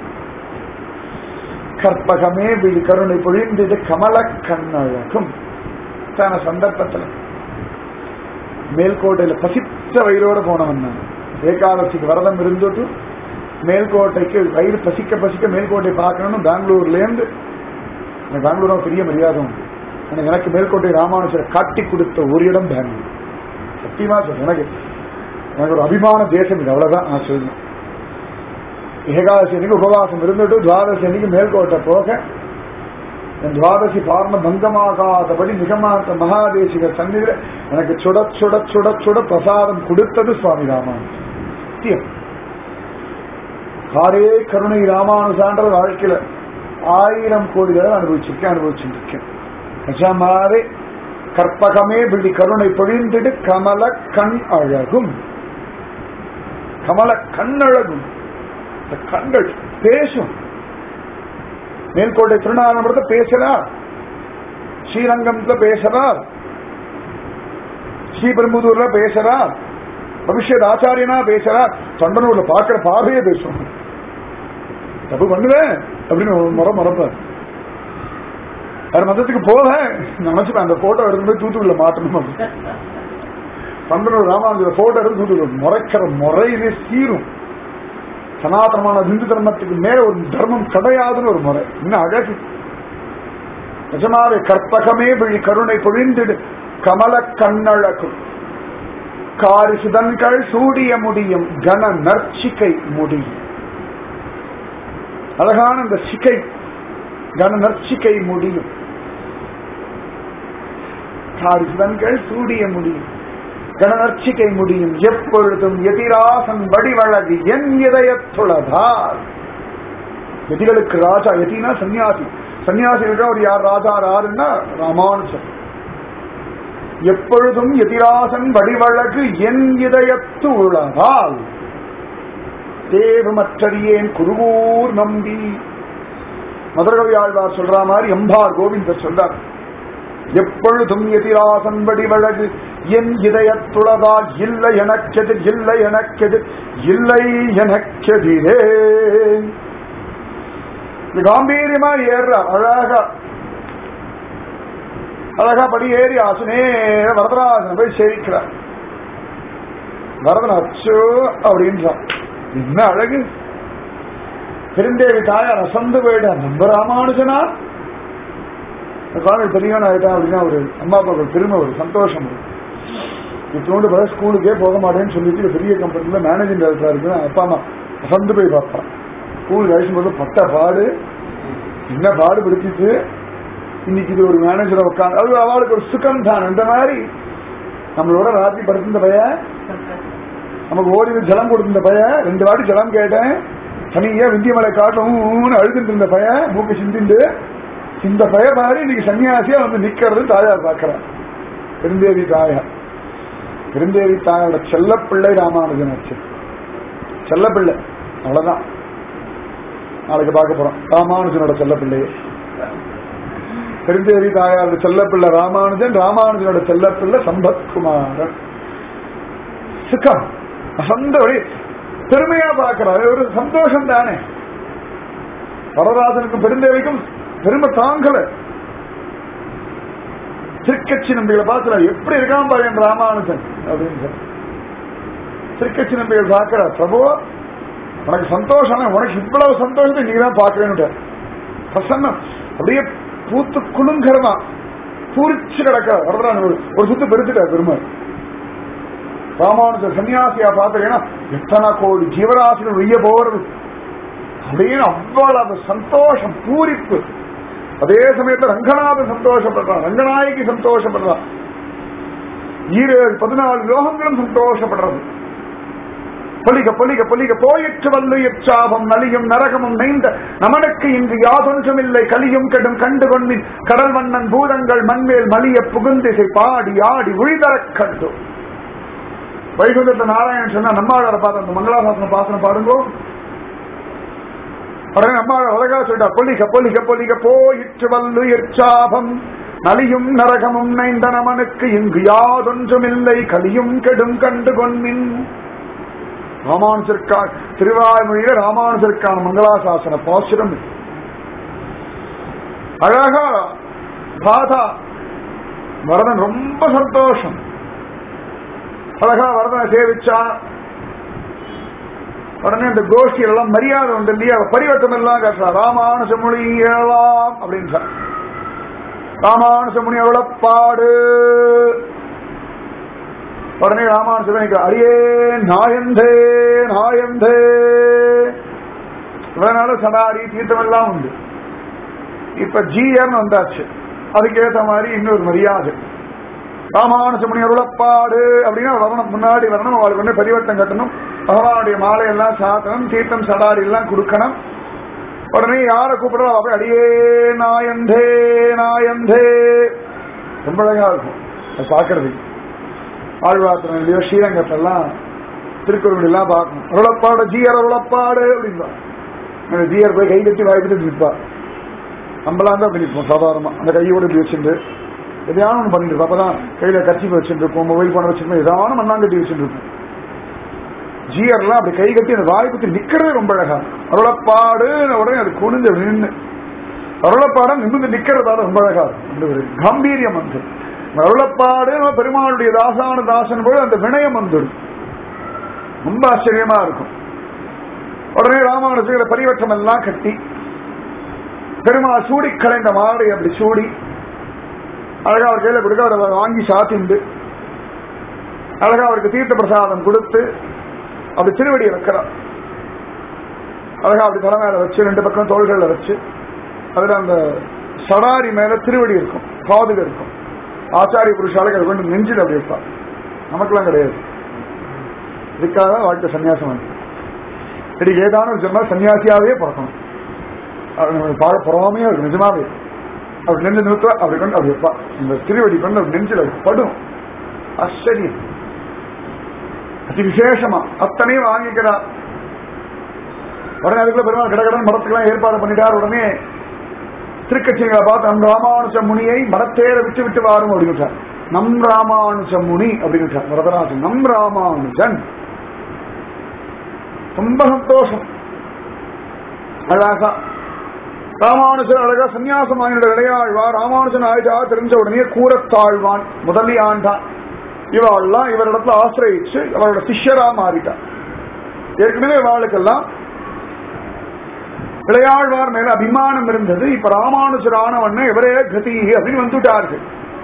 கற்பகமே விழி கருணை பொழிந்தது கமல கண்ணழகும் இத்தனை சந்தர்ப்பத்துல மேல்கோட்டையில பசித்த வயிறோட போனவன் நான் ஏகாதசிக்கு விரதம் இருந்துட்டு மேல்கோட்டைக்கு வயிறு பசிக்க பசிக்க மேல்கோட்டை பார்க்கணும்னு பெங்களூர்ல இருந்து எனக்கு பெங்களூர் பெரிய மரியாதை உண்டு ஆனா எனக்கு மேல்கோட்டை ராமானுஜரை காட்டி கொடுத்த ஒரு இடம் பெங்களூர் சத்தியமா சொல்றேன் எனக்கு எனக்கு ஒரு அபிமான தேசம் இது அவ்வளவுதான் நான் சொல்றேன் ஏகாதசி அன்னைக்கு உபவாசம் இருந்துட்டு துவாதசி அன்னைக்கு மேல்கோட்டை போக என் துவாதசி பார்ம பங்கமாகாதபடி நிகமாந்த மகாதேசிக சந்நிதியில எனக்கு சுட சுட சுட சுட பிரசாதம் கொடுத்தது சுவாமி ராமானுஜன் சத்தியம் காரே கருணை ராமானுசான்ற வாழ்க்கையில ஆயிரம் கோடி தடவை அனுபவிச்சிருக்கேன் அனுபவிச்சிருக்கேன் நிஜமாவே கற்பகமே விழி கருணை பொழிந்திடு கமல கண் அழகும் கமல கண் அழகும் இந்த கண்கள் பேசும் மேல்கோட்டை திருநானபுரத்தை பேசுறார் ஸ்ரீரங்கம்ல பேசுறார் ஸ்ரீபெரும்புதூர்ல பேசுறார் பவிஷ்யத் ஆச்சாரியனா பேசுறார் தொண்டனூர்ல பாக்குற பார்வையே பேசும் தப்பு பண்ணுவேன் அப்படின்னு ஒரு முறை மறப்பார் வேற மதத்துக்கு போல நினைச்சுப்பேன் அந்த போட்டோ எடுத்து போய் தூத்துக்குள்ள மாட்டணும் அப்படின்னு. பந்தனூர் ராமானுஜர் போட்டோ எடுத்து தூத்துக்குள்ள முறைக்கிற முறையிலே சீரும் சனாதனமான இந்து தர்மத்துக்கு மேல ஒரு தர்மம் கிடையாதுன்னு ஒரு முறை இன்னும் அழகு நிஜமாவே கற்பகமே விழி கருணை பொழிந்திடு கமல கண்ணழகும் காரி சுதன்கள் சூடிய முடியும் கன நற்சிக்கை முடியும் அழகான இந்த சிக்கை கன நற்சிக்கை முடியும் காரி சுதன்கள் சூடிய முடியும் கணநர்ச்சிக்கை முடியும் எப்பொழுதும் எதிராசன் வடிவழகு என் இதயத்துளதார் எதிகளுக்கு ராஜா எதினா சன்னியாசி சன்னியாசிகளுக்கு அவர் யார் ராஜா யாருன்னா ராமானுஜன் எப்பொழுதும் எதிராசன் வடிவழகு என் இதயத்து உளதால் தேவமற்றறியேன் குருவூர் நம்பி மதுரகவி ஆழ்வார் சொல்ற மாதிரி எம்பார் கோவிந்தர் சொல்றார் எப்பொழுதும் எதிராசன் வடிவழகு என் இதயத்துளதால் இல்லை எனக்கெதிர் இல்லை எனக்கெதிர் இல்லை எனக்கெதிரே இது காம்பீரியமா ஏறுற அழகா அழகா படி ஏறி ஆசனே வரதராஜன் போய் சேவிக்கிறார் வரதன் அச்சோ அப்படின்றான் என்ன அழகு பெருந்தேவி தாயார் அசந்து போயிட்டார் நம்ம ராமானுஜனா இந்த குழந்தை பெரியவன் ஆயிட்டான் அப்படின்னா ஒரு அம்மா அப்பாவுக்கு ஒரு பெருமை ஒரு சந்தோஷம் வரும். இத்தோண்டு பிற ஸ்கூலுக்கே போக மாட்டேன்னு சொல்லிட்டு ஒரு பெரிய கம்பெனில மேனேஜிங் டைரக்டரா இருக்கு அப்பா அம்மா அசந்து போய் பார்ப்பான் ஸ்கூல் அழைச்சும் போது பட்ட பாடு என்ன பாடு பிடிச்சிச்சு இன்னைக்கு இது ஒரு மேனேஜரை உட்காந்து அது அவளுக்கு ஒரு சுகம் தான் இந்த மாதிரி நம்மளோட ராத்திரி படுத்திருந்த பையன் நமக்கு ஓடி ஜலம் கொடுத்திருந்த பையன் ரெண்டு வாட்டி ஜலம் கேட்டேன் தனியா விந்தியமலை காட்டவும் அழுதுட்டு இருந்த பையன் மூக்கு சிந்திண்டு இந்த பய மாதிரி இன்னைக்கு சன்னியாசியா வந்து நிக்கிறது தாயார் பார்க்கிறார் பெருந்தேவி தாயார் பெருந்தேவி தாயோட செல்லப்பிள்ளை ராமானுஜன் ஆச்சு செல்லப்பிள்ளை அவ்வளவுதான் நாளைக்கு பார்க்க போறோம் ராமானுஜனோட செல்லப்பிள்ளையே பெருந்தேவி தாயாரோட செல்லப்பிள்ளை ராமானுஜன் ராமானுஜனோட செல்லப்பிள்ளை சம்பத்குமாரன் சுகம் வசந்த ஒளி பெருமையா பார்க்கிறார் ஒரு சந்தோஷம் தானே வரராஜனுக்கும் பெருந்தேவிக்கும் பெருமை தாங்கல திருக்கட்சி நம்பிகளை பார்க்கிறார் எப்படி இருக்கான் பாரு என் ராமானுஜன் அப்படின்னு சொல்லி. திருக்கட்சி நம்பிகள் பார்க்கிறார் பிரபு உனக்கு சந்தோஷம் உனக்கு இவ்வளவு சந்தோஷத்தை நீங்க தான் பார்க்கவேன்னு பிரசன்னம் அப்படியே பூத்து குலுங்கரமா பூரிச்சு கிடக்கிறார் வரதான் ஒரு ஒரு சுத்து பெருத்துட்டார் பெருமாள் ராமானுஜர் சன்னியாசியா பார்த்தீங்கன்னா எத்தனை கோடி ஜீவராசிகள் வெய்ய போறது அப்படின்னு அவ்வளவு சந்தோஷம் பூரிப்பு அதே சமயத்துல ரங்கநாதன் சந்தோஷப்படுறான் ரங்கநாயகி சந்தோஷப்படுறான் ஈரேழு பதினாலு லோகங்களும் சந்தோஷப்படுறது பொலிக பொலிக பொலிக போயிற்று வல்லு எச்சாபம் நலியும் நரகமும் நைந்த நமனுக்கு இன்று யாதொன்றுமில்லை கலியும் கெடும் கண்டு கொண்டின் கடல் மன்னன் பூதங்கள் மண்மேல் மலிய புகுந்திசை பாடி ஆடி உழிதரக் கண்டு வைகுந்தத்தை நாராயணன் சொன்னா நம்மாளரை பார்த்து அந்த மங்களாசாசனம் பாசனம் பாடுங்கோ உடனே நம்மாள அழகா சொல்லிட்டா பொலிக பொலிக பொலிக போயிற்று வல்லு எச்சாபம் நலியும் நரகமும் நைந்த நமனுக்கு இங்கு யாதொன்றுமில்லை கலியும் கெடும் கண்டு கொன்மின் ராமானுஜருக்கா திருவாய்மொழியில ராமானுஜருக்கான மங்களாசாசன பாசுரம் இது. அழகா பாதா வரதன் ரொம்ப சந்தோஷம் அழகா வரதனை சேவிச்சா உடனே இந்த கோஷ்டியில் எல்லாம் மரியாதை உண்டு இல்லையா பரிவட்டம் எல்லாம் கேட்டா ராமானுஜ மொழி எழலாம் அப்படின்றார் ராமானுஜ முனி எவ்வளப்பாடு உடனே ராமானுஜன் அரியே நாயந்தே நாயந்தே இவனால சடாரி தீர்த்தம் எல்லாம் உண்டு இப்ப ஜியர்னு வந்தாச்சு அதுக்கேத்த மாதிரி இன்னொரு மரியாதை ராமானுஜமுனி அருளப்பாடு அப்படின்னா வரணும் முன்னாடி வரணும் அவளுக்கு வந்து பரிவட்டம் கட்டணும் பகவானுடைய மாலையெல்லாம் சாத்தணும் தீர்த்தம் சடாரி எல்லாம் கொடுக்கணும் உடனே யாரை கூப்பிடுறோம் அப்படி அடியே நாயந்தே நாயந்தே ரொம்ப அழகா இருக்கும் அது பாக்குறது ஆழ்வாத்திரன்லயோ ஸ்ரீரங்கத்தெல்லாம் திருக்குறள் எல்லாம் பார்க்கணும் அருளப்பாடு ஜீயர் அருளப்பாடு அப்படின்பா அந்த ஜீயர் போய் கை கட்டி வாய்ப்பிட்டு நிற்பா நம்மளாம் தான் அப்படி நிற்போம் சாதாரணமா அந்த கையோட இப்படி வச்சுட்டு எதையான ஒன்று பண்ணிட்டு இருப்போம் அப்பதான் கையில கட்சி வச்சுட்டு இருப்போம் மொபைல் போன வச்சுருப்போம் எதான மண்ணாங்கட்டி வச்சுட்டு இருப்போம் ஜியர்லாம் அப்படி கை கட்டி அந்த வாய் குத்தி நிக்கிறதே ரொம்ப அழகா அருளப்பாடு உடனே அது குனிஞ்சு நின்று அருளப்பாட நிமிந்து நிக்கிறதா ரொம்ப அழகா இருக்கும் அந்த ஒரு கம்பீரியம் வந்து அந்த அருளப்பாடு நம்ம பெருமாளுடைய தாசான தாசன் போது அந்த வினயம் வந்துடும் ரொம்ப ஆச்சரியமா இருக்கும் உடனே ராமானுஜர பரிவட்டம் எல்லாம் கட்டி பெருமாள் சூடி கலைந்த மாலை அப்படி சூடி அழகா அவர் கையில கொடுக்க அவரை வாங்கி சாத்திண்டு அழகா அவருக்கு தீர்த்த பிரசாதம் கொடுத்து அப்படி திருவடியை வைக்கிறார் அழகா அப்படி தலை மேல வச்சு ரெண்டு பக்கம் தோள்கள்ல வச்சு அதுல அந்த சடாரி மேல திருவடி இருக்கும் பாதுகை இருக்கும் ஆச்சாரிய புருஷாலுக்கு அது கொண்டு நெஞ்சில் அப்படி வைப்பார் நமக்கெல்லாம் கிடையாது இதுக்காக வாழ்க்கை சன்னியாசம் வந்து சரி ஏதான ஒரு சொன்னா சன்னியாசியாவே பிறக்கணும் அது நம்ம பார்க்க பொறாமையா இருக்கு நிஜமாவே அப்படி நெஞ்சு நிறுத்த அப்படி கொண்டு அப்படி வைப்பா இந்த திருவடி கொண்டு அப்படி நெஞ்சில் அப்படி படும் ஆச்சரியம் அதி விசேஷமா அத்தனையும் வாங்கிக்கிறார் உடனே அதுக்குள்ள பெருமாள் கடகடன் மடத்துக்கெல்லாம் ஏற்பாடு பண்ணிட்டார் உடனே திருக்கட்சிகளை பார்த்து நம் ராமானுஜ முனியை மடத்தேர விட்டு விட்டு வாரும் அப்படின்னுட்டார் நம் ராமானுஜ முனி அப்படின்னுட்டார் வரதராஜன் நம் ராமானுஜன் ரொம்ப சந்தோஷம் அழகா ராமானுஜன் அழகா சன்னியாசம் ஆயினோட இடையாழ்வார் ராமானுஜன் ஆயிட்டா தெரிஞ்ச உடனே கூறத்தாழ்வான் முதலி ஆண்டான் இவாள்லாம் இவரிடத்துல ஆசிரயிச்சு அவரோட சிஷ்யரா மாறிட்டார் ஏற்கனவே இவாளுக்கெல்லாம் இளையாழ்வார் மேல அபிமானம் இருந்தது இப்ப ராமானுஜரானவண்ண இவரே கதி அப்படின்னு வந்துட்டார்கள்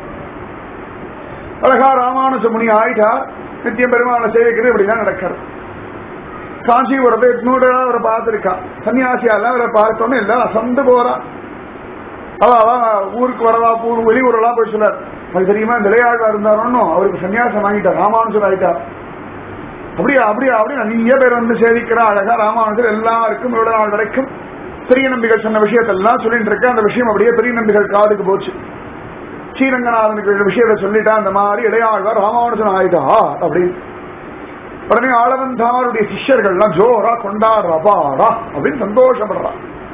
அழகா ராமானுஜ முனி ஆயிட்டார் நித்தியம் பெருமாளை சேவிக்கிறது இப்படிதான் நடக்கிறது காஞ்சிபுரத்தை எட்நூறு அவரை பார்த்திருக்கா சன்னியாசியால அவரை பார்த்தோன்னு எல்லாம் அசந்து போறான் அவ அவ ஊருக்கு வரவா ஊர் வெளியூரெல்லாம் போய் சொல்லார் அது தெரியுமா இந்த இளையாழ்வா இருந்தாரோன்னு அவருக்கு சன்னியாசம் வாங்கிட்டார் ராமானுஜர் ஆயிட்டார் அப்படியா அப்படியா அப்படியா நிறைய பேர் வந்து சேவிக்கிறா அழகா ராமானுஜர் எல்லாருக்கும் இவ்வளவு நாள் வரைக்கும் பெரிய நம்பிகள் சொன்ன விஷயத்தெல்லாம் சொல்லிட்டு இருக்க அந்த விஷயம் அப்படியே பெரிய நம்பிகள் காதுக்கு போச்சு ஸ்ரீரங்கநாதனுக்கு இந்த விஷயத்த சொல்லிட்டா அந்த மாதிரி இடையாழ்வார் ராமானுஜன் ஆயிட்டா அப்படின்னு உடனே ஆளவந்தாருடைய சிஷ்யர்கள்லாம் ஜோரா கொண்டாடுறாபாடா அப்படின்னு சந்தோஷப்படுறா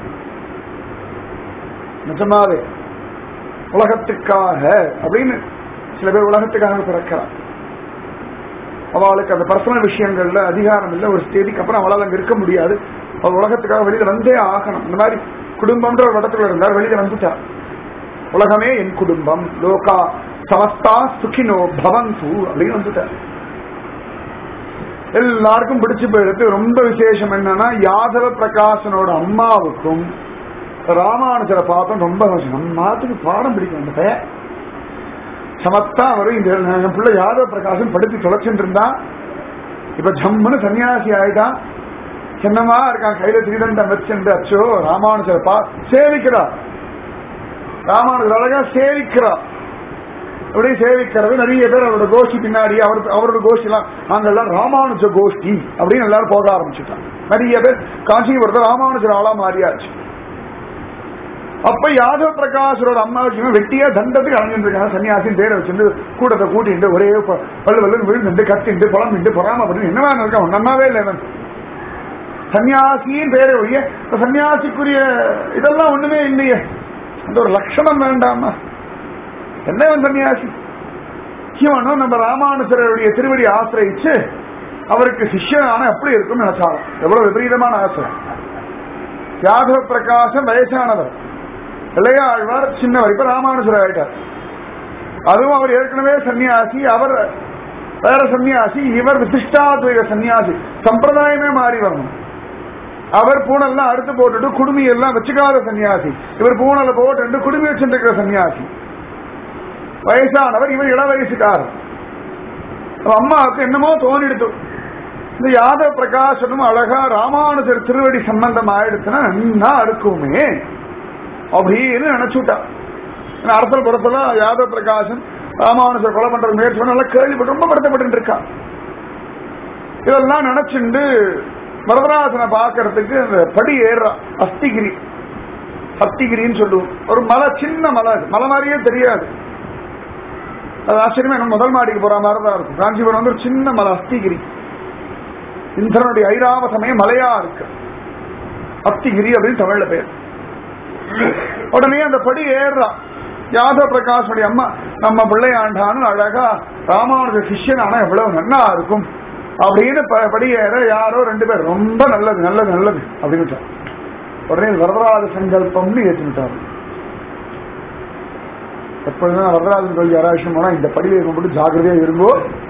நிஜமாவே உலகத்துக்காக அப்படின்னு சில பேர் உலகத்துக்காக பிறக்கிறார் அவளுக்கு அந்த பர்சனல் விஷயங்கள்ல அதிகாரம் இல்லை ஒரு ஸ்டேஜுக்கு அப்புறம் அவளால் அங்க இருக்க முடியாது அவள் உலகத்துக்காக வெளியில வந்தே ஆகணும் இந்த மாதிரி குடும்பம்ன்ற ஒரு இடத்துல இருந்தார் வெளியில வந்துட்டா உலகமே என் குடும்பம் லோகா சமஸ்தா சுகினோ பவந்து அப்படின்னு வந்துட்டார் எல்லாருக்கும் பிடிச்சு போயிடுது ரொம்ப விசேஷம் என்னன்னா யாதவ பிரகாசனோட அம்மாவுக்கும் ராமானுஜரை பார்த்தோம் ரொம்ப நம்மாத்துக்கு பாடம் பிடிக்கும் அந்த பையன் சமத்தா வரும் இந்த என் பிள்ளை யாதவ பிரகாசன் படுத்தி தொலைச்சுட்டு இருந்தா இப்ப ஜம்முன்னு சன்னியாசி ஆயிட்டான் சின்னமா இருக்கான் கையில திரிதண்டம் வச்சுட்டு அச்சோ ராமானுஜரை பா சேவிக்கிறா ராமானுஜர் அழகா சேவிக்கிறா அப்படி சேவிக்கிறது நிறைய பேர் அவரோட கோஷ்டி பின்னாடி அவர் அவரோட கோஷ்டி எல்லாம் நாங்கெல்லாம் ராமானுஜ கோஷ்டி அப்படின்னு எல்லாரும் போக ஆரம்பிச்சுட்டாங்க நிறைய பேர் காஞ்சிபுரத்தை ராமானுஜர் ஆளா மாறியாச்சு அப்ப யாதவ பிரகாஷரோட அம்மாவுக்கு வெட்டியா தண்டத்துக்கு அலைஞ்சிட்டு இருக்காங்க சன்னியாசின் பேரை வச்சிருந்து கூட்டத்தை கூட்டிட்டு ஒரே ப- பல்லு பல்லு விழுந்துட்டு கத்திண்டு புலம்பிட்டு பொறாம பண்ணி என்னவா இருக்கான் நன்னாவே இல்லை இவன் சன்னியாசியின் பேரை ஒழிய இந்த சன்னியாசிக்குரிய இதெல்லாம் ஒண்ணுமே இல்லையே அந்த ஒரு லட்சணம் வேண்டாமா என்ன இவன் சன்னியாசி இவனும் நம்ம ராமானுஜருடைய திருவடி ஆசிரயிச்சு அவருக்கு சிஷ்யனான எப்படி இருக்கும்னு நினைச்சாலும் எவ்வளவு விபரீதமான ஆசை யாதவ பிரகாசம் வயசானவர் இளையாழ்வார் சின்னவர் இப்ப ராமானுஜர் ஆயிட்டார் அதுவும் அவர் ஏற்கனவே சன்னியாசி அவர் வேற சன்னியாசி இவர் விசிஷ்டாத்வைத சன்னியாசி சம்பிரதாயமே மாறி வரணும் அவர் பூனெல்லாம் அறுத்து போட்டுட்டு குடுமி எல்லாம் வச்சுக்காத சன்னியாசி இவர் பூனலை போட்டு குடுமி வச்சுருக்கிற சன்னியாசி வயசானவர் இவர் இள வயசுக்காரர் அவ அம்மாவுக்கு என்னமோ தோணிடுத்து இந்த யாதவ பிரகாசனும் அழகா ராமானுஜர் திருவடி சம்பந்தம் ஆயிடுச்சுன்னா நன்னா இருக்குமே அப்படின்னு நினைச்சுட்டா ஏன்னா அரசல் புறத்துல யாதவ பிரகாசன் ராமானுஜர் கொலை பண்றது முயற்சி பண்ண நல்லா கேள்விப்பட்டு ரொம்ப வருத்தப்பட்டு இருக்கா இதெல்லாம் நினைச்சுண்டு வரதராஜனை பார்க்கறதுக்கு அந்த படி ஏறுறா அஸ்திகிரி அஸ்திகிரின்னு சொல்லுவோம் ஒரு மலை சின்ன மலை அது. மலை மாதிரியே தெரியாது அது ஆச்சரியமா என்ன முதல் மாடிக்கு போற மாதிரி தான் இருக்கும் காஞ்சிபுரம் வந்து ஒரு சின்ன மலை அஸ்திகிரி இந்திரனுடைய ஐராவசமய மலையா இருக்கு அஸ்திகிரி அப்படின்னு தமிழ்ல பேர் உடனே அந்த படி ஏறுறா யாதவ பிரகாஷுடைய அம்மா நம்ம பிள்ளையாண்டான்னு அழகா ராமானுஜ சிஷ்யன் ஆனா எவ்வளவு நன்னா இருக்கும் அப்படின்னு ப- படி ஏற யாரோ ரெண்டு பேர் ரொம்ப நல்லது நல்லது நல்லது அப்படின்னு உடனே வரதராஜ சங்கல்பம்னு ஏற்றுட்டாரு எப்பொழுதும் வரதராஜன் கோயில் யாராச்சும் போனா இந்த படியை கும்பிட்டு ஜாக்கிரதையா இருங்கோ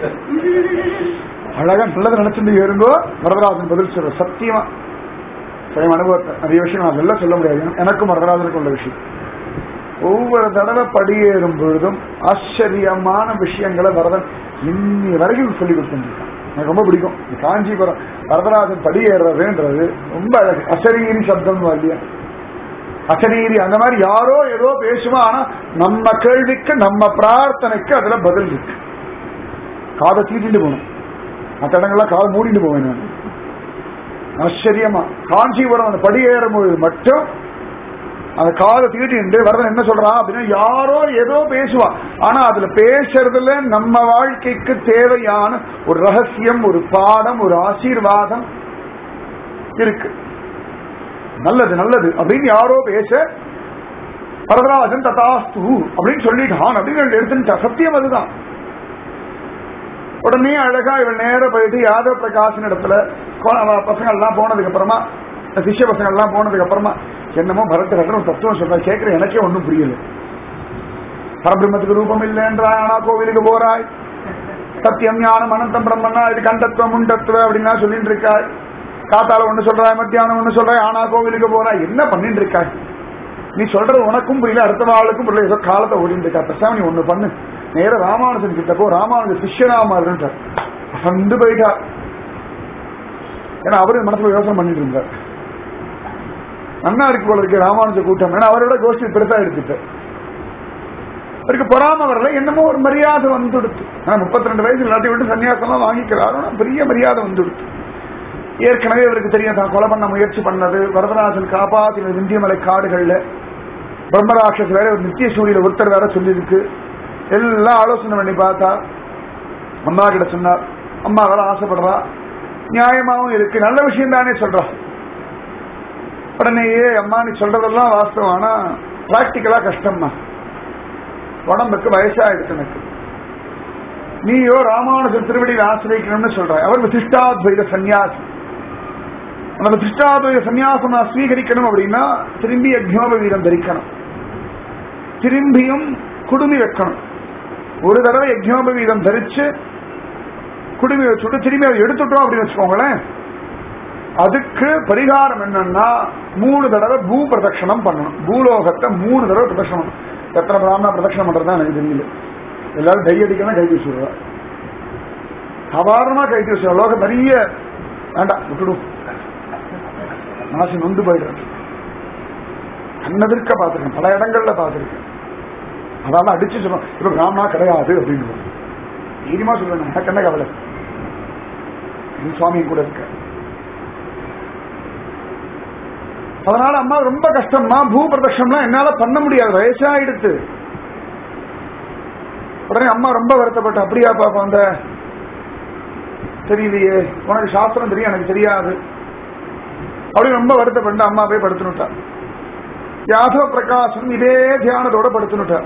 அழகா நல்லது நினைச்சிட்டு இருங்கோ வரதராஜன் பதில் சொல்ற சத்தியமா சுயம் அனுபவத்தை நிறைய விஷயம் நான் வெளில சொல்ல முடியாது எனக்கு- எனக்கும் வரதராஜனுக்கும் உள்ள விஷயம் ஒவ்வொரு தடவை படியேறும் பொழுதும் ஆச்சரியமான விஷயங்களை வரதன் இன்னி வரைக்கும் சொல்லி கொடுத்துருக்கான் எனக்கு ரொம்ப பிடிக்கும் இந்த காஞ்சிபுரம் வரதராஜன் படியேறதுன்றது ரொம்ப அழகு அசரீரி சப்தம் இல்லையா அசரீரி அந்த மாதிரி யாரோ ஏதோ பேசுவான் ஆனா நம்ம கேள்விக்கு நம்ம பிரார்த்தனைக்கு அதுல பதில் இருக்கு காதை தீட்டிட்டு போகணும் மற்ற இடங்கள்லாம் காதை மூடிட்டு போவேன் நான் ஆச்சரியமா காஞ்சிபுரம் அந்த படியேறும் பொழுது மட்டும் அந்த காதை தீட்டிட்டு வரதன் என்ன சொல்றான் அப்படின்னா யாரோ ஏதோ பேசுவான் ஆனா அதுல பேசுறதுல நம்ம வாழ்க்கைக்கு தேவையான ஒரு ரகசியம் ஒரு பாடம் ஒரு ஆசீர்வாதம் இருக்கு நல்லது நல்லது அப்படின்னு யாரோ பேச வரதராஜன் ததாஸ்து அப்படின்னு சொல்லிட்டான் அப்படின்னு எடுத்துட்டா சத்தியம் அதுதான் உடனே அழகா இவள் நேர போயிட்டு யாதவ பிரகாஷன் இடத்துல பசங்க எல்லாம் போனதுக்கு அப்புறமா இந்த சிஷ்ய பசங்க எல்லாம் போனதுக்கு அப்புறமா என்னமோ பரதரகன் ஒரு தத்துவம் சொல்ற கேட்கிற எனக்கே ஒன்றும் புரியல பரபிரம்மத்துக்கு ரூபம் இல்லைன்றா ஆனா கோவிலுக்கு போறாய் சத்தியம் ஞானம் அனந்தம் பிரம்மன்னா இது கண்டத்துவம் முண்டத்துவ அப்படின்னா சொல்லிட்டு இருக்காய் காத்தால ஒண்ணு சொல்றாய் மத்தியானம் ஒண்ணு சொல்றாய் ஆனா கோவிலுக்கு போறாய் என்ன பண்ணிட்டு இருக்காய் நீ சொல்றது உனக்கும் புரியல அடுத்த வாளுக்கும் புரியல ஏதோ காலத்தை ஓடிட்டு இருக்கா பேசாம நீ ஒண்ணு பண்ணு நேர ராமானுஜன் கிட்ட போ ராமானுஜன் சிஷ்யராமா இருந்தார் வந்து போயிட்டார் ஏன்னா அவரு மனசுல யோசனை பண்ணிட்டு இருந்தார் நன்னா இருக்கு போல இருக்கு ராமானுஜ கூட்டம் ஏன்னா அவரோட கோஷ்டி பெருசா எடுத்துட்டு அவருக்கு பொறாம வரல என்னமோ ஒரு மரியாதை வந்துடுத்து ஆனா முப்பத்தி ரெண்டு வயசு எல்லாத்தையும் விட்டு சன்னியாசம்லாம் வாங்கிக்கிறாரு ஆனா பெரிய மரியாதை வந்துடுத்து ஏற்கனவே இவருக்கு தெரியும் தான் கொலை பண்ண முயற்சி பண்ணது வரதராஜன் காப்பாத்தினது இந்தியமலை காடுகள்ல பிரம்மராட்சஸ் வேற ஒரு நித்திய சூரியல ஒருத்தர் வேற சொல்லியிருக்கு எல்லாம் ஆலோசனை பண்ணி பார்த்தா அம்மா கிட்ட சொன்னார் அம்மா வேற ஆசைப்படுறா நியாயமாவும் இருக்கு நல்ல விஷயம் தானே சொல்றா உடனேயே அம்மா நீ சொல்றதெல்லாம் வாஸ்தவம் ஆனா பிராக்டிக்கலா கஷ்டம்மா உடம்புக்கு வயசாயிடுச்சு எனக்கு நீயோ ராமானுஜர் திருவடியில் ஆசிரியக்கணும்னு சொல்ற அவர் விசிஷ்டாத்வைத சன்னியாசி அந்த விசிஷ்டாத்வைத சன்னியாசம் நான் ஸ்வீகரிக்கணும் அப்படின்னா திரும்பி யஜ்னோபவீதம் தரிக்கணும் திரும்பியும் குடுமி வைக்கணும் ஒரு தடவை யஜ்னோபவீதம் தரிச்சு குடுமி வச்சுட்டு திரும்பி அதை எடுத்துட்டோம் அப்படின்னு வச்சுக்கோங்களேன் அதுக்கு பரிகாரம் என்னன்னா மூணு தடவை பூ பிரதட்சணம் பண்ணணும் பூலோகத்தை மூணு தடவை பிரதட்சணம் பண்ணணும். எத்தனை பிராமணா பிரதட்சணம் பண்றதா எனக்கு தெரியல எல்லாரும் கை அடிக்கணும் கை வீசுவா சாதாரணமா கை வீசுவா லோகம் நிறைய வேண்டாம் விட்டுடும் மனசு நொந்து போயிடுறேன் கண்ணதிர்க்க பார்த்திருக்கேன் பல இடங்கள்ல பார்த்திருக்கேன் அதாவது அடிச்சு சொல்லுவோம் இப்ப பிராமணா கிடையாது அப்படின்னு தைரியமா சொல்லுவேன் எனக்கு என்ன கவலை என் சுவாமியும் கூட இருக்க அதனால அம்மா ரொம்ப கஷ்டம்மா பூ பிரதட்சம்லாம் என்னால பண்ண முடியாது வயசாயிடுத்து உடனே அம்மா ரொம்ப வருத்தப்பட்ட அப்படியா பாப்பா அந்த தெரியலையே உனக்கு சாஸ்திரம் தெரியும் எனக்கு தெரியாது அப்படி ரொம்ப வருத்தப்பட்டு அம்மா போய் படுத்துனுட்டா யாதவ பிரகாசம் இதே தியானத்தோட படுத்துனுட்டார்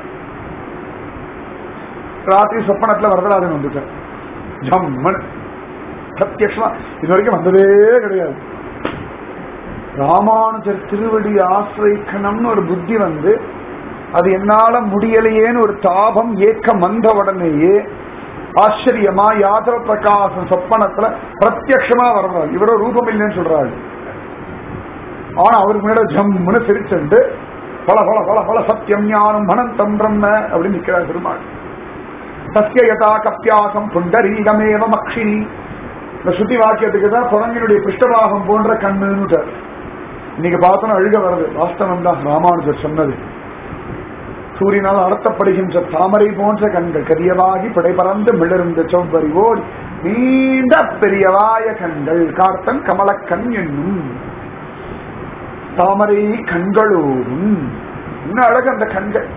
ராத்திரி சொப்பனத்துல வரதராஜன் வந்துட்டார் ஜம்மன் பிரத்யக்ஷமா இது வரைக்கும் வந்ததே கிடையாது ராமானுஜர் திருவடி ஆசிரியக்கணும்னு ஒரு புத்தி வந்து அது என்னால முடியலையேன்னு ஒரு தாபம் ஏக்கம் வந்த உடனேயே ஆச்சரியமா யாதவ பிரகாசம் சொப்பனத்துல பிரத்யக்ஷமா வர்றாரு இவரோ ரூபம் இல்லைன்னு சொல்றாரு ஆனா அவருக்கு மேல ஜம்முன்னு சிரிச்சுண்டு பல பல பல பல சத்தியம் ஞானம் அனந்தம் பிரம்ம அப்படின்னு நிக்கிறார் பெருமாள் சத்திய யதா கப்பியாசம் புண்டரீகமேவ மக்ஷினி இந்த சுத்தி வாக்கியத்துக்கு தான் குரங்கினுடைய பிருஷ்டபாகம் போன்ற கண்ணுன்னு இன்னைக்கு பார்த்தோன்னா அழுக வருது வாஸ்தவம் தான் ராமானுஜர் சொன்னது சூரியனால் நடத்தப்படுகின்ற தாமரை போன்ற கண்கள் கரியவாகி படைபறந்து மிளர்ந்த செவ்வறிவோடு நீண்ட பெரியவாய கண்கள் கார்த்தன் கமலக்கண் என்னும் தாமரை கண்களோடும் இன்னும் அழகு அந்த கண்கள்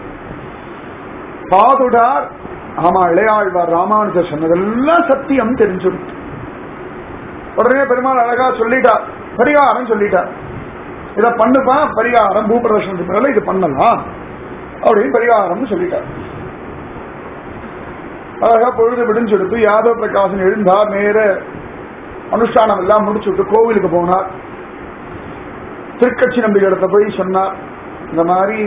பாதுடார் ஆமா இளையாழ்வார் ராமானுஜர் சொன்னதெல்லாம் சத்தியம் தெரிஞ்சுடுத்து உடனே பெருமாள் அழகா சொல்லிட்டார் பரிகாரம் சொல்லிட்டார் இத பண்ணுப்பா பரிகாரம் பூபிரதர்ஷனத்துக்கு மேல இது பண்ணலாம் அப்படின்னு பரிகாரம்னு சொல்லிட்டார் அழகா பொழுது விடிஞ்செடுத்து யாதவ பிரகாசன் எழுந்தார் நேர அனுஷ்டானம் எல்லாம் முடிச்சுட்டு கோவிலுக்கு போனார் திருக்கட்சி நம்பிக்கிடத்த போய் சொன்னார் இந்த மாதிரி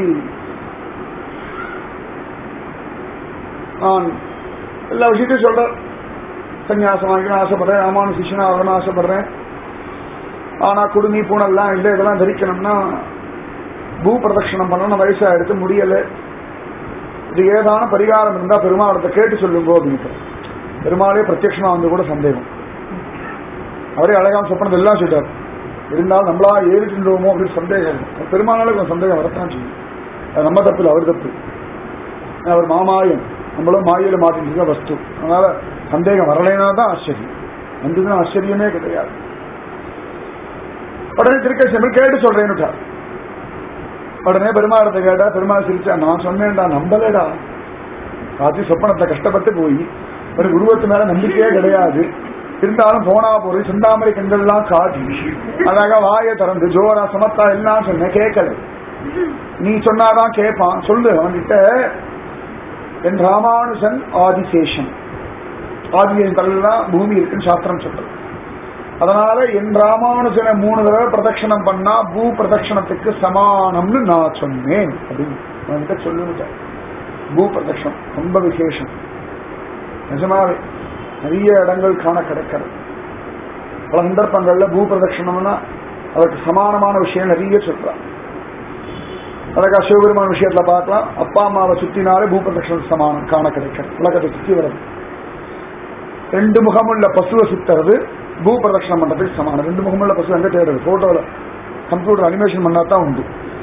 நான் எல்லா விஷயத்தையும் சொல்றேன் சன்னியாசம் வாங்கிக்கணும் ஆசைப்படுறேன் ராமானு சிஷனா ஆகணும்னு ஆசைப்படுறேன் ஆனா குடுமி பூனெல்லாம் இல்லை இதெல்லாம் தரிக்கணும்னா பூ பிரதட்சணம் பண்ணணும் வயசா எடுத்து முடியல இது ஏதான பரிகாரம் இருந்தா பெருமாளத்தை கேட்டு சொல்லுங்க அப்படின்னு பெருமாளே பிரத்யட்சமா வந்து கூட சந்தேகம் அவரே அழகாம சொப்பனது எல்லாம் சொல்லிட்டார் இருந்தாலும் நம்மளா ஏறிட்டுருவோமோ அப்படின்னு சந்தேகம் பெருமாளுக்கு ஒரு சந்தேகம் வரத்தான் செய்யும் அது நம்ம தப்பு இல்லை அவர் தப்பு அவர் மாமாயன் நம்மளும் மாயில மாட்டிட்டு வஸ்து அதனால சந்தேகம் வரலைன்னா தான் ஆச்சரியம் வந்ததுன்னா ஆச்சரியமே கிடையாது உடனே திருக்கட்சி கேட்டு சொல்றேன்னுட்டார் உடனே பெருமாளத்தை கேட்டா பெருமாள் சிரிச்சா நான் சொன்னேன்டா நம்பலடா ராத்திரி சொப்பனத்தை கஷ்டப்பட்டு போய் ஒரு குருவத்து மேல நம்பிக்கையே கிடையாது இருந்தாலும் போனா போய் சிந்தாமரை கண்கள்லாம் காட்டி அழகா வாயை திறந்து ஜோரா சமத்தா எல்லாம் சொன்ன கேட்கல நீ சொன்னாதான் கேட்பான் சொல்லு அவன்கிட்ட என் ராமானுஜன் ஆதிசேஷன் ஆதிசேஷன் தலையெல்லாம் பூமி இருக்குன்னு சாஸ்திரம் சொல்றது அதனால என் ராமானுஜனை மூணு தடவை பிரதட்சணம் பண்ணா பூ பிரதட்சணத்துக்கு சமானம்னு நான் சொன்னேன் அப்படின்னு அவன்கிட்ட சொல்லுங்க பூ பிரதட்சணம் ரொம்ப விசேஷம் நிஜமாவே நிறைய இடங்கள் காண கிடைக்கிறது பல சந்தர்ப்பங்கள்ல பூ பிரதட்சணம்னா அதற்கு சமானமான விஷயம் நிறைய சொல்றான் அதற்காக சிவபெருமான விஷயத்துல பார்க்கலாம் அப்பா அம்மாவை சுத்தினாலே பூ பிரதட்சணம் சமானம் காண கிடைக்கிறது உலகத்தை சுத்தி வருது ரெண்டு முகமுள்ள பசுவை சுத்துறது பூ பிரதட்சணம் பண்றதுக்கு சமானம் ரெண்டு முகமுள்ள பசு எங்க தேடுறது போட்டோல கம்ப்யூட்டர் அனிமேஷன் பண்ணா தான் உண்டு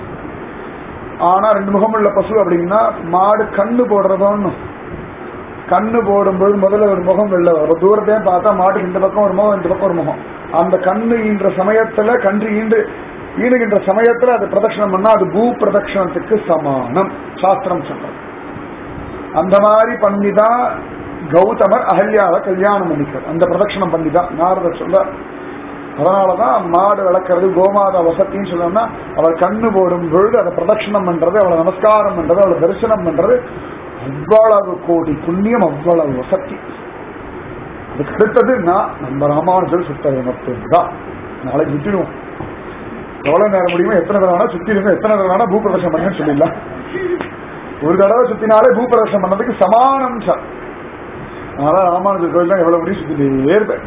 ஆனா ரெண்டு முகமுள்ள பசு அப்படின்னா மாடு கண்ணு போடுறதோன்னு கண்ணு போடும்போது முதல்ல ஒரு முகம் வெளில வரும் தூரத்தையும் பார்த்தா மாட்டுக்கு இந்த பக்கம் ஒரு முகம் இந்த பக்கம் ஒரு முகம் அந்த கண்ணு ஈன்ற சமயத்துல கன்று ஈண்டு ஈணுகின்ற சமயத்துல அது பிரதட்சணம் பண்ணா அது பூ பிரதட்சணத்துக்கு சமானம் சாஸ்திரம் சொல்றது அந்த மாதிரி பண்ணிதான் கௌதமர் அகல்யாவை கல்யாணம் பண்ணிக்கிறார் அந்த பிரதட்சணம் பண்ணிதான் நாரதர் சொல்ல அதனாலதான் மாடு வளர்க்கறது கோமாதா வசத்தின்னு சொல்லணும்னா அவள் கண்ணு போடும் பொழுது அதை பிரதட்சணம் பண்றது அவளை நமஸ்காரம் பண்றது அவளை தரிசனம் பண்றது அவ்வளவு கோடி புண்ணியம் அவ்வளவு வசதி அதுக்கு அடுத்தது நான் நம்ம ராமானுஜர் சுத்தரை மட்டும்தான் நாளைக்கு விட்டுடுவோம் எவ்வளவு நேரம் முடியுமோ எத்தனை தடவை வேணா சுத்திடுங்க எத்தனை தடவை வேணா பூ பிரதர்ஷனம் பண்ணுன்னு சொல்லிடலாம் ஒரு தடவை சுத்தினாலே பூ பிரதர்ஷனம் பண்ணதுக்கு சமானம் சார் அதனால ராமானுஜர் கோயில் எவ்வளவு முடியும் சுத்திட்டே இருப்பேன்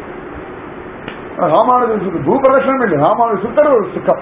ராமானுஜர் சுத்து பூ பிரதர்ஷனம் இல்லை ராமானுஜர் சுத்தர் ஒரு சுத்தம்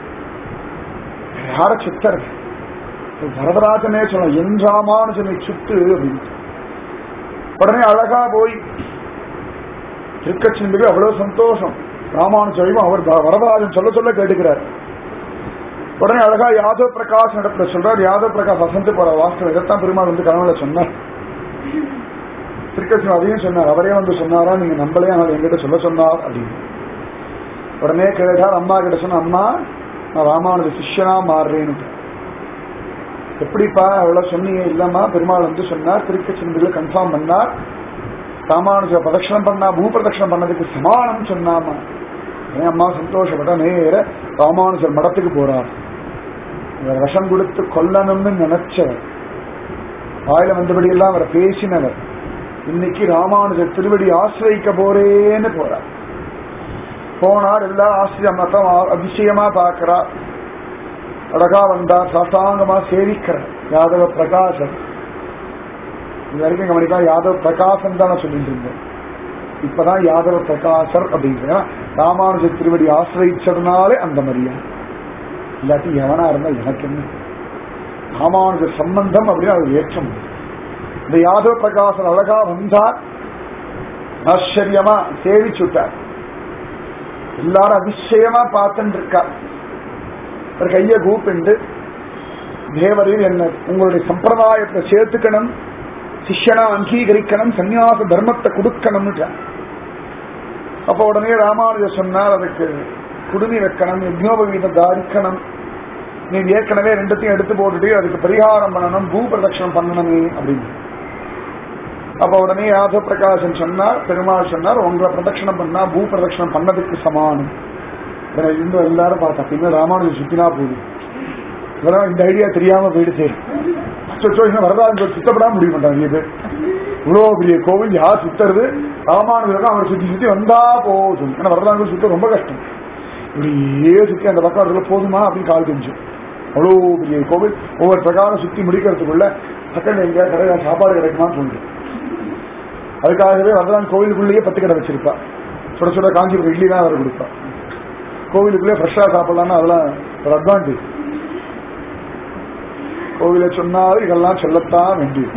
யார சுத்தர் வரதராஜனே சொல்ல என் ராமானுஜனை சுத்து அப்படின்னு உடனே அழகா போய் திருக்கச்சின்பது அவ்வளவு சந்தோஷம் ராமானுஜரையும் அவர் வரதராஜன் சொல்ல சொல்ல கேட்டுக்கிறார் உடனே அழகா யாதவ் பிரகாஷ் இடத்துல சொல்றார் யாதவ் பிரகாஷ் வசந்து போற வாஸ்தவம் இதைத்தான் பெருமாள் வந்து கனவுல சொன்னார் திருக்கட்சி அதையும் சொன்னார் அவரே வந்து சொன்னாரா நீங்க நம்பளே அவர் எங்கிட்ட சொல்ல சொன்னார் அப்படின்னு உடனே கேட்டார் அம்மா கிட்ட சொன்ன அம்மா நான் ராமானுஜ சிஷ்யனா மாறுறேன்னு எப்படிப்பா அவ்வளவு சொன்னீங்க இல்லம்மா பெருமாள் வந்து சொன்னார் திருக்கச்சிந்தில கன்ஃபார்ம் பண்ணார் ராமானுஜ பிரதட்சணம் பண்ணா பூ பிரதட்சணம் பண்ணதுக்கு சமானம் சொன்னாமா என் அம்மா சந்தோஷப்பட்ட நேர ராமானுஜர் மடத்துக்கு போறார் இவர் விஷம் கொடுத்து கொல்லணும்னு நினைச்சவர் வாயில வந்தபடி எல்லாம் அவரை பேசினவர் இன்னைக்கு ராமானுஜர் திருவடி ஆசிரியிக்க போறேன்னு போறார் போனார் எல்லா ஆசிரியம் மத்தம் அதிசயமா பார்க்கிறார் அழகா வந்தார் சாஷ்டாங்கமா சேவிக்கிறார் யாதவ பிரகாசன் இது வரைக்கும் கவனிக்கா யாதவ பிரகாசன் தான் சொல்லிட்டு இருந்தேன் இப்பதான் யாதவ பிரகாசர் அப்படிங்கிற ராமானுஜ திருவடி ஆசிரியிச்சதுனாலே அந்த மரியாதை இல்லாட்டி எவனா இருந்தா எனக்கு என்ன ராமானுஜ சம்பந்தம் அப்படின்னு அது ஏற்றம் இந்த யாதவ பிரகாசன் அழகா வந்தார் ஆச்சரியமா சேவிச்சுட்டார் எல்லாரும் அதிசயமா பார்த்துட்டு இருக்கா ஒரு கையை கூப்பிண்டு தேவரையும் என்ன உங்களுடைய சம்பிரதாயத்தை சேர்த்துக்கணும் சிஷ்யனா அங்கீகரிக்கணும் சந்நியாச தர்மத்தை கொடுக்கணும்னு அப்ப உடனே ராமானுஜர் சொன்னார் அதுக்கு குடுமி வைக்கணும் யஜ்னோபவீதம் தாரிக்கணும் நீ ஏற்கனவே ரெண்டுத்தையும் எடுத்து போட்டுட்டு அதுக்கு பரிகாரம் பண்ணணும் பூ பிரதட்சணம் பண்ணணுமே அப்படின்னு அப்ப உடனே யாதவ பிரகாசன் சொன்னார் பெருமாள் சொன்னார் உங்களை பிரதட்சணம் பண்ணா பூ பிரதட்சணம் பண்ணதுக்கு சமானம் இதை இன்னும் எல்லாரும் பார்த்தா பின்ன ராமானுஜர் சுத்தினா போதும் இதெல்லாம் இந்த ஐடியா தெரியாம போயிடுச்சு அச்சோ இன்னும் வரதாஜன் சுத்தப்படாம முடிவு பண்றாங்க நிறைய பேர் இவ்வளவு பெரிய கோவில் யார் சுத்துறது ராமானுஜர் அவர் சுத்தி சுத்தி வந்தா போதும் ஏன்னா வரதாஜன் சுத்த ரொம்ப கஷ்டம் இப்படியே சுத்தி அந்த பக்கம் இருக்கிற போதுமா அப்படின்னு கால் தெரிஞ்சு அவ்வளோ பெரிய கோவில் ஒவ்வொரு பிரகாரம் சுத்தி முடிக்கிறதுக்குள்ள பக்கத்துல எங்க கடை சாப்பாடு கிடைக்குமான்னு சொல்லுது அதுக்காகவே வரதான் கோவிலுக்குள்ளேயே பத்து கடை வச்சிருப்பா சுட சுட காஞ்சிபுரம் இட்லி தான் அவர் கொடுப்பா கோவிலுக்குள்ளே ஃப்ரெஷ்ஷா சாப்பிடலாம்னா அதெல்லாம் ஒரு அட்வான்டேஜ் கோவில சொன்னாலும் இதெல்லாம் சொல்லத்தான் வேண்டியது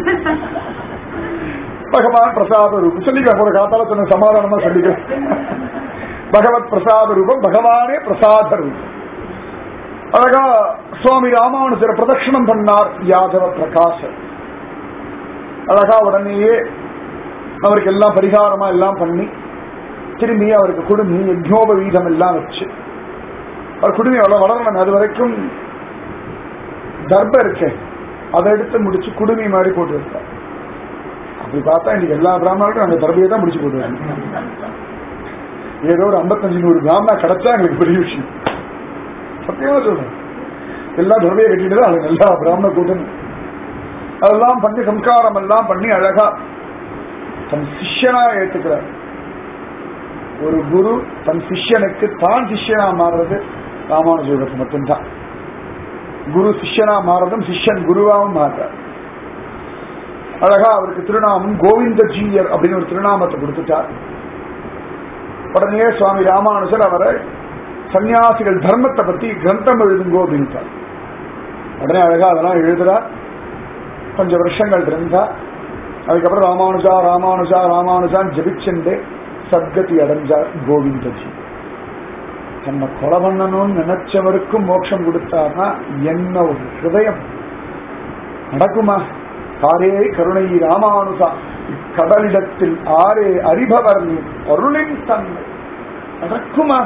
பகவான் பிரசாத ரூபம் சொல்லிக்கலாம் கூட காத்தால சொன்ன சமாதானமா சொல்லிக்கலாம் பகவத் பிரசாத ரூபம் பகவானே பிரசாத ரூபம் அழகா சுவாமி ராமானுஜர் பிரதட்சணம் பண்ணார் யாதவ பிரகாசர் அழகா உடனேயே அவருக்கு எல்லாம் பரிகாரமா எல்லாம் பண்ணி திரும்பி அவருக்கு குடுமி யஜ்னோப வீதம் எல்லாம் வச்சு அவர் குடுமி அவ்வளவு வளரணும் அது வரைக்கும் தர்ப இருக்கு அதை எடுத்து முடிச்சு குடுமி மாதிரி போட்டு வைப்பார் அப்படி பார்த்தா இன்னைக்கு எல்லா பிராமணர்களும் அந்த தர்பையை தான் முடிச்சு போட்டுருவாங்க ஏதோ ஒரு ஐம்பத்தஞ்சு நூறு பிராமணா கிடைச்சா எங்களுக்கு பெரிய விஷயம் சத்தியமா சொல்றேன் எல்லா தர்பையை கட்டிட்டு தான் அது எல்லா பிராமண கூட்டம் அதெல்லாம் பண்ணி சம்ஸ்காரம் எல்லாம் பண்ணி அழகா தன் சிஷ்யனா ஏத்துக்கிறார் ஒரு குரு தன் சிஷ்யனுக்கு தான் சிஷ்யனா மாறுறது ராமானுஜருக்கு மட்டும்தான் குரு சிஷ்யனா மாறதும் சிஷ்யன் குருவாவும் மாறுறார் அழகா அவருக்கு திருநாமம் கோவிந்த ஜீயர் அப்படின்னு ஒரு திருநாமத்தை கொடுத்துட்டார் உடனே சுவாமி ராமானுஜர் அவரை சன்னியாசிகள் தர்மத்தை பத்தி கிரந்தம் எழுதுங்கோ அப்படின்ட்டார் உடனே அழகா அதெல்லாம் எழுதுறார் கொஞ்சம் வருஷங்கள் இருந்தா அதுக்கப்புறம் ராமானுஜா ராமானுஜா ராமானுஜான் ஜபிச்சென்று சத்கதி அடைஞ்சார் கோவிந்தஜி தன்னை கொலை பண்ணணும்னு நினைச்சவருக்கும் மோட்சம் கொடுத்தார்னா என்ன ஒரு ஹிருதயம் நடக்குமா ஆரே கருணை ராமானுஜா இக்கடலிடத்தில் ஆரே அறிபவர் நீ அருளின் தன்மை நடக்குமா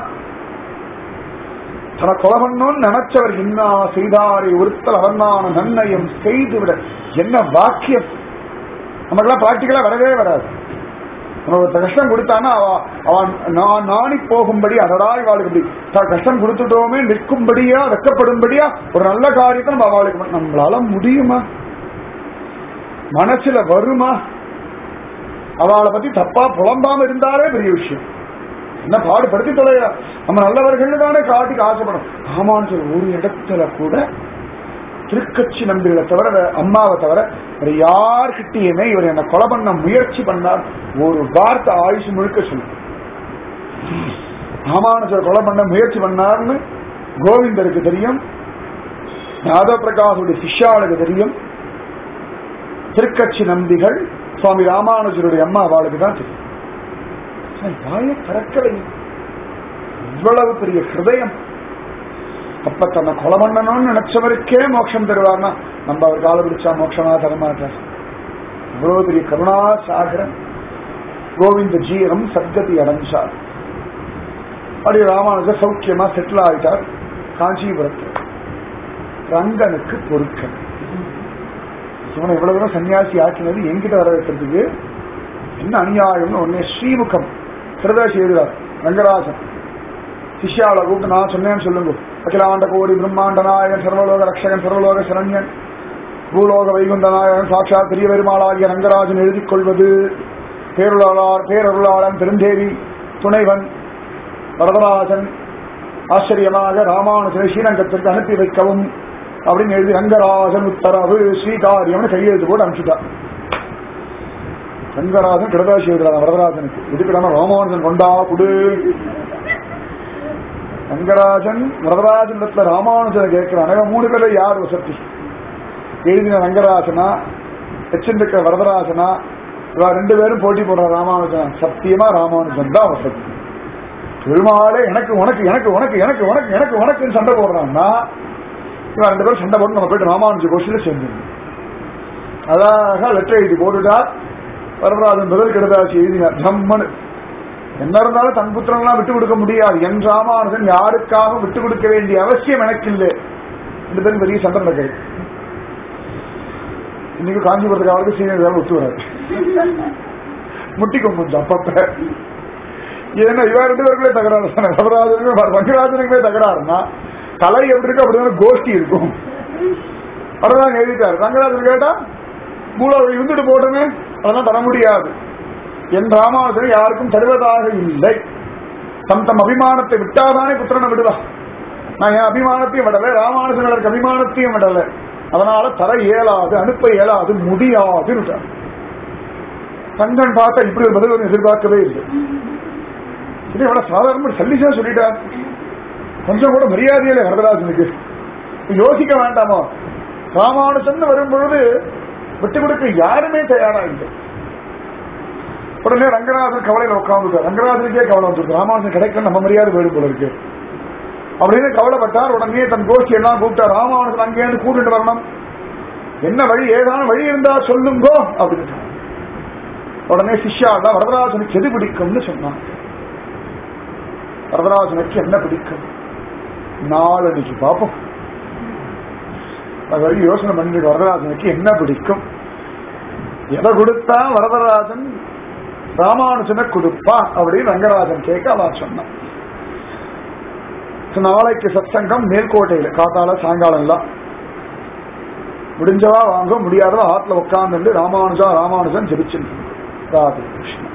தன கொலை பண்ணணும்னு நினைச்சவர் இன்னா செய்தாரே ஒருத்தல் அவர்னான நன்மையும் செய்துவிட என்ன வாக்கியம் நமக்கெல்லாம் பிராக்டிக்கலா வரவே வராது நம்ம ஒரு கஷ்டம் கொடுத்தானா அவ- அவன் நான் நாணி போகும்படி அதடா இவாளுக்கு இப்படி த- கஷ்டம் கொடுத்துட்டோமே நிற்கும்படியா வெக்கப்படும்படியா ஒரு நல்ல காரியத்தை நம்ம அவளுக்கு பண்ண- நம்மளால முடியுமா மனசுல வருமா அவளை பத்தி தப்பா புலம்பாம இருந்தாலே பெரிய விஷயம் என்ன பாடுபடுத்தி தொலைகிறா நம்ம நல்லவர்கள் தானே காட்டிக்கு ஆசைப்படும் ஆமான்னு சொல்லி ஒரு இடத்துல கூட திருக்கட்சி நம்பிகளை தவிர வேற அம்மாவை தவிர வேற யார்கிட்டயுமே இவர் என்ன கொலை பண்ண முயற்சி பண்ணார் ஒரு வார்த்தை ஆயுஷ் முழுக்க சொல்லு ராமானுஜர் கொலை பண்ண முயற்சி பண்ணார்னு கோவிந்தருக்கு தெரியும் யாதவ பிரகாஷுடைய சிஷ்யாளுக்கு தெரியும் திருக்கட்சி நம்பிகள் சுவாமி ராமானுஜருடைய அம்மா அவளுக்கு தான் தெரியும் வாயை திறக்கலை இவ்வளவு பெரிய ஹிருதயம் அப்ப தன்னை கொலை பண்ணணும்னு நினைச்சவருக்கே மோட்சம் தருவார்னா நம்ம அவர் கால பிடிச்சா மோட்சமா தரமாட்டார் இவ்வளவு பெரிய கருணா சாகரன் கோவிந்த ஜீரம் சத்கதி அடைஞ்சார் அப்படி ராமானுஜர் சௌக்கியமா செட்டில் ஆயிட்டார் காஞ்சிபுரத்தில் ரங்கனுக்கு பொறுக்கன் இவனை இவ்வளவு தூரம் சன்னியாசி ஆக்கினது எங்கிட்ட வர வைக்கிறதுக்கு என்ன அநியாயம்னு உடனே ஸ்ரீமுகம் சிறதாசி எழுதுறார் ரங்கராஜன் சிஷ்யாவை கூப்பிட்டு நான் சொன்னேன்னு சொல்லுங்க அகிலாண்ட கோடி பிரம்மாண்ட நாயகன் சர்வலோக ரக்ஷகன் சர்வலோக சரண்யன் பூலோக வைகுண்ட நாயகன் சாட்சாத் பெரிய பெருமாளாகிய ரங்கராஜன் எழுதிக் கொள்வது பேருளாளர் பேரருளாளன் பெருந்தேவி துணைவன் வரதராஜன் ஆச்சரியமாக ராமானுஜனை ஸ்ரீரங்கத்திற்கு அனுப்பி வைக்கவும் அப்படின்னு எழுதி ரங்கராஜன் உத்தரவு ஸ்ரீகாரியம்னு கையெழுத்து போட்டு அனுப்பிச்சுட்டார் ரங்கராஜன் கிடதாசி எழுதுறாங்க வரதராஜனுக்கு இதுக்கிடாம ராமானுஜன் கொண்டா குடு ரங்கராஜன் வரதராஜன் இடத்துல ராமானுஜனை கேட்கிறான் இவன் மூணு பேர்ல யார் வசதி எழுதின ரங்கராஜனா வச்சிருக்க வரதராஜனா இவ ரெண்டு பேரும் போட்டி போடுற ராமானுஜன் சத்தியமா ராமானுஜன் தான் வசதி பெருமாளே எனக்கு உனக்கு எனக்கு உனக்கு எனக்கு உனக்கு எனக்கு உனக்குன்னு சண்டை போடுறான்னா இவன் ரெண்டு பேரும் சண்டை போட்டு நம்ம போயிட்டு ராமானுஜ கோஷில சேர்ந்துருந்தோம் அழகா லெட்டர் எழுதி போட்டுட்டார் வரதராஜன் பதில் கிடதாச்சு எழுதினார் ஜம்மனு என்ன இருந்தாலும் தன் புத்திரங்களாம் விட்டு கொடுக்க முடியாது என் ராமானுஜன் யாருக்காக விட்டு கொடுக்க வேண்டிய அவசியம் எனக்கு இல்லை ரெண்டு பேரும் பெரிய சண்டை நடக்குது இன்னைக்கு காஞ்சிபுரத்துக்கு அவருக்கு சீனியர் ஒத்து வராது முட்டிக்கும் கொஞ்சம் அப்பப்ப ஏன்னா இவா ரெண்டு பேருக்குள்ளே தகராறு தானே வரதராஜனுக்குமே ரங்கராஜனுக்குமே தகராறுனா கலை எப்படி இருக்கு அப்படிதான் கோஷ்டி இருக்கும் வரதான் எழுதிட்டாரு ரங்கராஜன் கேட்டா மூலாவை இருந்துட்டு போட்டுமே அதெல்லாம் தர முடியாது என் ராமானுஜன் யாருக்கும் தருவதாக இல்லை தம் தம் அபிமானத்தை விட்டாதானே புத்திரனை விடுவா நான் என் அபிமானத்தையும் விடல ராமானுஜனுக்கு அபிமானத்தையும் விடல அதனால தர இயலாது அனுப்ப இயலாது முடியாது தங்கன் பார்த்தா இப்படி ஒரு பதில் ஒன்று எதிர்பார்க்கவே இல்லை இது எவ்வளவு சாதாரண சல்லிசா சொல்லிட்டார் கொஞ்சம் கூட மரியாதையில வரதராஜனுக்கு யோசிக்க வேண்டாமோ ராமானுஜன் வரும் பொழுது விட்டு கொடுக்க யாருமே தயாரா இல்லை உடனே ரங்கநாதன் கவலையில உட்காந்துட்டார் ரங்கநாதனுக்கே கவலை வந்துருக்கு ராமானுஜன் கிடைக்க நம்ம மரியாதை வேணும் போல இருக்கு அப்படின்னு கவலைப்பட்டார் உடனே தன் கோஷ்டி எல்லாம் கூப்பிட்டார் ராமானுஜன் அங்கேயிருந்து கூட்டிட்டு வரணும் என்ன வழி ஏதான வழி இருந்தா சொல்லுங்கோ அப்படின்னு உடனே சிஷ்யாடா வரதராஜனுக்கு எது பிடிக்கும்னு சொன்னான் வரதராஜனுக்கு என்ன பிடிக்கும் நாளடிக்கு பார்ப்போம் அது வரைக்கும் யோசனை பண்ணிட்டு வரதராஜனுக்கு என்ன பிடிக்கும் எதை கொடுத்தா வரதராஜன் ராமானுஜனை கொடுப்பா அப்படின்னு ரங்கராஜன் கேட்க அவன் சொன்னான் நாளைக்கு சத்சங்கம் மேல்கோட்டையில காத்தால சாயங்காலம் எல்லாம் முடிஞ்சவா வாங்க முடியாதவா ஆத்துல உட்கார்ந்து ராமானுஜா ராமானுஜன் ஜெபிச்சு Radhe Krishna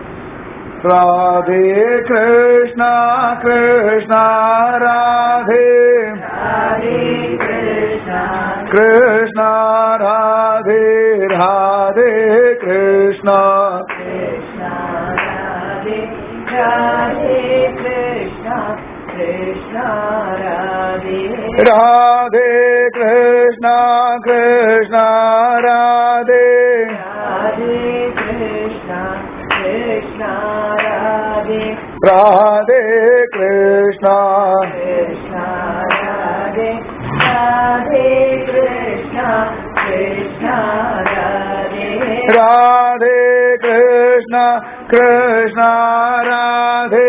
Radhe Krishna Krishna Radhe Hare Krishna, Krishna Radhe Radhe Krishna Krishna, Radhe, Radhe Krishna, Krishna, Radhe, Radhe Krishna Krishna Radhe Radhe Krishna, Krishna, Radhe, Radhe Krishna Krishna, Radhe, Radhe Krishna, Krishna, Radhe, Radhe Krishna Krishna Radhe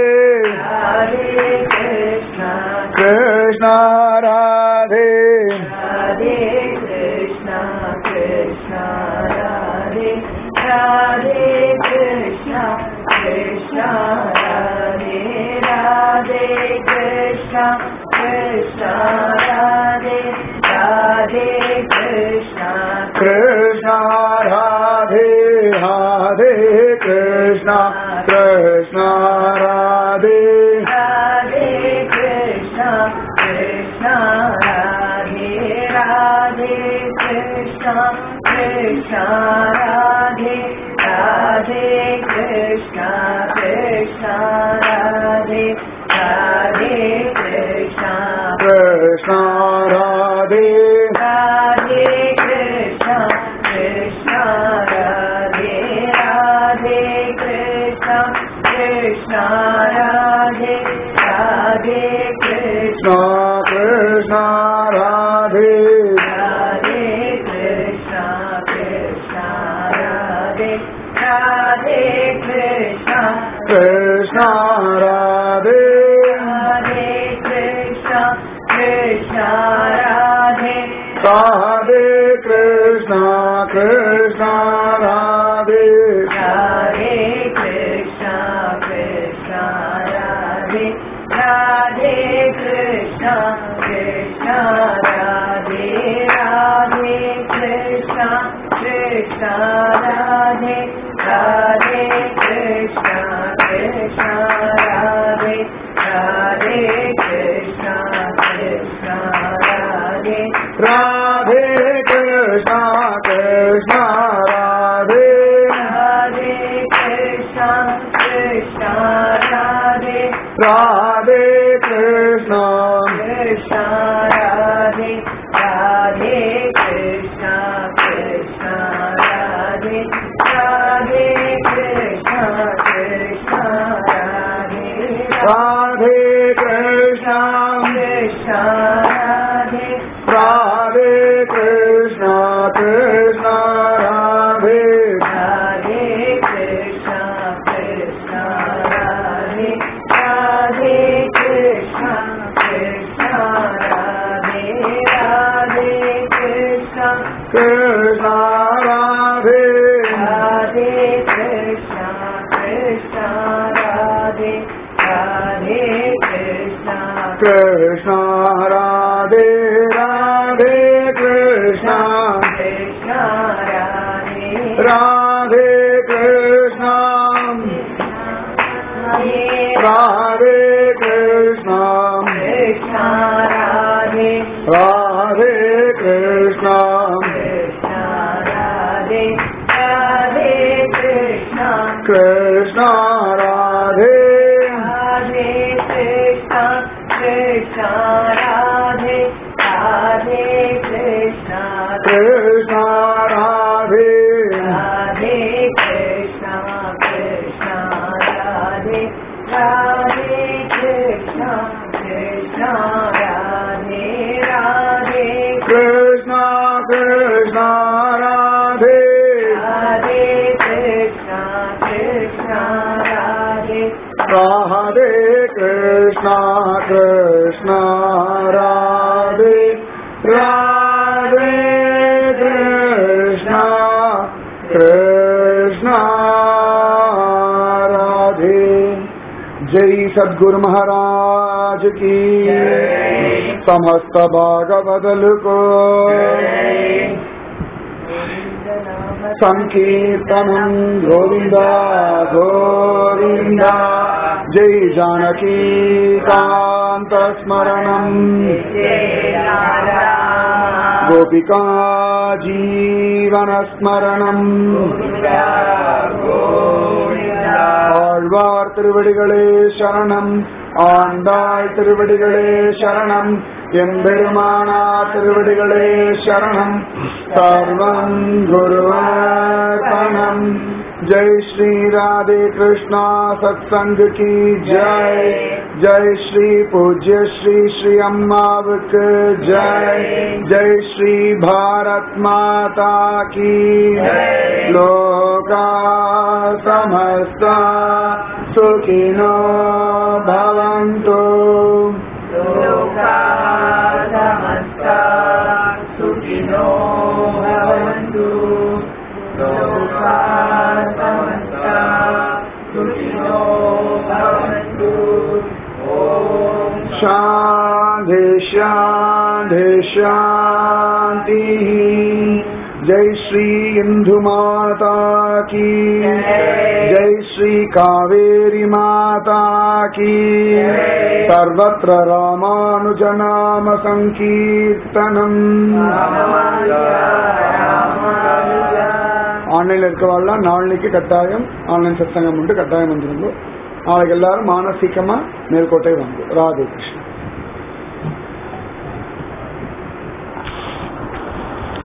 Radhe Krishna, Krishna Radhe Radhe Krishna, Krishna, Radhe, Radhe Krishna, Krishna, Radhe, Radhe Krishna, Krishna, Radhe, Radhe Krishna, Krishna Radhe Radhe Krishna Krishna Radhe Radhe Krishna, Krishna, Radhe, Radhe Krishna, Krishna, Radhe, Radhe Krishna, Krishna, Radhe, Radhe Krishna, Krishna Radhe Radhe Krishna, Krishna, Radhe, Radhe Krishna, Krishna, Radhe, Radhe Krishna, Krishna Krishna Radhe Radhe Krishna, Krishna, Radhe, Radhe Krishna, Krishna Radhe Radhe Krishna, Krishna, Radhe, Radhe Krishna Krishna Radhe Radhe Krishna, Krishna, Radhe, Radhe Krishna, Krishna, Radhe, Radhe Krishna, Krishna, Radhe, Radhe Krishna, Krishna, Radhe, Radhe Krishna, Krishna, Radhe, Radhe Krishna Krishna Radhe Radhe Krishna, Krishna, Radhe, Radhe Krishna Krishna, Radhe, Radhe Krishna, Krishna, Radhe, Radhe Krishna, Krishna, Radhe, Radhe Krishna Radhe Radhe Krishna Krishna Radhe Radhe Krishna Krishna Radhe Radhe Krishna Krishna Radhe Radhe Krishna Radhe Krishna Krishna Radhe Radhe Krishna Krishna Radhe Radhe Krishna Krishna Radhe Radhe Krishna Krishna Radhe Radhe Krishna Krishna Radhe Radhe Krishna Krishna Radhe Radhe Krishna Krishna Radhe Radhe Krishna Krishna Radhe Radhe Krishna Krishna Radhe Radhe Krishna Krishna Radhe Radhe Krishna Krishna Radhe जय सद्गुरु महाराज की समस्त भागवदल को संकीर्तनम गोविंदा गोविंदा जय जानकी कांत स्मरणम गोपिका जीवन स्मरणम ஆழ்வார் திருவடிகளே சரணம் ஆண்டாள் திருவடிகளே சரணம் எம்பெருமானார் திருவடிகளே சரணம் சர்வம் குருவார்ப்பணம் ஜெய் ஸ்ரீ ராதே கிருஷ்ணா சத்சங்கு கி ஜெய் ஜெய் ஸ்ரீ பூஜ்ய ஸ்ரீ ஸ்ரீ அம்மாவுக்கு ஜெய் ஜெய் ஸ்ரீ பாரத் மாதா கி லோகா समस्ता सुखिनो भवन्तु लोका समस्ता सुखिनो भवन्तु लोका समस्ता सुखिनो भवन्तु ॐ शान्ति शान्ति शान्तिः जय श्री इंदु माता की जय श्री कावेरी माता की सर्वत्र रामानुज नाम संकीर्तनम ஆன்லைன்ல இருக்கவாள்லாம் நாளைக்கு கட்டாயம் ஆன்லைன் சத்சங்கம் உண்டு கட்டாயம் வந்துருங்க நாளைக்கு எல்லாரும் மானசீகமா மேல்கோட்டை வாங்க ராதே கிருஷ்ணன்